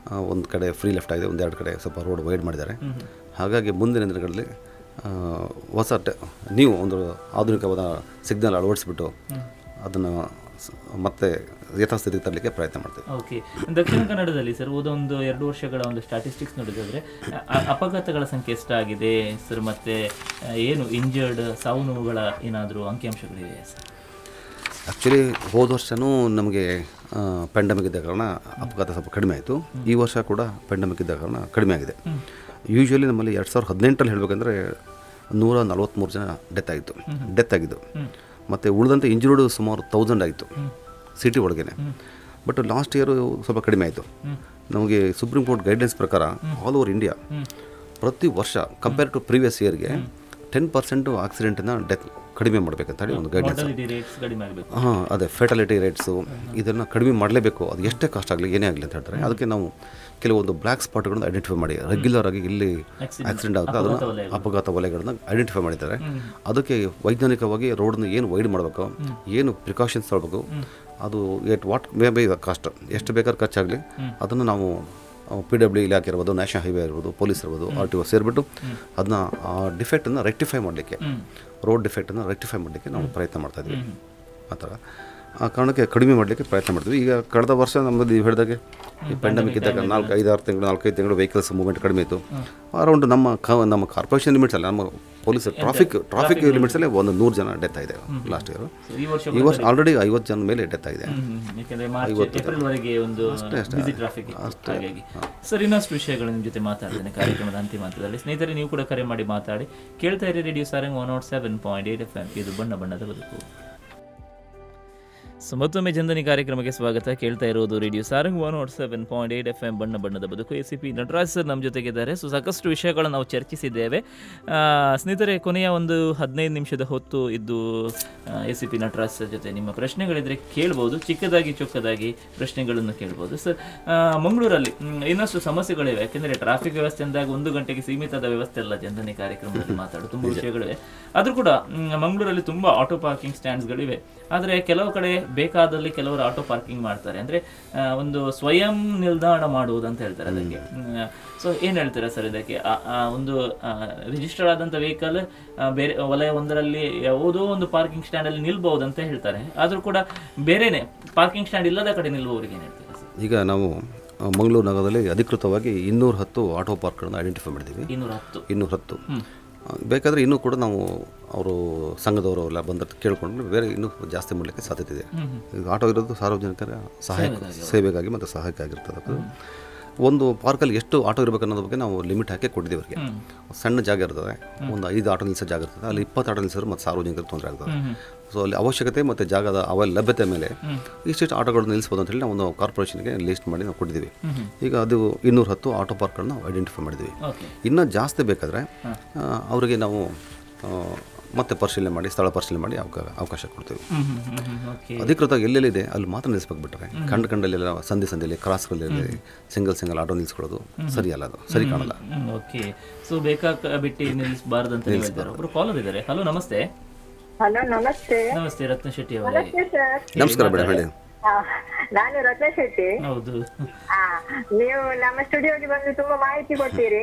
ಒಂದು ಕಡೆ ಫ್ರೀ ಲೆಫ್ಟ್ ಆಗಿದೆ ಒಂದೆರಡು ಕಡೆ ಸ್ವಲ್ಪ ರೋಡ್ ವೈಡ್ ಮಾಡಿದ್ದಾರೆ ಹಾಗಾಗಿ ಮುಂದಿನ ದಿನಗಳಲ್ಲಿ ಆ, ಹೊಸ ಟೆ ನೀವು ಒಂದು ಆಧುನಿಕವಾದ ಸಿಗ್ನಲ್ ಅಳವಡಿಸ್ಬಿಟ್ಟು ಅದನ್ನು ಸ- ಮತ್ತೆ ಯಥಾಸ್ಥಿತಿಗೆ ತರಲಿಕ್ಕೆ ಪ್ರಯತ್ನ ಮಾಡ್ತೀವಿ ಓಕೆ ದಕ್ಷಿಣ ಕನ್ನಡದಲ್ಲಿ ಸರ್ ಹೋದ ಒಂದು ಎರಡು ವರ್ಷಗಳ ಒಂದು ಸ್ಟಾಟಿಸ್ಟಿಕ್ಸ್ ನೋಡಿದ್ರೆ ಅ- ಅಪಘಾತಗಳ ಸಂಖ್ಯೆ ಎಷ್ಟಾಗಿದೆ ಸರ್ ಮತ್ತೆ ಆ, ಏನು ಇಂಜರ್ಡ್ ಸಾವು ನೋವುಗಳ ಏನಾದರೂ ಅಂಕಿಅಂಶಗಳಿವೆ ಸರ್ ಆ್ಯಕ್ಚುಲಿ ಹೋದ ವರ್ಷವೂ ನಮಗೆ ಪೆಂಡಮಿಕ್ ಇದ್ದ ಕಾರಣ ಅಪಘಾತ ಸ್ವಲ್ಪ ಕಡಿಮೆ ಆಯಿತು ಈ ವರ್ಷ ಕೂಡ ಪೆಂಡಮಿಕ್ ಇದ್ದ ಕಾರಣ ಕಡಿಮೆ ಆಗಿದೆ ಯೂಶ್ವಲಿ ನಮ್ಮಲ್ಲಿ ಎರಡು ಸಾವಿರದ ಹದಿನೆಂಟರಲ್ಲಿ ಹೇಳಬೇಕಂದ್ರೆ ನೂರ ನಲ್ವತ್ತ್ಮೂರು ಜನ ಡೆತ್ ಆಗಿತ್ತು ಡೆತ್ ಆಗಿದ್ದು ಮತ್ತು ಉಳಿದಂತೆ ಇಂಜುರ್ಡ್ ಸುಮಾರು ತೌಸಂಡ್ ಆಯಿತು ಸಿಟಿ ಒಳಗೇನೆ ಬಟ್ ಲಾಸ್ಟ್ ಇಯರು ಸ್ವಲ್ಪ ಕಡಿಮೆ ಆಯಿತು ನಮಗೆ ಸುಪ್ರೀಂ ಕೋರ್ಟ್ ಗೈಡ್ಲೈನ್ಸ್ ಪ್ರಕಾರ ಆಲ್ ಓವರ್ ಇಂಡಿಯಾ ಪ್ರತಿ ವರ್ಷ ಕಂಪೇರ್ ಟು ಪ್ರೀವಿಯಸ್ ಇಯರ್ಗೆ ಟೆನ್ ಪರ್ಸೆಂಟು ಆಕ್ಸಿಡೆಂಟನ್ನು ಡೆತ್ ಕಡಿಮೆ ಮಾಡಬೇಕಂತ ಹೇಳಿ ಒಂದು ಗೈಡ್ಲೈನ್ಸ್ ಮಾರ್ಟಾಲಿಟಿ ರೇಟ್ಸ್ ಕಡಿಮೆ ಆಗಬೇಕು ಹಾಂ ಅದೇ ಫೆಟಲಿಟಿ ರೇಟ್ಸು ಇದನ್ನು ಕಡಿಮೆ ಮಾಡಲೇಬೇಕು ಅದು ಎಷ್ಟೇ ಕಾಸ್ಟ್ ಆಗಲಿ ಏನೇ ಆಗಲಿ ಅಂತ ಹೇಳ್ತಾರೆ ಅದಕ್ಕೆ ನಾವು ಕೆಲವೊಂದು ಬ್ಲ್ಯಾಕ್ ಸ್ಪಾಟ್ಗಳನ್ನು ಐಡೆಂಟಿಫೈ ಮಾಡಿ ರೆಗ್ಯುಲರ್ ಆಗಿ ಇಲ್ಲಿ ಆಕ್ಸಿಡೆಂಟ್ ಆಗುತ್ತೆ ಅದನ್ನು ಅಪಘಾತ ವಲಯಗಳನ್ನ ಐಡೆಂಟಿಫೈ ಮಾಡಿದ್ದಾರೆ ಅದಕ್ಕೆ ವೈಜ್ಞಾನಿಕವಾಗಿ ರೋಡನ್ನ ಏನು ವೈಡ್ ಮಾಡಬೇಕು ಏನು ಪ್ರಿಕಾಷನ್ಸ್ ತಗೊಳ್ಬೇಕು ಅದು at what may be cost ಎಷ್ಟು ಬೇಕಾದ್ರೆ ಖರ್ಚಾಗಲಿ ಅದನ್ನು ನಾವು ಪಿ ಡಬ್ಲ್ಯೂ ಇಲಾಖೆ ಇರ್ಬೋದು ನ್ಯಾಷನಲ್ ಹೈವೇ ಇರ್ಬೋದು ಪೊಲೀಸ್ ಇರ್ಬೋದು ಆರ್ ಟಿ ಒ ಸೇರಿಬಿಟ್ಟು ಅದನ್ನ ಆ ಡಿಫೆಕ್ಟನ್ನು ರೆಕ್ಟಿಫೈ ಮಾಡಲಿಕ್ಕೆ ರೋಡ್ ಡಿಫೆಕ್ಟನ್ನು ರೆಕ್ಟಿಫೈ ಮಾಡಲಿಕ್ಕೆ ನಾವು ಪ್ರಯತ್ನ ಮಾಡ್ತಾ ಇದ್ವಿ ಆ ಥರ ಆ ಕಾರಣಕ್ಕೆ ಕಡಿಮೆ ಮಾಡಲಿಕ್ಕೆ ಪ್ರಯತ್ನ ಮಾಡ್ತೀವಿ ಈಗ ಕಳೆದ ವರ್ಷ ನಮ್ಮದು ನೀವು ಹೇಳಿದಾಗೆ ಈ ಪೆಂಡಮಿಕ್ ಇದ್ದಾಗ ನಾಲ್ಕು ಐದಾರು ತಿಂಗಳು ನಾಲ್ಕೈದು ತಿಂಗಳು ವೆಹಿಕಲ್ಸ್ ಮೂವ್ಮೆಂಟ್ ಕಡಿಮೆ ಇತ್ತು ಅರೌಂಡ್ ನಮ್ಮ ಕ ನಮ್ಮ ಕಾರ್ಪೊರೇಷನ್ ಲಿಮಿಟ್ಸ್ ಅಲ್ಲ ನಮ್ಮ ಪೊಲೀಸ್ ಟ್ರಾಫಿಕ್ ಟ್ರಾಫಿಕ್ ಲಿಮಿಟ್ಸಲ್ಲೇ ಒಂದು ನೂರು ಜನ ಡೆತ್ ಆಗಿದೆ ಲಾಸ್ಟ್ ಇಯರ್ ಈ ವರ್ಷ ಈ ವರ್ಷ ಆಲ್ರೆಡಿ ಐವತ್ತು ಜನ ಮೇಲೆ ಡೆತ್ ಆಗಿದೆ ಯಾಕಂದ್ರೆ ಮಾರ್ಚ್ ಏಪ್ರಿಲ್ ವರೆಗೆ ಒಂದು ಬಿಸಿ ಟ್ರಾಫಿಕ್ ಹಾಗಾಗಿ ಸರ್ ಇನ್ನಷ್ಟು ವಿಷಯಗಳು ನಿಮ್ಮ ಜೊತೆ ಮಾತಾಡ್ತೇನೆ ಕಾರ್ಯಕ್ರಮದ ಅಂತಿಮ ಹಂತದಲ್ಲಿ ಸ್ನೇಹಿತರೆ ನೀವು ಕೂಡ ಕರೆ ಮಾಡಿ ಮಾತಾಡಿ ಕೇಳ್ತಾ ಇರಿ radio Sarang one nought seven point eight F M ಇದು ಬಣ್ಣ ಬಣ್ಣದ ಬದುಕು ಸೊ ಮತ್ತೊಮ್ಮೆ ಜಂದನಿ ಕಾರ್ಯಕ್ರಮಕ್ಕೆ ಸ್ವಾಗತ ಕೇಳ್ತಾ ಇರೋದು radio Sarang one nought seven point eight F M ಬಣ್ಣ ಬಣ್ಣದ ಬದುಕು A C P Nataraj sir ನಮ್ಮ ಜೊತೆಗಿದ್ದಾರೆ ಸೊ ಸಾಕಷ್ಟು ವಿಷಯಗಳನ್ನು ನಾವು ಚರ್ಚಿಸಿದ್ದೇವೆ ಆ, ಸ್ನೇಹಿತರೆ ಕೊನೆಯ ಒಂದು ಹದಿನೈದು ನಿಮಿಷದ ಹೊತ್ತು ಇದ್ದು A C P Nataraj sir ಜೊತೆ ನಿಮ್ಮ ಪ್ರಶ್ನೆಗಳಿದ್ರೆ ಕೇಳ್ಬೋದು ಚಿಕ್ಕದಾಗಿ ಚೊಕ್ಕದಾಗಿ ಪ್ರಶ್ನೆಗಳನ್ನು ಕೇಳ್ಬೋದು ಸರ್ ಆ, ಮಂಗಳೂರಲ್ಲಿ ಮ್, ಇನ್ನಷ್ಟು ಸಮಸ್ಯೆಗಳಿವೆ ಯಾಕೆಂದರೆ ಟ್ರಾಫಿಕ್ ವ್ಯವಸ್ಥೆ ಅಂದಾಗ ಒಂದು ಗಂಟೆಗೆ ಸೀಮಿತದ ವ್ಯವಸ್ಥೆ ಅಲ್ಲ ಜಂದನಿ ಕಾರ್ಯಕ್ರಮದಲ್ಲಿ ಮಾತಾಡೋದು ತುಂಬ ವಿಷಯಗಳಿವೆ ಆದರೂ ಕೂಡ ಮ್, ಮಂಗಳೂರಲ್ಲಿ ತುಂಬ ಆಟೋ ಪಾರ್ಕಿಂಗ್ ಸ್ಟ್ಯಾಂಡ್ಸ್ಗಳಿವೆ ಆದರೆ ಕೆಲವು ಕಡೆ ಬೇಕಾದಲ್ಲಿ ಕೆಲವರು ಆಟೋ ಪಾರ್ಕಿಂಗ್ ಮಾಡ್ತಾರೆ ಅಂದರೆ ಒಂದು ಸ್ವಯಂ ನಿಲ್ದಾಣ ಮಾಡುವುದು ಅಂತ ಹೇಳ್ತಾರೆ ಅದಕ್ಕೆ ಸೊ ಏನು ಹೇಳ್ತೀರಾ ಸರ್ ಇದಕ್ಕೆ ಆ- ಆ ಒಂದು ರಿಜಿಸ್ಟರ್ ಆದಂಥ ವೆಹಿಕಲ್ ಬೇರೆ ವಲಯ ಒಂದರಲ್ಲಿ ಯಾವುದೋ ಒಂದು ಪಾರ್ಕಿಂಗ್ ಸ್ಟ್ಯಾಂಡಲ್ಲಿ ನಿಲ್ಬಹುದು ಅಂತ ಹೇಳ್ತಾರೆ ಆದರೂ ಕೂಡ ಬೇರೆನೆ ಪಾರ್ಕಿಂಗ್ ಸ್ಟ್ಯಾಂಡ್ ಇಲ್ಲದ ಕಡೆ ನಿಲ್ಲುವವರಿಗೆ ಏನು ಹೇಳ್ತೀರಾ ಸರ್ ಈಗ ನಾವು ಆ, ಮಂಗಳೂರು ನಗರದಲ್ಲಿ ಅಧಿಕೃತವಾಗಿ ಇನ್ನೂರ ಹತ್ತು ಆಟೋ ಪಾರ್ಕ್ಗಳನ್ನು ಐಡೆಂಟಿಫೈ ಮಾಡಿದ್ದೀವಿ ಇನ್ನೂರ ಹತ್ತು ಇನ್ನೂರ ಹತ್ತು ಆ, ಬೇಕಾದರೆ ಇನ್ನೂ ಕೂಡ ನಾವು ಅವರು ಸಂಘದವರು ಎಲ್ಲ ಬಂದ ಕೇಳ್ಕೊಂಡ್ರೆ ಬೇರೆ ಇನ್ನೂ ಜಾಸ್ತಿ ಮಾಡಲಿಕ್ಕೆ ಸಾಧ್ಯತೆ ಇದೆ ಈಗ ಆಟೋ ಇರೋದು ಸಾರ್ವಜನಿಕರ ಸಹಾಯ ಸೇವೆಗಾಗಿ ಮತ್ತು ಸಹಾಯಕ್ಕಾಗಿರ್ತದೆ ಅದು ಒಂದು ಪಾರ್ಕಲ್ಲಿ ಎಷ್ಟು ಆಟೋ ಇರಬೇಕು ಅನ್ನೋದ್ರ ಬಗ್ಗೆ ನಾವು ಲಿಮಿಟ್ ಹಾಕಿ ಕೊಟ್ಟಿದ್ದೀವಿ ಅವರಿಗೆ ಸಣ್ಣ ಜಾಗ ಇರ್ತದೆ ಒಂದು ಐದು ಆಟೋ ನಿಲ್ಲಿಸೋ ಜಾಗ ಇರ್ತದೆ ಅಲ್ಲಿ ಇಪ್ಪತ್ತು ಆಟೋ ನಿಲ್ಲಿಸಿದ್ರೆ ಮತ್ತು ಸಾರ್ವಜನಿಕರಿಗೆ ತೊಂದರೆ ಆಗ್ತದೆ ಸೊ ಅಲ್ಲಿ ಅವಶ್ಯಕತೆ ಮತ್ತು ಜಾಗದ ಅವೈಲ್ ಲಭ್ಯತೆ ಮೇಲೆ ಇಷ್ಟಿಷ್ಟು ಆಟೋಗಳು ನಿಲ್ಲಿಸ್ಬೋದು ಅಂತ ಹೇಳಿ ನಾವು ಒಂದು ಕಾರ್ಪೊರೇಷನ್ಗೆ ಲಿಸ್ಟ್ ಮಾಡಿ ನಾವು ಕೊಟ್ಟಿದ್ದೀವಿ ಈಗ ಅದು ಇನ್ನೂರ ಹತ್ತು ಆಟೋ ಪಾರ್ಕ್ಗಳನ್ನ ನಾವು ಐಡೆಂಟಿಫೈ ಮಾಡಿದ್ದೀವಿ ಓಕೆ ಇನ್ನೂ ಜಾಸ್ತಿ ಬೇಕಾದರೆ ಅವರಿಗೆ ನಾವು ಆ, ಮತ್ತೆ ಪರಿಶೀಲನೆ ಮಾಡಿ ಸ್ಥಳ ಪರಿಶೀಲನೆ ಮಾಡಿ ಅವಕಾಶ ಅವಕಾಶ ಕೊಡ್ತೀವಿ ಓಕೆ ಅಧಿಕೃತ ಎಲ್ಲೆಲ್ಲಿದೆ ಅಲ್ಲಿ ಮಾತ್ರ ನಿಲ್ಲಿಸ್ಬೇಕು ಬಿಟ್ಟರೆ ಕಂಡು ಕಂಡಲ್ಲೆಲ್ಲ ಸಂಧಿ ಸಂಧಿಯಲ್ಲಿ ಕ್ರಾಸ್ಗಳಲ್ಲಿ ಸಿಂಗಲ್ ಸಿಂಗಲ್ ಆಟೋ ನಿಲ್ಲಿಸ್ಕೊಳ್ಳೋದು ಸರಿಯಲ್ಲ ಅದು ಸರಿ ಕಾಣಲ್ಲ ಓಕೆ ಸೊ ಬೇಕಾಗ ಬಿಟ್ಟು ನಿಲ್ಲಿಸಬಾರ್ದು ಅಂತ ನೀವು ಹೇಳ್ತಾರೆ ಒಬ್ರು ಕಾಲರ್ ಇದ್ದಾರೆ ಹಲೋ ನಮಸ್ತೆ ಹಲೋ ನಮಸ್ತೆ ನಮಸ್ತೆ ರತ್ನ ಶೆಟ್ಟಿ ಅವರೇ ನಮಸ್ತೆ ಸರ್ ನಮಸ್ಕಾರ ಮೇಡಮ್ ಹೇಳಿ ಆ, ನಾನು ರತ್ನ ಶೆಟ್ಟಿ ಹೌದು ಆ, ನೀವು ನಮ್ಮ ಸ್ಟುಡಿಯೋಗೆ ಬಂದು ತುಂಬಾ ಮಾಹಿತಿ ಕೊಡ್ತೀರಿ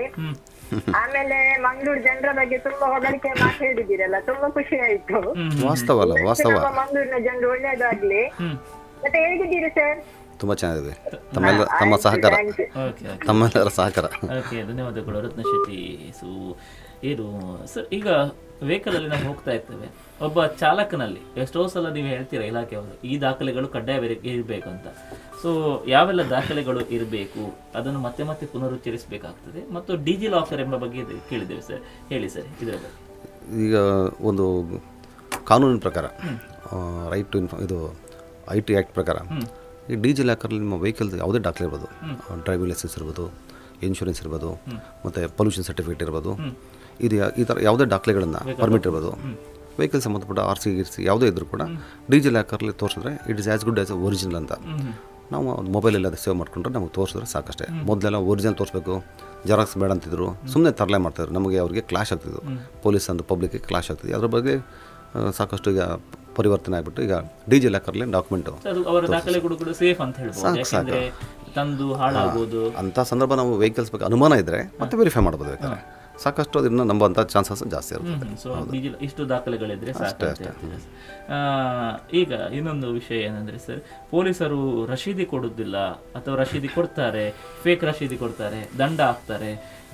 ಆಮೇಲೆ ಮಂಗಳೂರು ಜನರ ಬಗ್ಗೆ ತುಂಬಾ ಹೊಗಳಿಕೆ ಮಾತು ಹೇಳಿದ್ದೀರಲ್ಲ ತುಂಬಾ ಖುಷಿ ಆಯ್ತು ವಾಸ್ತವ ಅಲ್ಲ ವಾಸ್ತವ ನಮ್ಮ ಮಂಗಳೂರಿನ ಜನರು ಒಳ್ಳೇದಾಗ್ಲಿ ಮತ್ತೆ ಹೇಗಿದ್ದೀರಿ ಸರ್ ತುಂಬ ಚೆನ್ನಾಗಿದೆ ತಮ್ಮೆಲ್ಲ ತಮ್ಮ ಸಹಕಾರ ಓಕೆ ಓಕೆ ತಮ್ಮೆಲ್ಲರ ಸಹಕಾರ ಓಕೆ ಧನ್ಯವಾದಗಳು ರತ್ನ ಶೆಟ್ಟಿ ಸೊ ಏನು ಸರ್ ಈಗ ವೆಹಿಕಲ್ ಅಲ್ಲಿ ನಾವು ಹೋಗ್ತಾ ಇರ್ತೇವೆ ಒಬ್ಬ ಚಾಲಕನಲ್ಲಿ ಎಷ್ಟೋ ಸಲ ನೀವು ಹೇಳ್ತೀರಾ ಇಲಾಖೆಯವರು ಈ ದಾಖಲೆಗಳು ಕಡ್ಡಾಯ ಇರಬೇಕು ಅಂತ ಸೊ ಯಾವೆಲ್ಲ ದಾಖಲೆಗಳು ಇರಬೇಕು ಅದನ್ನು ಮತ್ತೆ ಮತ್ತೆ ಪುನರುಚ್ಚರಿಸಬೇಕಾಗ್ತದೆ ಮತ್ತು ಡಿಜಿ ಲಾಕರ್ ಎಂಬ ಬಗ್ಗೆ ಇದು ಕೇಳಿದ್ದೇವೆ ಸರ್ ಹೇಳಿ ಸರ್ ಇದರ ಬಗ್ಗೆ ಈಗ ಒಂದು ಕಾನೂನಿನ ಪ್ರಕಾರ ರೈಟ್ ಟು ಇನ್ಫ ಇದು ಐ ಟಿ ಆ್ಯಕ್ಟ್ ಪ್ರಕಾರ ಈ ಡಿ ಜಿ ಲಾಕರ್ಲಿ ನಿಮ್ಮ ವೆಹಿಕಲ್ ಯಾವುದೇ ದಾಖಲೆ ಇರ್ಬೋದು ಡ್ರೈವಿಂಗ್ ಲೈಸೆನ್ಸ್ ಇರ್ಬೋದು ಇನ್ಶೂರೆನ್ಸ್ ಇರ್ಬೋದು ಮತ್ತು ಪೊಲ್ಯೂಷನ್ ಸರ್ಟಿಫಿಕೇಟ್ ಇರ್ಬೋದು ಇದು ಯಾ- ಈ ಥರ ಯಾವುದೇ ದಾಖಲೆಗಳನ್ನು ಪರ್ಮಿಟ್ ಇರ್ಬೋದು ವೆಹಿಕಲ್ ಸಂಬಂಧಪಟ್ಟ ಆರ್ ಸಿ ಗಿರ್ಸಿ ಯಾವುದೇ ಇದ್ರೂ ಕೂಡ ಡಿ ಜಿ ಲಾಕರ್ಲಿ ತೋರಿಸಿದ್ರೆ it is as good as original ಅಂತ ನಾವು ಮೊಬೈಲೆಲ್ಲ ಸೇವ್ ಮಾಡ್ಕೊಂಡ್ರೆ ನಮಗೆ ತೋರಿಸಿದ್ರೆ ಸಾಕಷ್ಟೇ ಮೊದಲೆಲ್ಲ ಒರಿಜಿನಲ್ ತೋರಿಸ್ಬೇಕು ಜೆರಾಕ್ಸ್ ಬೇಡ ಅಂತಿದ್ರು ಸುಮ್ಮನೆ ತರಲೆ ಮಾಡ್ತಾಯಿದ್ರು ನಮಗೆ ಅವರಿಗೆ ಕ್ಲಾಶ್ ಆಗ್ತಿದ್ರು ಪೊಲೀಸ್ ಅಂದು ಪಬ್ಲಿಕ್ಗೆ ಕ್ಲಾಶ್ ಆಗ್ತಿದೆ ಅದ್ರ ಬಗ್ಗೆ ಆ, ಸಾಕಷ್ಟು ಈಗ ಪರಿವರ್ತನೆ ಆಗಿಬಿಟ್ಟು ಈಗ ಡಿ ಜಿ ಲಾಕರ್ಲಿ ಡಾಕ್ಯುಮೆಂಟು ಅದು ಅವರ ದಾಖಲೆಗಳು ಕೂಡ ಸೇಫ್ ಅಂತ ಹೇಳ್ಬೋದು ಯಾಕಂದ್ರೆ ತಂದು ಹಾಳಾಗೋದು ಅಂಥ ಸಂದರ್ಭ ನಾವು ವೆಹಿಕಲ್ಸ್ ಬಗ್ಗೆ ಅನುಮಾನ ಇದ್ದರೆ ಮತ್ತೆ ವೆರಿಫೈ ಮಾಡ್ಬೋದು ಬೇಕಾದ್ರೆ ಸಾಕಷ್ಟು ಅದನ್ನ ನಂಬುವಂಥ ಚಾನ್ಸಸ್ ಜಾಸ್ತಿ ಇರುತ್ತೆ ಸೊ ಡೀಸೆಲ್ ಇಷ್ಟು ದಾಖಲೆಗಳಿದ್ರೆ ಸಾಕು ಅಂತ ಹೇಳ್ತೀರಾ ಸರ್. ಆ, ಈಗ ಇನ್ನೊಂದು ವಿಷಯ ಏನಂದ್ರೆ ಸರ್ ಪೊಲೀಸರು ರಶೀದಿ ಕೊಡುದಿಲ್ಲ ಅಥವಾ ರಶೀದಿ ಕೊಡ್ತಾರೆ ಫೇಕ್ ರಶೀದಿ ಕೊಡ್ತಾರೆ ದಂಡ ಹಾಕ್ತಾರೆ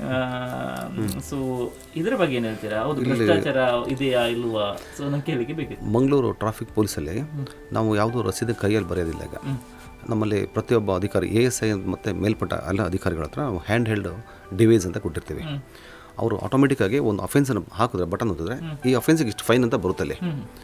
ಸೊ ಇದ್ರ ಬಗ್ಗೆ ಏನ್ ಹೇಳ್ತೀರಾ ಹೌದು ಭ್ರಷ್ಟಾಚಾರ ಇದೆಯಾ ಇಲ್ವಾ ಸೊ ನಂಗೆ ಕೇಳಿಕ್ಕೆ ಬೇಕಿತ್ತು ಮಂಗಳೂರು ಟ್ರಾಫಿಕ್ ಪೊಲೀಸಲ್ಲಿ ನಾವು ಯಾವುದೂ ರಸೀದಿ ಕೈಯಲ್ಲಿ ಬರೆಯೋದಿಲ್ಲ ಈಗ ನಮ್ಮಲ್ಲಿ ಪ್ರತಿಯೊಬ್ಬ ಅಧಿಕಾರಿ ಎ ಎಸ್ ಐ ಮತ್ತು ಮೇಲ್ಪಟ್ಟ ಎಲ್ಲ ಅಧಿಕಾರಿಗಳ ಹತ್ರ ಹ್ಯಾಂಡ್ ಹೆಲ್ಡ್ ಡಿವೈಸ್ ಅಂತ ಕೊಟ್ಟಿರ್ತೀವಿ ಅವರು ಆಟೋಮೆಟಿಕ್ಕಾಗಿ ಒಂದು ಅಫೆನ್ಸನ್ನು ಹಾಕಿದ್ರೆ ಬಟನ್ ಒತ್ತಿದ್ರೆ ಈ ಅಫೆನ್ಸಿಗೆ ಇಷ್ಟು ಫೈನ್ ಅಂತ ಬರುತ್ತೆ ಅಲ್ಲಿ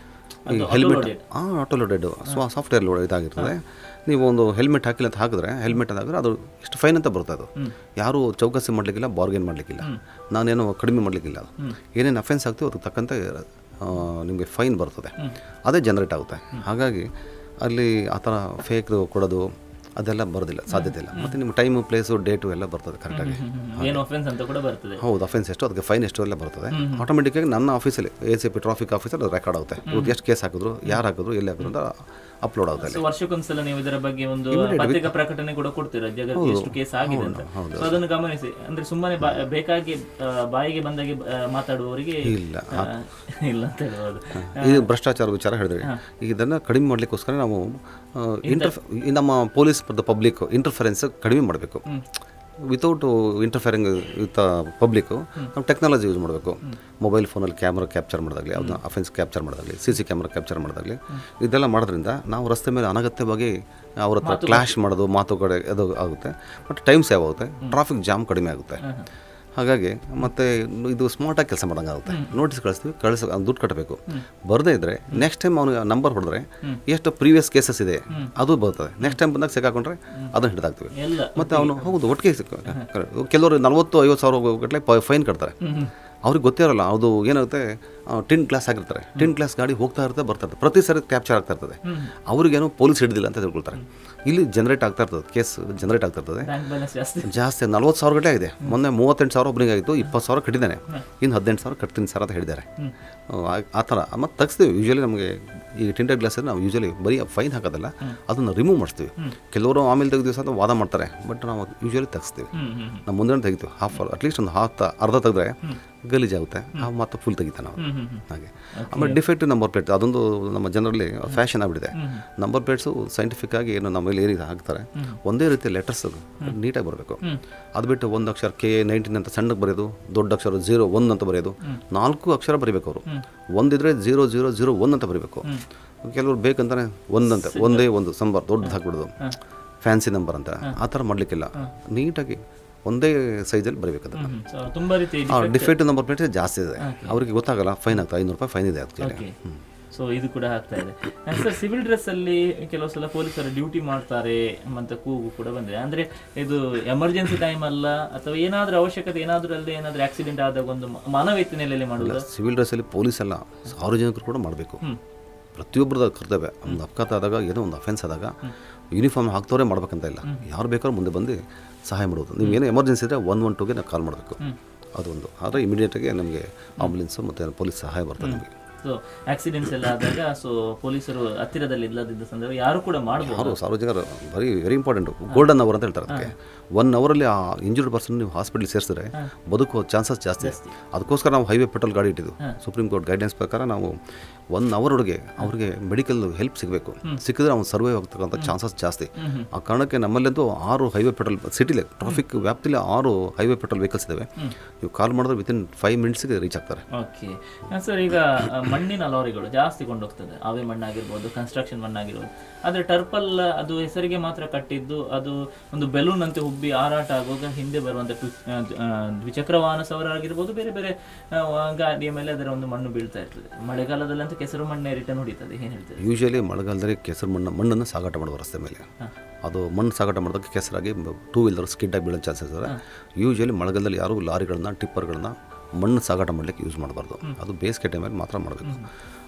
ಈ ಹೆಲ್ಮೆಟ್ ಹಾಂ ಆಟೋ ಲೋಡೆಡ್ ಸಾಫ್ಟ್ವೇರ್ ಲೋಡ್ ಇದಾಗಿರ್ತದೆ ನೀವು ಒಂದು ಹೆಲ್ಮೆಟ್ ಹಾಕಿಲ್ಲ ಅಂತ ಹಾಕಿದ್ರೆ ಹೆಲ್ಮೆಟ್ ಅಂತ ಹಾಕಿದ್ರೆ ಅದು ಇಷ್ಟು ಫೈನ್ ಅಂತ ಬರುತ್ತೆ ಅದು ಯಾರು ಚೌಕಸಿ ಮಾಡಲಿಕ್ಕಿಲ್ಲ ಬಾರ್ಗೇನ್ ಮಾಡಲಿಕ್ಕಿಲ್ಲ ನಾನೇನು ಕಡಿಮೆ ಮಾಡಲಿಕ್ಕಿಲ್ಲ ಏನೇನು ಅಫೆನ್ಸ್ ಆಗ್ತೀವಿ ಅದಕ್ಕೆ ತಕ್ಕಂತೆ ಆ, ನಿಮಗೆ ಫೈನ್ ಬರ್ತದೆ ಅದೇ ಜನರೇಟ್ ಆಗುತ್ತೆ ಹಾಗಾಗಿ ಅಲ್ಲಿ ಆ ಥರ ಫೇಕ್ ಕೊಡೋದು ಅದೆಲ್ಲ ಬರೋದಿಲ್ಲ ಸಾಧ್ಯತೆ ಇಲ್ಲ ಮತ್ತು ನಿಮ್ಮ ಟೈಮು ಪ್ಲೇಸು ಡೇಟು ಎಲ್ಲ ಬರ್ತದೆ ಕರೆಕ್ಟಾಗಿ ಏನು ಅಫೆನ್ಸ್ ಅಂತ ಕೂಡ ಬರ್ತದೆ ಹೌದು ಅಫೆನ್ಸ್ ಎಷ್ಟು ಅದಕ್ಕೆ ಫೈನ್ ಎಷ್ಟು ಎಲ್ಲ ಬರ್ತದೆ ಆಟೋಮೆಟಿಕ್ಕಾಗಿ ನನ್ನ ಆಫೀಸಲ್ಲಿ ಎ ಸಿ ಪಿ ಟ್ರಾಫಿಕ್ ಆಫೀಸಲ್ಲಿ ರೆಕಾರ್ಡ್ ಆಗುತ್ತೆ ಇವ್ರು ಎಷ್ಟು ಕೇಸ್ ಹಾಕಿದ್ರು ಯಾರು ಹಾಕಿದ್ರು ಎಲ್ಲಿ ಹಾಕಿದ್ರು ಅಂತ ಅಪ್ಲೋಡ್ ಆಗುತ್ತೆ ಸೊ ವರ್ಷಕ್ಕೊಂದ್ಸಲ ನೀವು ಇದರ ಬಗ್ಗೆ ಒಂದು ಪತ್ರಿಕಾ ಪ್ರಕಟಣೆ ಕೂಡ ಕೊಡ್ತೀರಾ ಜಗತ್ತಿಗೆ ಎಷ್ಟು ಕೇಸ್ ಆಗಿದೆ ಅಂತ ಸೊ ಅದನ್ನು ಗಮನಿಸಿ ಅಂದ್ರೆ ಸುಮ್ಮನೆ ಬಾ- ಬೇಕಾಗಿ ಆ, ಬಾಯಿಗೆ ಬಂದಾಗೆ ಆ, ಮಾತಾಡುವವರಿಗೆ ಇಲ್ಲ. ಆ, ಇಲ್ಲ ಅಂತ ಹೇಳ್ಬೋದು ಇದು ಭ್ರಷ್ಟಾಚಾರ ವಿಚಾರ ಹೇಳಿದ್ರೆ ಈಗ ಇದನ್ನು ಕಡಿಮೆ ಮಾಡಲಿಕ್ಕೋಸ್ಕರ ನಾವು ಇಂಟರ್ ನಮ್ಮ ಪೊಲೀಸ್ ಪಬ್ಲಿಕ್ ಇಂಟರ್ಫರೆನ್ಸ್ ಕಡಿಮೆ ಮಾಡಬೇಕು ವಿತೌಟ್ ಇಂಟರ್ಫಿಯರಿಂಗ್ ವಿತ್ ಪಬ್ಲಿಕ್ಕು ನಾವು ಟೆಕ್ನಾಲಜಿ ಯೂಸ್ ಮಾಡಬೇಕು ಮೊಬೈಲ್ ಫೋನಲ್ಲಿ ಕ್ಯಾಮ್ರಾ ಕ್ಯಾಪ್ಚರ್ ಮಾಡೋದಾಗಲಿ ಅದನ್ನ ಅಫೆನ್ಸ್ ಕ್ಯಾಪ್ಚರ್ ಮಾಡೋದಾಗಲಿ ಸಿ ಸಿ ಕ್ಯಾಮ್ರಾ ಕ್ಯಾಪ್ಚರ್ ಮಾಡೋದಾಗಲಿ ಇದೆಲ್ಲ ಮಾಡೋದ್ರಿಂದ ನಾವು ರಸ್ತೆ ಮೇಲೆ ಅನಗತ್ಯವಾಗಿ ಅವ್ರ ಹತ್ರ ಕ್ಲಾಶ್ ಮಾಡೋದು ಮಾತುಕತೆ ಅದು ಆಗುತ್ತೆ ಮತ್ತು ಟೈಮ್ ಸೇವ್ ಆಗುತ್ತೆ ಟ್ರಾಫಿಕ್ ಜಾಮ್ ಕಡಿಮೆ ಆಗುತ್ತೆ ಹಾಗಾಗಿ ಮತ್ತೆ ಇದು ಸ್ಮಾರ್ಟಾಗಿ ಕೆಲಸ ಮಾಡೋಂಗೆ ಆಗುತ್ತೆ ನೋಟಿಸ್ ಕಳಿಸ್ತೀವಿ ಕಳಿಸ ದುಡ್ಡು ಕಟ್ಟಬೇಕು ಬರದೇ ಇದ್ರೆ ನೆಕ್ಸ್ಟ್ ಟೈಮ್ ಅವನಿಗೆ ನಂಬರ್ ಹೊಡೆದ್ರೆ ಎಷ್ಟು ಪ್ರೀವಿಯಸ್ ಕೇಸಸ್ ಇದೆ ಅದು ಬರ್ತದೆ ನೆಕ್ಸ್ಟ್ ಟೈಮ್ ಬಂದಾಗ ಸಿಕ್ಕಾಕೊಂಡ್ರೆ ಅದನ್ನು ಹಿಡಿದಾಕ್ತೀವಿ ಎಲ್ಲ ಮತ್ತೆ ಅವನು ಹೌದು ಒಟ್ಟಿಗೆ ಸಿಕ್ಕ correct. ಕೆಲವರು ನಲ್ವತ್ತು ಐವತ್ತು ಸಾವಿರ ಗಟ್ಟಲೆ ಫೈನ್ ಕಟ್ತಾರೆ ಅವ್ರಿಗೆ ಗೊತ್ತೇ ಇರಲ್ಲ ಅದು ಏನಾಗುತ್ತೆ ಟಿನ್ ಕ್ಲಾಸ್ ಆಗಿರ್ತಾರೆ ಟಿನ್ ಕ್ಲಾಸ್ ಗಾಡಿ ಹೋಗ್ತಾ ಇರುತ್ತೆ ಬರ್ತಾ ಇರ್ತದೆ ಪ್ರತಿ ಸರಿ ಕ್ಯಾಪ್ಚರ್ ಆಗ್ತಾ ಇರ್ತದೆ ಅವ್ರಿಗೇನೋ ಪೊಲೀಸ್ ಹಿಡಿದಿಲ್ಲ ಅಂತ ತಿಳ್ಕೊಳ್ತಾರೆ ಇಲ್ಲಿ ಜನರೇಟ್ ಆಗ್ತಾ ಇರ್ತದೆ ಕೇಸ್ ಜನರೇಟ್ ಆಗ್ತಾ ಇರ್ತದೆ ಬ್ಯಾಂಕ್ ಬ್ಯಾಲೆನ್ಸ್ ಜಾಸ್ತಿ ಜಾಸ್ತಿ ನಲ್ವತ್ತು ಸಾವಿರ ಗಟ್ಟಲೆ ಆಗಿದೆ ಮೊನ್ನೆ ಮೂವತ್ತೆಂಟು ಸಾವಿರ ಒಬ್ಬನಿಗೆ ಆಗಿತ್ತು ಇಪ್ಪತ್ತು ಸಾವಿರ ಕಟ್ಟಿದ್ದಾನೆ ಇನ್ನು ಹದಿನೆಂಟು ಸಾವಿರ ಕಟ್ತೀನಿ ಸರ್ ಅಂತ ಹೇಳಿದ್ದಾರೆ ಆ- ಆ ಥರ ಮತ್ತು ತೆಗಿಸ್ತೀವಿ ಯೂಶಲಿ ನಮಗೆ ಈ ಟಿಂಟೆಡ್ ಗ್ಲಾಸ್ ನಾವು ಯೂಶಲಿ ಬರೀ ಫೈನ್ ಹಾಕೋದಲ್ಲ ಅದನ್ನು ರಿಮೂವ್ ಮಾಡಿಸ್ತೀವಿ ಕೆಲವರು ಆಮೇಲೆ ತೆಗೆದ ದಿವಸ ಅಂತ ವಾದ ಮಾಡ್ತಾರೆ ಬಟ್ ನಾವು ಯೂಶಲಿ ತೆಗಿಸ್ತೀವಿ ನಾವು ಮುಂದೆ ತೆಗಿತೀವಿ ಹಾಫ್ ಅಟ್ಲೀಸ್ಟ್ ಒಂದು ಹಾಫ್ ಅರ್ಧ ತೆಗೆದ್ರೆ ಗಲೀಜಾಗುತ್ತೆ ಆ ಮತ್ತೆ ಫುಲ್ ತೆಗಿತಾನೆ ನಾವು ಹಾಗೆ ಆಮೇಲೆ ಡಿಫೆಕ್ಟಿವ್ ನಂಬರ್ ಪ್ಲೇಟ್ ಅದೊಂದು ನಮ್ಮ ಜನರಲ್ಲಿ ಫ್ಯಾಷನ್ ಆಗಿಬಿಟ್ಟಿದೆ ನಂಬರ್ ಪ್ಲೇಟ್ಸು ಸೈಂಟಿಫಿಕ್ ಆಗಿ ಏನು ನಮ್ಮಲ್ಲಿ ಏನಿದೆ ಹಾಕ್ತಾರೆ ಒಂದೇ ರೀತಿ ಲೆಟರ್ಸ್ ನೀಟಾಗಿ ಬರಬೇಕು ಅದು ಬಿಟ್ಟು ಒಂದು ಅಕ್ಷರ ಕೆ ನೈನ್ಟೀನ್ ಅಂತ ಸಣ್ಣಗೆ ಬರೆಯೋದು ದೊಡ್ಡ ಅಕ್ಷರ ಜೀರೋ ಒನ್ ಅಂತ ಬರೆಯೋದು ನಾಲ್ಕು ಅಕ್ಷರ ಬರೀಬೇಕು ಅವರು ಒಂದಿದ್ರೆ ಜೀರೋ ಜೀರೋ ಜೀರೋ ಒನ್ ಅಂತ ಬರೀಬೇಕು ಕೆಲವರು ಬೇಕಂತಾನೆ ಒಂದಂತೆ ಒಂದೇ ಒಂದು ಸಂಬರ್ ದೊಡ್ಡದು ಹಾಕ್ಬಿಡೋದು ಫ್ಯಾನ್ಸಿ ನಂಬರ್ ಅಂತ ಆ ಥರ ಮಾಡಲಿಕ್ಕಿಲ್ಲ ನೀಟಾಗಿ ಒಂದೇ ಸೈಜಲ್ಲಿ ಬರೀಬೇಕು ಸೊ ತುಂಬಾ ರೀತಿ ಡಿಫೆಕ್ಟ್ ನಂಬರ್ ಪ್ಲೇಟ್ ಜಾಸ್ತಿ ಇದೆ ಅವರಿಗೆ ಗೊತ್ತಾಗಲ್ಲ ಫೈನ್ ಆಗ್ತದೆ ಐನೂರು ರೂಪಾಯಿ ಫೈನ್ ಇದೆ ಆ್ಯಕ್ಚುಲಿ ಓಕೆ ಸೊ ಇದು ಕೂಡ ಆಗ್ತಾ ಇದೆ ಸರ್ ಸಿವಿಲ್ ಡ್ರೆಸ್ ಅಲ್ಲಿ ಕೆಲವು ಸಲ ಪೊಲೀಸರು ಡ್ಯೂಟಿ ಮಾಡ್ತಾರೆ ಮತ್ತೆ ಕೂಗು ಕೂಡ ಬಂದಿದೆ ಅಂದ್ರೆ ಇದು ಎಮರ್ಜೆನ್ಸಿ ಟೈಮ್ ಅಲ್ಲ ಅಥವಾ ಏನಾದ್ರೂ ಅವಶ್ಯಕತೆ ಏನಾದ್ರೂ ಅಲ್ಲದೆ ಏನಾದ್ರೂ ಆಕ್ಸಿಡೆಂಟ್ ಆದಾಗ ಒಂದು ಮ- ಮಾನವೀಯತೆ ನೆಲೆಯಲ್ಲಿ ಮಾಡುವುದು ಸಿವಿಲ್ ಡ್ರೆಸ್ಸಲ್ಲಿ ಪೊಲೀಸ್ ಅಲ್ಲ ಸಾರ್ವಜನಿಕರು ಕೂಡ ಮಾಡಬೇಕು ಪ್ರತಿಯೊಬ್ಬರದ ಕರ್ತವ್ಯ ಒಂದು ಅಪಘಾತ ಆದಾಗ ಏನೋ ಒಂದು ಅಫೆನ್ಸ್ ಆದಾಗ ಯೂನಿಫಾರ್ಮ್ ಹಾಕ್ತವ್ರೆ ಮಾಡ್ಬೇಕಂತ ಇಲ್ಲ ಯಾರು ಬೇಕಾದ್ರೂ ಮುಂದೆ ಬಂದು ಸಹಾಯ ಮಾಡೋದು ನೀವು ಏನೋ ಎಮರ್ಜೆನ್ಸಿ ಇದ್ದರೆ ಒನ್ ಒನ್ ಟೂಗೆ ನಾವು ಕಾಲ್ ಮಾಡಬೇಕು ಅದೊಂದು ಆದರೆ ಇಮಿಡಿಯೇಟಾಗಿ ನಮಗೆ ಆಂಬುಲೆನ್ಸು ಮತ್ತು ಪೊಲೀಸ್ ಸಹಾಯ ಬರ್ತದೆ ನಮಗೆ ಸೊ ಆಕ್ಸಿಡೆಂಟ್ಸ್ ಎಲ್ಲ ಆದಾಗ ಸೊ ಪೊಲೀಸರು ಹತ್ತಿರದಲ್ಲಿ ಇಲ್ಲದಿದ್ದ ಸಂದರ್ಭ ಯಾರು ಕೂಡ ಮಾಡಬಹುದು ಯಾರು ಸಾರ್ವಜನಿಕರು very very important golden hour ಅಂತ ಹೇಳ್ತಾರೆ ಅದಕ್ಕೆ ಒನ್ ಅವರಲ್ಲಿ ಆ ಇಂಜುರ್ಡ್ ಪರ್ಸನ್ ನೀವು ಹಾಸ್ಪಿಟಲ್ ಸೇರಿಸಿದ್ರೆ ಬದುಕುವ ಚಾನ್ಸಸ್ ಜಾಸ್ತಿ ಅದಕ್ಕೋಸ್ಕರ ನಾವು ಹೈವೇ ಪೆಟ್ರೋಲ್ ಗಾಡಿ ಇಟ್ಟಿದ್ದು ಸುಪ್ರೀಂ ಕೋರ್ಟ್ ಗೈಡೆನ್ಸ್ ಪ್ರಕಾರ ನಾವು ಒನ್ ಅವರೊಳಗೆ ಅವ್ರಿಗೆ ಮೆಡಿಕಲ್ ಹೆಲ್ಪ್ ಸಿಗಬೇಕು ಸಿಕ್ಕಿದ್ರೆ ಅವ್ನು ಸರ್ವೇ ಆಗ್ತಕ್ಕಂಥ ಚಾನ್ಸಸ್ ಜಾಸ್ತಿ ಆ ಕಾರಣಕ್ಕೆ ನಮ್ಮಲ್ಲಂತೂ ಆರು ಹೈವೇ ಪೆಟ್ರೋಲ್ ಸಿಟಿಲಿ ಟ್ರಾಫಿಕ್ ವ್ಯಾಪ್ತಿಲಿ ಆರು ಹೈವೇ ಪೆಟ್ರೋಲ್ ವೆಹಿಕಲ್ಸ್ ಇದ್ದಾವೆ ನೀವು ಕಾಲ್ ಮಾಡಿದ್ರೆ ವಿತಿನ್ ಫೈವ್ ಮಿನಿಟ್ಸ್ಗೆ ರೀಚ್ ಆಗ್ತಾರೆ ಓಕೆ ಸರ್ ಈಗ ಆ, ಮಣ್ಣಿನ ಲಾರಿಗಳು ಜಾಸ್ತಿ ಕೊಂಡೋಗ್ತದೆ ಆವೆ ಮಣ್ಣಾಗಿರ್ಬೋದು ಕನ್ಸ್ಟ್ರಕ್ಷನ್ ಮಣ್ಣಾಗಿರ್ಬೋದು ಆದರೆ ಟರ್ಪಲ್ ಅದು ಹೆಸರಿಗೆ ಮಾತ್ರ ಕಟ್ಟಿದ್ದು ಅದು ಒಂದು ಬೆಲೂನ್ ಅಂತೆ ಹುಬ್ಬಿ ಹಾರಾಟ ಆಗುವಾಗ ಹಿಂದೆ ಬರುವಂತ ದ್ವಿ- ಆ, ದ್- ಆ, ದ್ವಿಚಕ್ರ ವಾಹನ ಸವಾರರಾಗಿರ್ಬೋದು ಬೇರೆ ಬೇರೆ ಆ, ವ- ಗಾಡಿಯ ಮೇಲೆ ಅದರ ಒಂದು ಮಣ್ಣು ಬೀಳ್ತಾ ಇರ್ತದೆ ಮಳೆಗಾಲದಲ್ಲಂತೂ ಕೆಸರು ಮಣ್ಣೆ ರಿಟರ್ನ್ ಹೊಡಿತದೆ ಏನು ಹೇಳ್ತೀರಿ ಯೂಶಲಿ ಮಳೆಗಾಲದಲ್ಲಿ ಕೆಸರು ಮಣ್ಣು ಮಣ್ಣನ್ನು ಸಾಗಾಟ ಮಾಡುವ ರಸ್ತೆ ಮೇಲೆ ಅದು ಮಣ್ಣು ಸಾಗಾಟ ಮಾಡಿದಾಗ ಕೆಸರಾಗಿ ಟೂ ವೀಲರ್ ಸ್ಕಿಡ್ಡಾಗಿ ಬೀಳೋ ಚಾನ್ಸಸ್ ಇದೆ ಯೂಶಲಿ ಮಳೆಗಾಲದಲ್ಲಿ ಯಾರು ಲಾರಿಗಳನ್ನ ಟಿಪ್ಪರ್ಗಳನ್ನ ಮಣ್ಣು ಸಾಗಾಟ ಮಾಡಲಿಕ್ಕೆ ಯೂಸ್ ಮಾಡಬಾರ್ದು ಅದು ಬೇಸಿಗೆ ಟೈಮಲ್ಲಿ ಮಾತ್ರ ಮಾಡಬೇಕು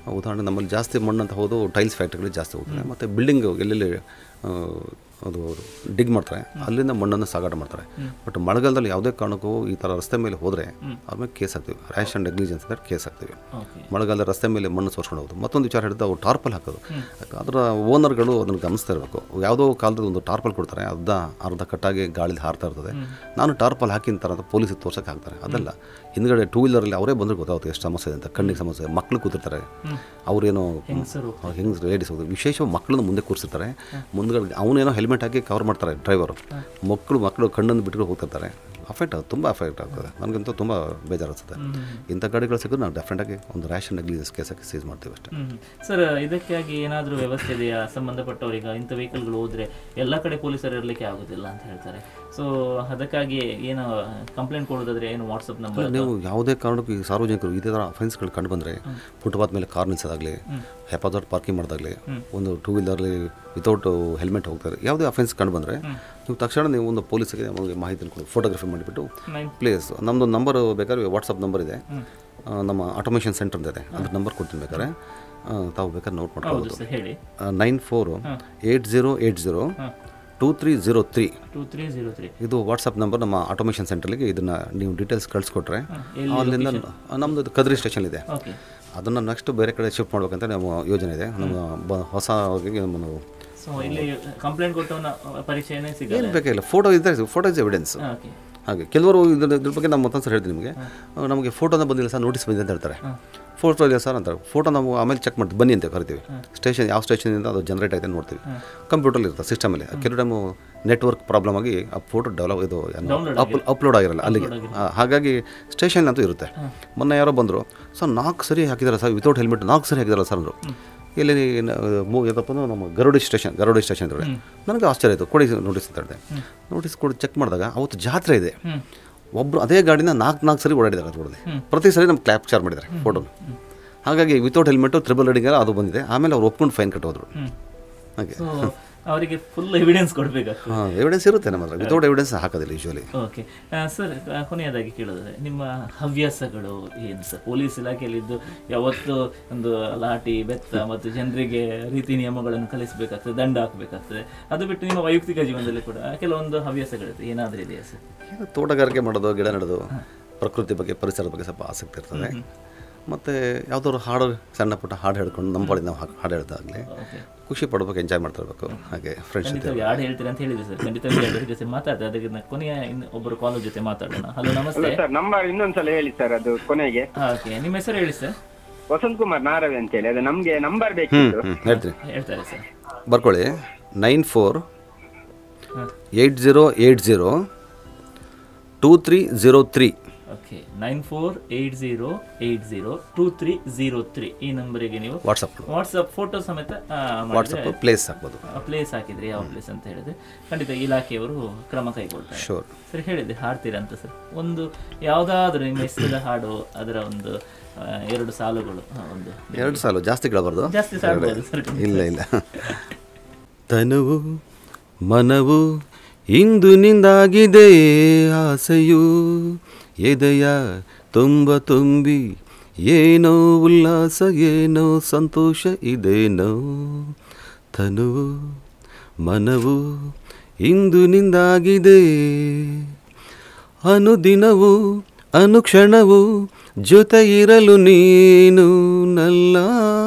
ಉದಾಹರಣೆ ನಮ್ಮಲ್ಲಿ ಜಾಸ್ತಿ ಮಣ್ಣು ಅಂತ ಹೋದು ಟೈಲ್ಸ್ ಫ್ಯಾಕ್ಟ್ರಿಗಳು ಜಾಸ್ತಿ ಹೋಗ್ತದೆ ಮತ್ತು ಬಿಲ್ಡಿಂಗ್ ಎಲ್ಲೆಲ್ಲಿ ಆ, ಅದು ಡಿಗ್ ಮಾಡ್ತಾರೆ ಅಲ್ಲಿಂದ ಮಣ್ಣನ್ನು ಸಾಗಾಟ ಮಾಡ್ತಾರೆ ಬಟ್ ಮಳೆಗಾಲದಲ್ಲಿ ಯಾವುದೇ ಕಾರಣಕ್ಕೂ ಈ ಥರ ರಸ್ತೆ ಮೇಲೆ ಹೋದರೆ ಆಮೇಲೆ ಕೇಸ್ ಹಾಕ್ತೀವಿ ರ್ಯಾಶ್ ಆ್ಯಂಡ್ ನೆಗ್ಲಿಜೆನ್ಸ್ ಅಂತ ಕೇಸ್ ಹಾಕ್ತೀವಿ ಓಕೆ ಮಳೆಗಾಲದ ರಸ್ತೆ ಮೇಲೆ ಮಣ್ಣು ಸೋರ್ಸ್ಕೊಂಡು ಹೋಗೋದು ಮತ್ತೊಂದು ವಿಚಾರ ಹಿಡಿದು ಅವ್ರು ಟಾರ್ಪಲ್ ಹಾಕೋದು ಅದರ ಓನರ್ಗಳು ಅದನ್ನು ಗಮನಿಸ್ತಾ ಇರಬೇಕು ಯಾವುದೋ ಕಾಲದ ಒಂದು ಟಾರ್ಪಲ್ ಕೊಡ್ತಾರೆ ಅರ್ಧ ಅರ್ಧ ಕಟ್ಟಾಗಿ ಗಾಳಿಲಿ ಹಾರ್ತಾ ಇರ್ತದೆ ನಾನು ಟಾರ್ಪಲ್ ಹಾಕಿನ ಥರ ಅಂತ ಪೊಲೀಸಿಗೆ ತೋರ್ಸಕ್ಕೆ ಹಾಕ್ತಾರೆ ಅದಲ್ಲ ಹಿಂದ್ಗಡೆ ಟೂ ವೀಲರಲ್ಲಿ ಅವರೇ ಬಂದರೆ ಗೊತ್ತಾಗುತ್ತೆ ಎಷ್ಟು ಸಮಸ್ಯೆ ಇದೆ ಅಂತ ಕಣ್ಣಿಗೆ ಸಮಸ್ಯೆ ಮಕ್ಕಳು ಕೂತಿರ್ತಾರೆ ಅವರೇನೋ ಹೆಂಗಸರು ಹೆಂಗ್ಸ್ ಲೇಡೀಸ್ ಹೋಗೋದು ವಿಶೇಷವಾಗಿ ಮಕ್ಕಳನ್ನ ಮುಂದೆ ಕೂರಿಸಿರ್ತಾರೆ ಮುಂದ್ಗಡೆ ಅವನೇನೋ ಹೆಲ್ಮೆಟ್ ಹಾಕಿ ಕವರ್ ಮಾಡ್ತಾರೆ ಡ್ರೈವರು ಮಕ್ಕಳು ಮಕ್ಕಳು ಕಣ್ಣನ್ನು ಬಿಟ್ಕೊಂಡು ಹೋಗ್ತಿರ್ತಾರೆ ಅಫೆಕ್ಟ್ ಆಗುತ್ತೆ ತುಂಬ ಅಫೆಕ್ಟ್ ಆಗ್ತದೆ ನನಗಂತೂ ತುಂಬ ಬೇಜಾರು ಅನಿಸುತ್ತೆ ಇಂಥ ಗಾಡಿಗಳು ಸಿಗೋದು ನಾವು ಡೆಫಿನೆಟಾಗಿ ಒಂದು ರ್ಯಾಶನ್ ನೆಗ್ಲಿಜೆನ್ಸ್ ಕೇಸಕ್ಕೆ ಸೀಸ್ ಮಾಡ್ತೀವಿ ಅಷ್ಟೇ ಹ್ಮ್. ಸರ್ ಇದಕ್ಕಾಗಿ ಏನಾದರೂ ವ್ಯವಸ್ಥೆ ಇದೆಯಾ ಸಂಬಂಧಪಟ್ಟವರಿಗೆ ಇಂಥ ವೆಹಿಕಲ್ಗಳು ಹೋದ್ರೆ ಎಲ್ಲ ಕಡೆ ಪೊಲೀಸರು ಇರಲಿಕ್ಕೆ ಆಗೋದಿಲ್ಲ ಅಂತ ಹೇಳ್ತಾರೆ ಸೊ ಅದಕ್ಕಾಗಿ ಏನು ಕಂಪ್ಲೇಂಟ್ ಕೊಡೋದಾದ್ರೆ ಏನು ವಾಟ್ಸಪ್ ನಂಬರ್ ನೀವು ಯಾವುದೇ ಕಾರಣಕ್ಕೂ ಈ ಸಾರ್ವಜನಿಕರು ಇದೇ ಥರ ಅಫೆನ್ಸ್ಗಳು ಕಂಡು ಬಂದರೆ ಫುಟ್ಪಾತ್ ಮೇಲೆ ಕಾರ್ ನಿಲ್ಸೋದಾಗಲಿ ಹೆಪಾದಟ್ ಪಾರ್ಕಿಂಗ್ ಮಾಡೋದಾಗಲಿ ಒಂದು ಟೂ ವೀಲರ್ಲಿ ವಿತೌಟ್ ಹೆಲ್ಮೆಟ್ ಹೋಗ್ತಾರೆ ಯಾವುದೇ ಅಫೆನ್ಸ್ ಕಂಡು ಬಂದರೆ ನೀವು ತಕ್ಷಣ ನೀವು ಒಂದು ಪೊಲೀಸಿಗೆ ನಮಗೆ ಮಾಹಿತಿ ಕೊಡಿ ಫೋಟೋಗ್ರಫಿ ಮಾಡಿಬಿಟ್ಟು Nine. ಪ್ಲೇಸ್ ನಮ್ಮದು ನಂಬರ್ ಬೇಕಾದ್ರೆ ವಾಟ್ಸಪ್ ನಂಬರ್ ಇದೆ ಆ, ನಮ್ಮ ಆಟೋಮೇಷನ್ ಸೆಂಟರ್ ಇದೆ ಅದ್ರ ನಂಬರ್ ಕೊಡ್ತೀನಿ ಬೇಕಾದ್ರೆ ಆ, ತಾವು ಬೇಕಾದ್ರೆ ನೋಟ್ ಹೌದು ಮಾಡ್ಕೋಬೋದು ಸರ್ ಹೇಳಿ nine four eight zero eight zero two three zero three two three zero three ಇದು ವಾಟ್ಸಪ್ ನಂಬರ್ ನಮ್ಮ ಆಟೋಮೇಷನ್ ಸೆಂಟ್ರಲ್ಲಿಗೆ ಇದನ್ನು ನೀವು ಡೀಟೇಲ್ಸ್ ಕಳಿಸ್ಕೊಟ್ರೆ ಅಲ್ಲಿಂದ ನಮ್ಮದು ಇದು ಕದ್ರಿ ಸ್ಟೇಷನ್ ಇದೆ ಓಕೆ ಅದನ್ನು ನೆಕ್ಸ್ಟ್ ಬೇರೆ ಕಡೆ ಶಿಫ್ಟ್ ಮಾಡ್ಬೇಕಂತ ನಮ್ಮ ಯೋಜನೆ ಇದೆ ನಮ್ಮ ಬ ಹೊಸ ಅವ್ರಿಗೆ ನಮ್ಮ ಸೊ ಇಲ್ಲಿ ಕಂಪ್ಲೇಂಟ್ ಕೊಟ್ಟವನ ಪರಿಚಯನೇ ಏನು ಸಿಗಲ್ಲ ಬೇಕಾಗಿಲ್ಲ ಫೋಟೋ ಇದ್ದರೆ ಫೋಟೋ ಇಸ್ ಎವಿಡೆನ್ಸ್ ಓಕೆ ಹಾಗೆ ಕೆಲವರು ಇದ್ರ ಇದ್ರ ಬಗ್ಗೆ ನಾನು ಮತ್ತೊಂದು ಸಲ ಹೇಳ್ತೀನಿ ನಿಮಗೆ ಆ, ನಮಗೆ ಫೋಟೋನ ಬಂದಿಲ್ಲ ಸರ್ ನೋಟಿಸ್ ಬಂದಿದೆ ಅಂತ ಹೇಳ್ತಾರೆ ಫೋಟೋ ಇಲ್ಲ ಸರ್ ಅಂತಾರೆ ಫೋಟೋ ನಾವು ಆಮೇಲೆ ಚೆಕ್ ಮಾಡ್ತೀವಿ ಬನ್ನಿ ಅಂತ ಕರಿತೀವಿ ಸ್ಟೇಷನ್ ಯಾವ ಸ್ಟೇಷನಿಂದ ಅದು ಜನರೇಟ್ ಆಗಿದೆ ಅಂತ ನೋಡ್ತೀವಿ ಕಂಪ್ಯೂಟರ್ಲಿ ಇರುತ್ತೆ ಸಿಸ್ಟಮಲ್ಲಿ ಕೆಲವು ಟೈಮು ನೆಟ್ವರ್ಕ್ ಪ್ರಾಬ್ಲಮ್ ಆಗಿ ಆ ಫೋಟೋ ಡೆವಲಪ್ ಇದು ಅಪ್ಲೋಡ್ ಆಗಿರಲ್ಲ ಅಲ್ಲಿಗೆ ಆ, ಹಾಗಾಗಿ ಸ್ಟೇಷನ್ ಅಂತೂ ಇರುತ್ತೆ ಮೊನ್ನೆ ಯಾರೋ ಬಂದರು ಸರ್ ನಾಲ್ಕು ಸರಿ ಹಾಕಿದ್ದಾರೆ ಸರ್ ವಿತೌಟ್ ಹೆಲ್ಮೆಟ್ ನಾಲ್ಕು ಸರಿ ಹಾಕಿದಾರಲ್ಲ ಸರ್ ಅಂದರು ಇಲ್ಲಿ ನ- ಮೂ ಏನಪ್ಪ ಅಂದ್ರೆ ನಮ್ಮ ಗರುಡಿ ಸ್ಟೇಷನ್ ಗರುಡಿ ಸ್ಟೇಷನ್ ಇದ್ದಾರೆ ನನಗೆ ಆಶ್ಚರ್ಯ ಆಯಿತು ಕೊಡಿ ನೋಟಿಸ್ ಅಂತ ಹೇಳಿದೆ ನೋಟಿಸ್ ಕೊಡಿ ಚೆಕ್ ಮಾಡಿದಾಗ ಅವತ್ತು ಜಾತ್ರೆ ಇದೆ ಒಬ್ಬರು ಅದೇ ಗಾಡಿನ ನಾಲ್ಕು ನಾಲ್ಕು ಸರಿ ಓಡಾಡಿದ್ದಾರೆ ಅದು ರೋಡಲ್ಲಿ ಪ್ರತಿ ಸರಿ ನಮ್ಮ ಕ್ಲಾಪ್ಚಾರ್ ಮಾಡಿದ್ದಾರೆ ಫೋಟೋ ಹಾಗಾಗಿ ವಿತೌಟ್ ಹೆಲ್ಮೆಟು ಟ್ರಿಬಲ್ ರೈಡಿಂಗ್ ಎಲ್ಲ ಅದು ಬಂದಿದೆ ಆಮೇಲೆ ಅವ್ರು ಒಪ್ಕೊಂಡು ಫೈನ್ ಕಟ್ಟೋದ್ರು ಹಾಗೆ ಸೊ ಅವರಿಗೆ ಫುಲ್ ಎವಿಡೆನ್ಸ್ ಕೊಡಬೇಕಾಗ್ತದೆ ಹಾಂ ಎವಿಡೆನ್ಸ್ ಇರುತ್ತೆ ನಮ್ಮ ಹತ್ರ ವಿತೌಟ್ ಎವಿಡೆನ್ಸ್ ಹಾಕೋದಿಲ್ಲ ಯೂಶ್ವಲಿ ಓಕೆ ಸರ್ ಕೊನೆಯದಾಗಿ ಕೇಳೋದಾದ್ರೆ ನಿಮ್ಮ ಹವ್ಯಾಸಗಳು ಏನು ಸರ್ ಪೊಲೀಸ್ ಇಲಾಖೆಯಲ್ಲಿದ್ದು ಯಾವತ್ತು ಒಂದು ಲಾಠಿ ಬೆತ್ತ ಮತ್ತು ಜನರಿಗೆ ರೀತಿ ನಿಯಮಗಳನ್ನು ಕಲಿಸಬೇಕಾಗ್ತದೆ ದಂಡ ಹಾಕಬೇಕಾಗ್ತದೆ ಅದು ಬಿಟ್ಟು ನಿಮ್ಮ ವೈಯಕ್ತಿಕ ಜೀವನದಲ್ಲಿ ಕೂಡ ಕೆಲವೊಂದು ಹವ್ಯಾಸಗಳಿದೆ ಏನಾದರೂ ಇದೆಯಾ ಸರ್ ಏನು ತೋಟಗಾರಿಕೆ ಮಾಡೋದು ಗಿಡ ನೆಡೋದು ಪ್ರಕೃತಿ ಬಗ್ಗೆ ಪರಿಸರದ ಬಗ್ಗೆ ಸ್ವಲ್ಪ ಆಸಕ್ತಿ ಇರ್ತದೆ ಮತ್ತು ಯಾವುದಾದ್ರು ಹಾಡು ಸಣ್ಣ ಪುಟ್ಟ ಹಾಡು ಹೇಳ್ಕೊಂಡು ನಮ್ಮ ಪಾಡಿಗೆ ನಾವು ಹಾಡು ಹೇಳ್ದಾಗಲಿ ಓಕೆ ಖುಷಿ ಪಡ್ಬೇಕು ಎಂಜಾಯ್ ಮಾಡ್ತಾ ಇರಬೇಕು ಹಾಗೆ ಫ್ರೆಂಡ್ಸ್ ಜೊತೆ ಖಂಡಿತವಾಗಿ ಯಾರು ಹೇಳ್ತೀರಾ ಅಂತ ಹೇಳಿದೆ ಸರ್ ಖಂಡಿತವಾಗಿ ಅದರ ಜೊತೆ ಮಾತಾಡ್ತಾರೆ ಅದಕ್ಕೆ ನಾನು ಕೊನೆಯ ಇನ್ನು ಒಬ್ಬರು ಕಾಲೇಜ್ ಜೊತೆ ಮಾತಾಡೋಣ ಹಲೋ ನಮಸ್ತೆ ಸರ್ ನಂಬರ್ ಇನ್ನೊಂದ್ಸಲ ಹೇಳಿ ಸರ್ ಅದು ಕೊನೆಗೆ ಓಕೆ ನಿಮ್ಮ ಹೆಸರು ಹೇಳಿ ಸರ್ ವಸಂತ್ ಕುಮಾರ್ ನಾರವಿ ಅಂತೇಳಿ ಅದು ನಮ್ಗೆ ನಂಬರ್ ಬೇಕಿತ್ತು ಹ್ಞೂ ಹೇಳ್ತೀನಿ ಹೇಳ್ತಾರೆ ಸರ್ ಬರ್ಕೊಳ್ಳಿ nine four eight zero eight zero two three zero three okay nine four eight zero eight zero two three zero three ಈ ನಂಬರಿಗೆ ನೀವು ವಾಟ್ಸಪ್ ವಾಟ್ಸಪ್ ಫೋಟೋ ಸಮೇತ ವಾಟ್ಸಪ್ ಪ್ಲೇಸ್ ಹಾಕ್ಬೋದು ಪ್ಲೇಸ್ ಹಾಕಿದ್ರಿ ಯಾವ ಪ್ಲೇಸ್ ಅಂತ ಹೇಳಿದ್ರೆ ಖಂಡಿತ ಇಲಾಖೆಯವರು ಕ್ರಮ ಕೈಗೊಳ್ತಾರೆ ಶೋರ್ ಸರಿ ಹೇಳಿದೆ ಹಾಡ್ತೀರಾ ಅಂತ ಸರ್ ಒಂದು ಯಾವುದಾದ್ರೂ ನಿಮ್ಮ ಇಷ್ಟದ ಹಾಡು ಅದರ ಒಂದು ಆ, ಎರಡು ಸಾಲುಗಳು ಆ, ಒಂದು ಎರಡು ಸಾಲು ಜಾಸ್ತಿ ಕೇಳಬಾರ್ದು ಜಾಸ್ತಿ ಸಾಲ್ಬೋದು ಸರ್ ಇಲ್ಲ ಇಲ್ಲ ತನುವು ಮನವು ಇಂದು ನಿಂದಾಗಿದೆ ಆಸೆಯು ಎದೆಯ ತುಂಬ ತುಂಬಿ ಏನೋ ಉಲ್ಲಾಸ ಏನೋ ಸಂತೋಷ ಇದೇನೋ ತನುವು ಮನವು ಇಂದು ನಿಂದಾಗಿದೆ ಅನುದಿನವು ಅನುಕ್ಷಣವು ಜೊತೆ ಇರಲು ನೀನು ನಲ್ಲ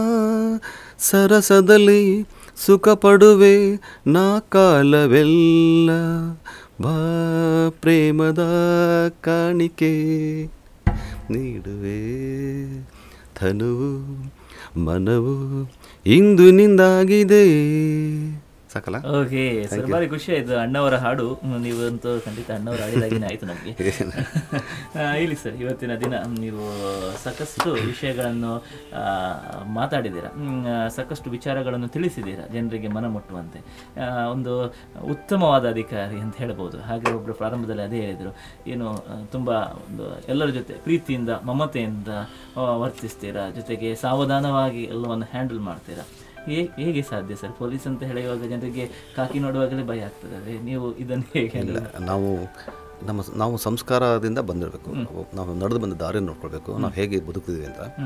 ಸರಸದಲ್ಲಿ ಸುಖ ಪಡುವೆ ನಾ ಕಾಲವೆಲ್ಲ ಬಾ ಪ್ರೇಮದ ಕಾಣಿಕೆ ನೀಡುವೆ ಧನುವು ಮನವು ಇಂದು ನಿಂದಾಗಿದೆ ಸಾಕಲ್ಲ ಓಕೆ ಸರ್ ಬಾರಿ ಖುಷಿ ಆಯ್ತು ಅಣ್ಣವರ ಹಾಡು ಹ್ಮ್, ನೀವಂತೂ ಖಂಡಿತ ಅಣ್ಣವರ ಹಾಡಿದಾಗಿನೇ ಆಯ್ತು ನಮಗೆ ಇಲ್ಲಿ ಸರ್ ಇವತ್ತಿನ ದಿನ ನೀವು ಸಾಕಷ್ಟು ವಿಷಯಗಳನ್ನು ಆ, ಮಾತಾಡಿದ್ದೀರಾ ಹ್ಮ್, ಆ, ಸಾಕಷ್ಟು ವಿಚಾರಗಳನ್ನು ತಿಳಿಸಿದ್ದೀರಾ ಜನರಿಗೆ ಮನ ಮುಟ್ಟುವಂತೆ ಆ, ಒಂದು ಉತ್ತಮವಾದ ಅಧಿಕಾರಿ ಅಂತ ಹೇಳ್ಬೋದು ಹಾಗೆ ಒಬ್ಬರು ಪ್ರಾರಂಭದಲ್ಲಿ ಅದೇ ಹೇಳಿದರು ಏನು ಆ, ತುಂಬ ಒಂದು ಎಲ್ಲರ ಜೊತೆ ಪ್ರೀತಿಯಿಂದ ಮಮತೆಯಿಂದ ಆ, ವರ್ತಿಸ್ತೀರಾ ಜೊತೆಗೆ ಸಾವಧಾನವಾಗಿ ಎಲ್ಲವನ್ನು ಹ್ಯಾಂಡಲ್ ಮಾಡ್ತೀರಾ ಹೇ ಹೇಗೆ ಸಾಧ್ಯ ಸರ್ ಪೊಲೀಸ್ ಅಂತ ಹೇಳುವಾಗ ಜನರಿಗೆ ಕಾಕಿ ನೋಡುವಾಗಲೇ ಭಯ ಆಗ್ತದೆ ಅದೇ ನೀವು ಇದನ್ನು ಹೇಗೆ handle ನಾವು ನಮ್ಮ ನಾವು ಸಂಸ್ಕಾರದಿಂದ ಬಂದಿರಬೇಕು ನಾವು ನಡೆದು ಬಂದ ದಾರಿಯನ್ನು ನೋಡ್ಕೊಳ್ಬೇಕು ನಾವು ಹೇಗೆ ಬದುಕ್ತಿದ್ದೀವಿ ಅಂತ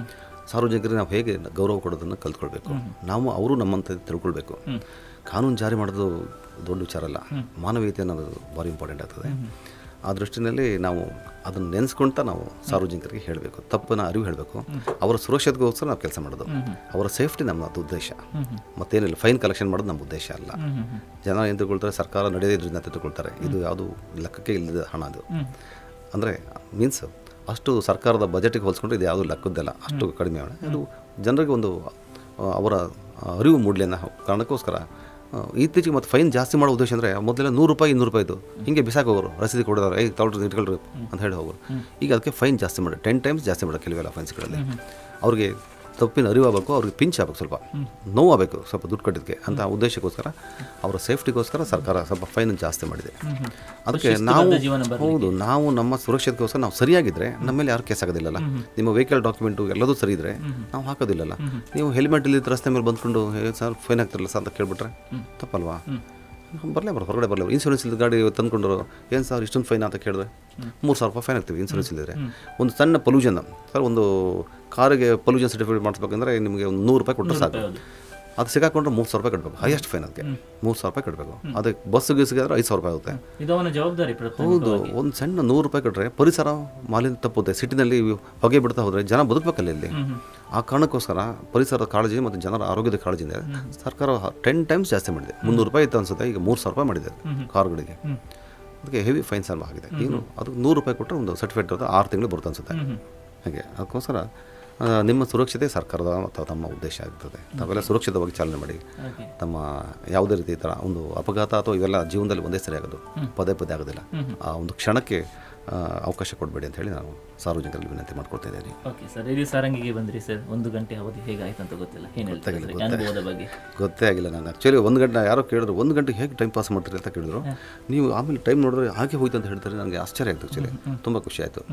ಸಾರ್ವಜನಿಕರಿಗೆ ನಾವು ಹೇಗೆ ಗೌರವ ಕೊಡೋದನ್ನು ಕಲ್ತ್ಕೊಳ್ಬೇಕು ನಾವು ಅವರು ನಮ್ಮಂತ ತಿಳ್ಕೊಳ್ಬೇಕು ಕಾನೂನು ಜಾರಿ ಮಾಡೋದು ದೊಡ್ಡ ವಿಚಾರ ಅಲ್ಲ ಮಾನವೀಯತೆ ಅನ್ನೋದು ಭಾರಿ ಇಂಪಾರ್ಟೆಂಟ್ ಆಗ್ತದೆ ಆ ದೃಷ್ಟಿನಲ್ಲಿ ನಾವು ಅದನ್ನು ನೆನೆಸ್ಕೊಂತ ನಾವು ಸಾರ್ವಜನಿಕರಿಗೆ ಹೇಳಬೇಕು ತಪ್ಪನ್ನ ಅರಿವು ಹೇಳಬೇಕು ಅವರ ಸುರಕ್ಷತೆಗೋಸ್ಕರ ನಾವು ಕೆಲಸ ಮಾಡೋದು ಅವರ ಸೇಫ್ಟಿ ನಮ್ಮ ಅದು ಉದ್ದೇಶ ಮತ್ತೇನಿಲ್ಲ ಫೈನ್ ಕಲೆಕ್ಷನ್ ಮಾಡೋದು ನಮ್ಮ ಉದ್ದೇಶ ಅಲ್ಲ ಜನ ಏನು ತಿಳ್ಕೊಳ್ತಾರೆ ಸರ್ಕಾರ ನಡೆಯದೇ ಇದ್ರಿಂದ ಅಂತ ತಿಳ್ಕೊಳ್ತಾರೆ ಇದು ಯಾವುದು ಲೆಕ್ಕಕ್ಕೆ ಇಲ್ಲದ ಹಣ ಅದು ಅಂದರೆ ಮೀನ್ಸ್ ಅಷ್ಟು ಸರ್ಕಾರದ ಬಜೆಟಿಗೆ ಹೋಲಿಸ್ಕೊಂಡ್ರೆ ಇದು ಯಾವುದು ಲೆಕ್ಕದ್ದಲ್ಲ ಅಷ್ಟು ಕಡಿಮೆ ಹಣ ಅದು ಜನರಿಗೆ ಒಂದು ಆ, ಅವರ ಅರಿವು ಮೂಡಲಿ ಅನ್ನೋ ಕಾರಣಕ್ಕೋಸ್ಕರ ಆ, ಇತ್ತೀಚೆಗೆ ಮತ್ತು ಫೈನ್ ಜಾಸ್ತಿ ಮಾಡೋ ಉದ್ದೇಶ ಅಂದರೆ ಮೊದಲೆಲ್ಲ ನೂರು ರೂಪಾಯಿ ಇನ್ನೂರು ರೂಪಾಯಿ ಇದ್ದು ಹಿಂಗೆ ಬಿಸಾಕಿ ಹೋಗೋರು ರಸೀದಿ ಕೊಡೋರು ಐ ತಗೊಳ್ರಿ ಇಟ್ಕೊಳ್ರಿ ಅಂತ ಹೇಳಿ ಹೋಗೋರು ಈಗ ಅದಕ್ಕೆ ಫೈನ್ ಜಾಸ್ತಿ ಮಾಡಿ ಟೆನ್ ಟೈಮ್ಸ್ ಜಾಸ್ತಿ ಮಾಡೋದು ಕೆಲವೆಲ್ಲ ಫೈನ್ಸ್ಗಳಲ್ಲಿ ಅವ್ರಿಗೆ ತಪ್ಪಿನ ಅರಿವು ಆಗಬೇಕು ಅವ್ರಿಗೆ ಪಿಂಚ್ ಆಗಬೇಕು ಸ್ವಲ್ಪ ನೋವು ಆಗಬೇಕು ಸ್ವಲ್ಪ ದುಡ್ಡು ಕಟ್ಟಿದ್ದಕ್ಕೆ ಅಂತ ಉದ್ದೇಶಕ್ಕೋಸ್ಕರ ಅವರ ಸೇಫ್ಟಿಗೋಸ್ಕರ ಸರ್ಕಾರ ಸ್ವಲ್ಪ ಫೈನ್ ಜಾಸ್ತಿ ಮಾಡಿದೆ ಅದಕ್ಕೆ ನಾವು ಹೌದು ನಾವು ನಮ್ಮ ಸುರಕ್ಷತೆಗೋಸ್ಕರ ನಾವು ಸರಿಯಾಗಿದ್ದರೆ ನಮ್ಮ ಮೇಲೆ ಯಾರು ಕೇಸ್ ಆಗೋದಿಲ್ಲಲ್ಲ ನಿಮ್ಮ ವೆಹಿಕಲ್ ಡಾಕ್ಯುಮೆಂಟು ಎಲ್ಲದೂ ಸರಿ ಇದ್ದರೆ ನಾವು ಹಾಕೋದಿಲ್ಲಲ್ಲ ನೀವು ಹೆಲ್ಮೆಟ್ ಇಲ್ಲಿ ರಸ್ತೆ ಮೇಲೆ ಬಂದ್ಕೊಂಡು "ಏ ಸರ್ ಫೈನ್ ಆಗ್ತಿರಲ್ಲ ಸರ್ ಅಂತ ಕೇಳ್ಬಿಟ್ರೆ ತಪ್ಪಲ್ವಾ ಬರಲೇ ಬರೋ ಹೊರಗಡೆ ಬರಲ್ಲ ಇನ್ಶೂರೆನ್ಸ್ ಇಲ್ಲದ ಗಾಡಿ ತಂದ್ಕೊಂಡ್ರು ಏನು ಸರ್ ಇಷ್ಟೊಂದು ಫೈನ್ ಅಂತ ಕೇಳಿದ್ರೆ ಮೂರು ಸಾವಿರ ರೂಪಾಯಿ ಫೈನ್ ಆಗ್ತೀವಿ ಇನ್ಶೂರೆನ್ಸ್ ಇಲ್ಲದ್ರೆ ಒಂದು ಸಣ್ಣ ಪೊಲ್ಯೂಷನ್ ಸರ್ ಒಂದು ಕಾರಿಗೆ ಪೊಲ್ಯೂಷನ್ ಸರ್ಟಿಫಿಕೇಟ್ ಮಾಡಿಸ್ಬೇಕಂದ್ರೆ ನಿಮಗೆ ಒಂದು ನೂರು ರೂಪಾಯಿ ಕೊಟ್ಟರೆ ಸಾಕು ಅದು ಸಿಗಾಕೊಂಡ್ರೆ ಮೂರು ಸಾವಿರ ರೂಪಾಯಿ ಕಟ್ಟಬೇಕು ಹೈಯೆಸ್ಟ್ ಫೈನ್ ಅದಕ್ಕೆ ಮೂರು ಸಾವಿರ ರೂಪಾಯಿ ಕಟ್ಟಬೇಕು ಅದಕ್ಕೆ ಬಸ್ ಗಿಸ್ಗೆ ಆದ್ರೆ ಐದು ಸಾವಿರ ರೂಪಾಯಿ ಆಗುತ್ತೆ ಇದು ಅವನ ಜವಾಬ್ದಾರಿ ಪ್ರತಿ ಹೌದು ಒಂದು ಸಣ್ಣ ನೂರು ರೂಪಾಯಿ ಕಟ್ಟರೆ ಪರಿಸರ ಮಾಲಿನ್ಯ ತಪ್ಪುತ್ತೆ ಸಿಟಿನಲ್ಲಿ ಹೊಗೆ ಬಿಡ್ತಾ ಹೋದರೆ ಜನ ಬದುಕಬೇಕಲ್ಲ ಇಲ್ಲಿ ಆ ಕಾರಣಕ್ಕೋಸ್ಕರ ಪರಿಸರದ ಕಾಳಜಿ ಮತ್ತು ಜನರ ಆರೋಗ್ಯದ ಕಾಳಜಿಯಿಂದ ಸರ್ಕಾರ ಟೆನ್ ಟೈಮ್ಸ್ ಜಾಸ್ತಿ ಮಾಡಿದೆ ಮುನ್ನೂರು ರೂಪಾಯಿ ಇತ್ತು ಅನ್ಸುತ್ತೆ ಈಗ ಮೂರು ಸಾವಿರ ರೂಪಾಯಿ ಮಾಡಿದೆ ಕಾರುಗಳಿಗೆ ಅದಕ್ಕೆ ಹೆವಿ ಫೈನ್ಸ್ ಅಲ್ವಾ ಆಗಿದೆ ಏನು ಅದಕ್ಕೆ ನೂರು ರೂಪಾಯಿ ಕೊಟ್ಟರೆ ಒಂದು ಸರ್ಟಿಫಿಕೇಟ್ ಅದು ಆರು ತಿಂಗಳು ಬರುತ್ತೆ ಅನ್ಸುತ್ತೆ ಹಾಗೆ ಅದಕ್ಕೋಸ್ಕರ ಆ, ನಿಮ್ಮ ಸುರಕ್ಷತೆ ಸರ್ಕಾರದ ಅಥವಾ ತಮ್ಮ ಉದ್ದೇಶ ಆಗ್ತದೆ ತಾವೆಲ್ಲ ಸುರಕ್ಷಿತವಾಗಿ ಚಾಲನೆ ಮಾಡಿ ತಮ್ಮ ಯಾವುದೇ ರೀತಿ ಈ ಥರ ಒಂದು ಅಪಘಾತ ಅಥವಾ ಇವೆಲ್ಲ ಜೀವನದಲ್ಲಿ ಒಂದೇ ಸರಿ ಆಗೋದು ಪದೇ ಪದೇ ಆಗೋದಿಲ್ಲ ಆ ಒಂದು ಕ್ಷಣಕ್ಕೆ ಆ, ಅವಕಾಶ ಕೊಡಬೇಡಿ ಅಂತ ಹೇಳಿ ನಾನು ಸಾರ್ವಜನಿಕರಲ್ಲಿ ವಿನಂತಿ ಮಾಡ್ಕೊಳ್ತಾ ಇದ್ದೀನಿ ಓಕೆ ಸರ್ ರೇಡಿಯೋ ಸಾರಂಗಿಗೆ ಬಂದ್ರಿ ಸರ್ ಒಂದು ಗಂಟೆ ಅವಧಿ ಹೇಗಾಯ್ತು ಅಂತ ಗೊತ್ತಿಲ್ಲ ಏನು ಹೇಳ್ತಾರೆ ಗೊತ್ತಾಗಿಲ್ಲ, ಅನುಭವದ ಬಗ್ಗೆ ಗೊತ್ತೇ ಆಗಿಲ್ಲ ನಾನು ಆ್ಯಕ್ಚುಲಿ ಒಂದು ಗಂಟೆ ಯಾರೋ ಕೇಳಿದ್ರು ಒಂದು ಗಂಟೆ ಹೇಗೆ ಟೈಮ್ ಪಾಸ್ ಮಾಡ್ತೀರಿ ಅಂತ ಕೇಳಿದ್ರು ನೀವು ಆಮೇಲೆ ಟೈಮ್ ನೋಡಿದ್ರೆ ಹಾಗೆ ಹೋಯ್ತು ಅಂತ ಹೇಳ್ತಾರೆ ನನಗೆ ಆಶ್ಚರ್ಯ ಆಯಿತು ಆ್ಯಕ್ಚುಲಿ ತುಂಬ ಖುಷಿ ಆಯಿತು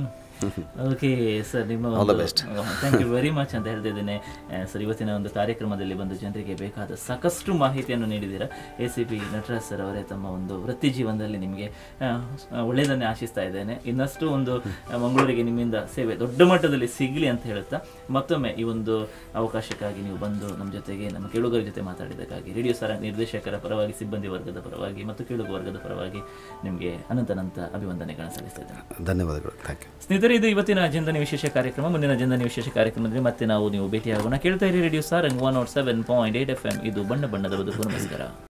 ಓಕೆ ಸರ್ ನಿಮ್ಮ All the best. Thank you very much ಅಂತ ಹೇಳ್ತಿದ್ದೇನೆ ಸರ್ ಇವತ್ತಿನ ಒಂದು ಕಾರ್ಯಕ್ರಮದಲ್ಲಿ ಬಂದು ಜನರಿಗೆ ಬೇಕಾದ ಸಾಕಷ್ಟು ಮಾಹಿತಿಯನ್ನು ನೀಡಿದ್ದೀರಾ A C P Nataraj sir ಅವರೇ ತಮ್ಮ ಒಂದು ವೃತ್ತಿ ಜೀವನದಲ್ಲಿ ನಿಮಗೆ ಆ, ಒಳ್ಳೆಯದನ್ನೇ ಆಶಿಸ್ತಾ ಇದ್ದೇನೆ ಇನ್ನಷ್ಟು ಒಂದು ಆ, ಮಂಗಳೂರಿಗೆ ನಿಮ್ಮಿಂದ ಸೇವೆ ದೊಡ್ಡ ಮಟ್ಟದಲ್ಲಿ ಸಿಗಲಿ ಅಂತ ಹೇಳುತ್ತಾ ಮತ್ತೊಮ್ಮೆ ಈ ಒಂದು ಅವಕಾಶಕ್ಕಾಗಿ ನೀವು ಬಂದು ನಮ್ಮ ಜೊತೆಗೆ ನಮ್ಮ ಕೇಳುಗರ ಜೊತೆ ಮಾತಾಡಿದ್ದಕ್ಕಾಗಿ ರೇಡಿಯೋ ಸರ ನಿರ್ದೇಶಕರ ಪರವಾಗಿ ಸಿಬ್ಬಂದಿ ವರ್ಗದ ಪರವಾಗಿ ಮತ್ತು ಕೇಳುಗ ವರ್ಗದ ಪರವಾಗಿ ನಿಮಗೆ ಅನಂತನಂತ ಅಭಿವಂದನೆಗಳನ್ನು ಸಲ್ಲಿಸ್ತಾ ಇದ್ದೇನೆ ಧನ್ಯವಾದಗಳು ಥ್ಯಾಂಕ್ ಯು ಸ್ನೇಹಿತರೆ ಇದು ಇವತ್ತಿನ ಜಂದನಿ ವಿಶೇಷ ಕಾರ್ಯಕ್ರಮ ಮುಂದಿನ ಜಂದನಿ ವಿಶೇಷ ಕಾರ್ಯಕ್ರಮದಲ್ಲಿ ಮತ್ತೆ ನಾವು ನೀವು ಭೇಟಿಯಾಗೋಣ ಕೇಳ್ತಾ ಇರಿ radio Sarang one nought seven point eight F M ಇದು ಬಣ್ಣ ಬಣ್ಣದ ಬದುಕು ನಮಸ್ಕಾರ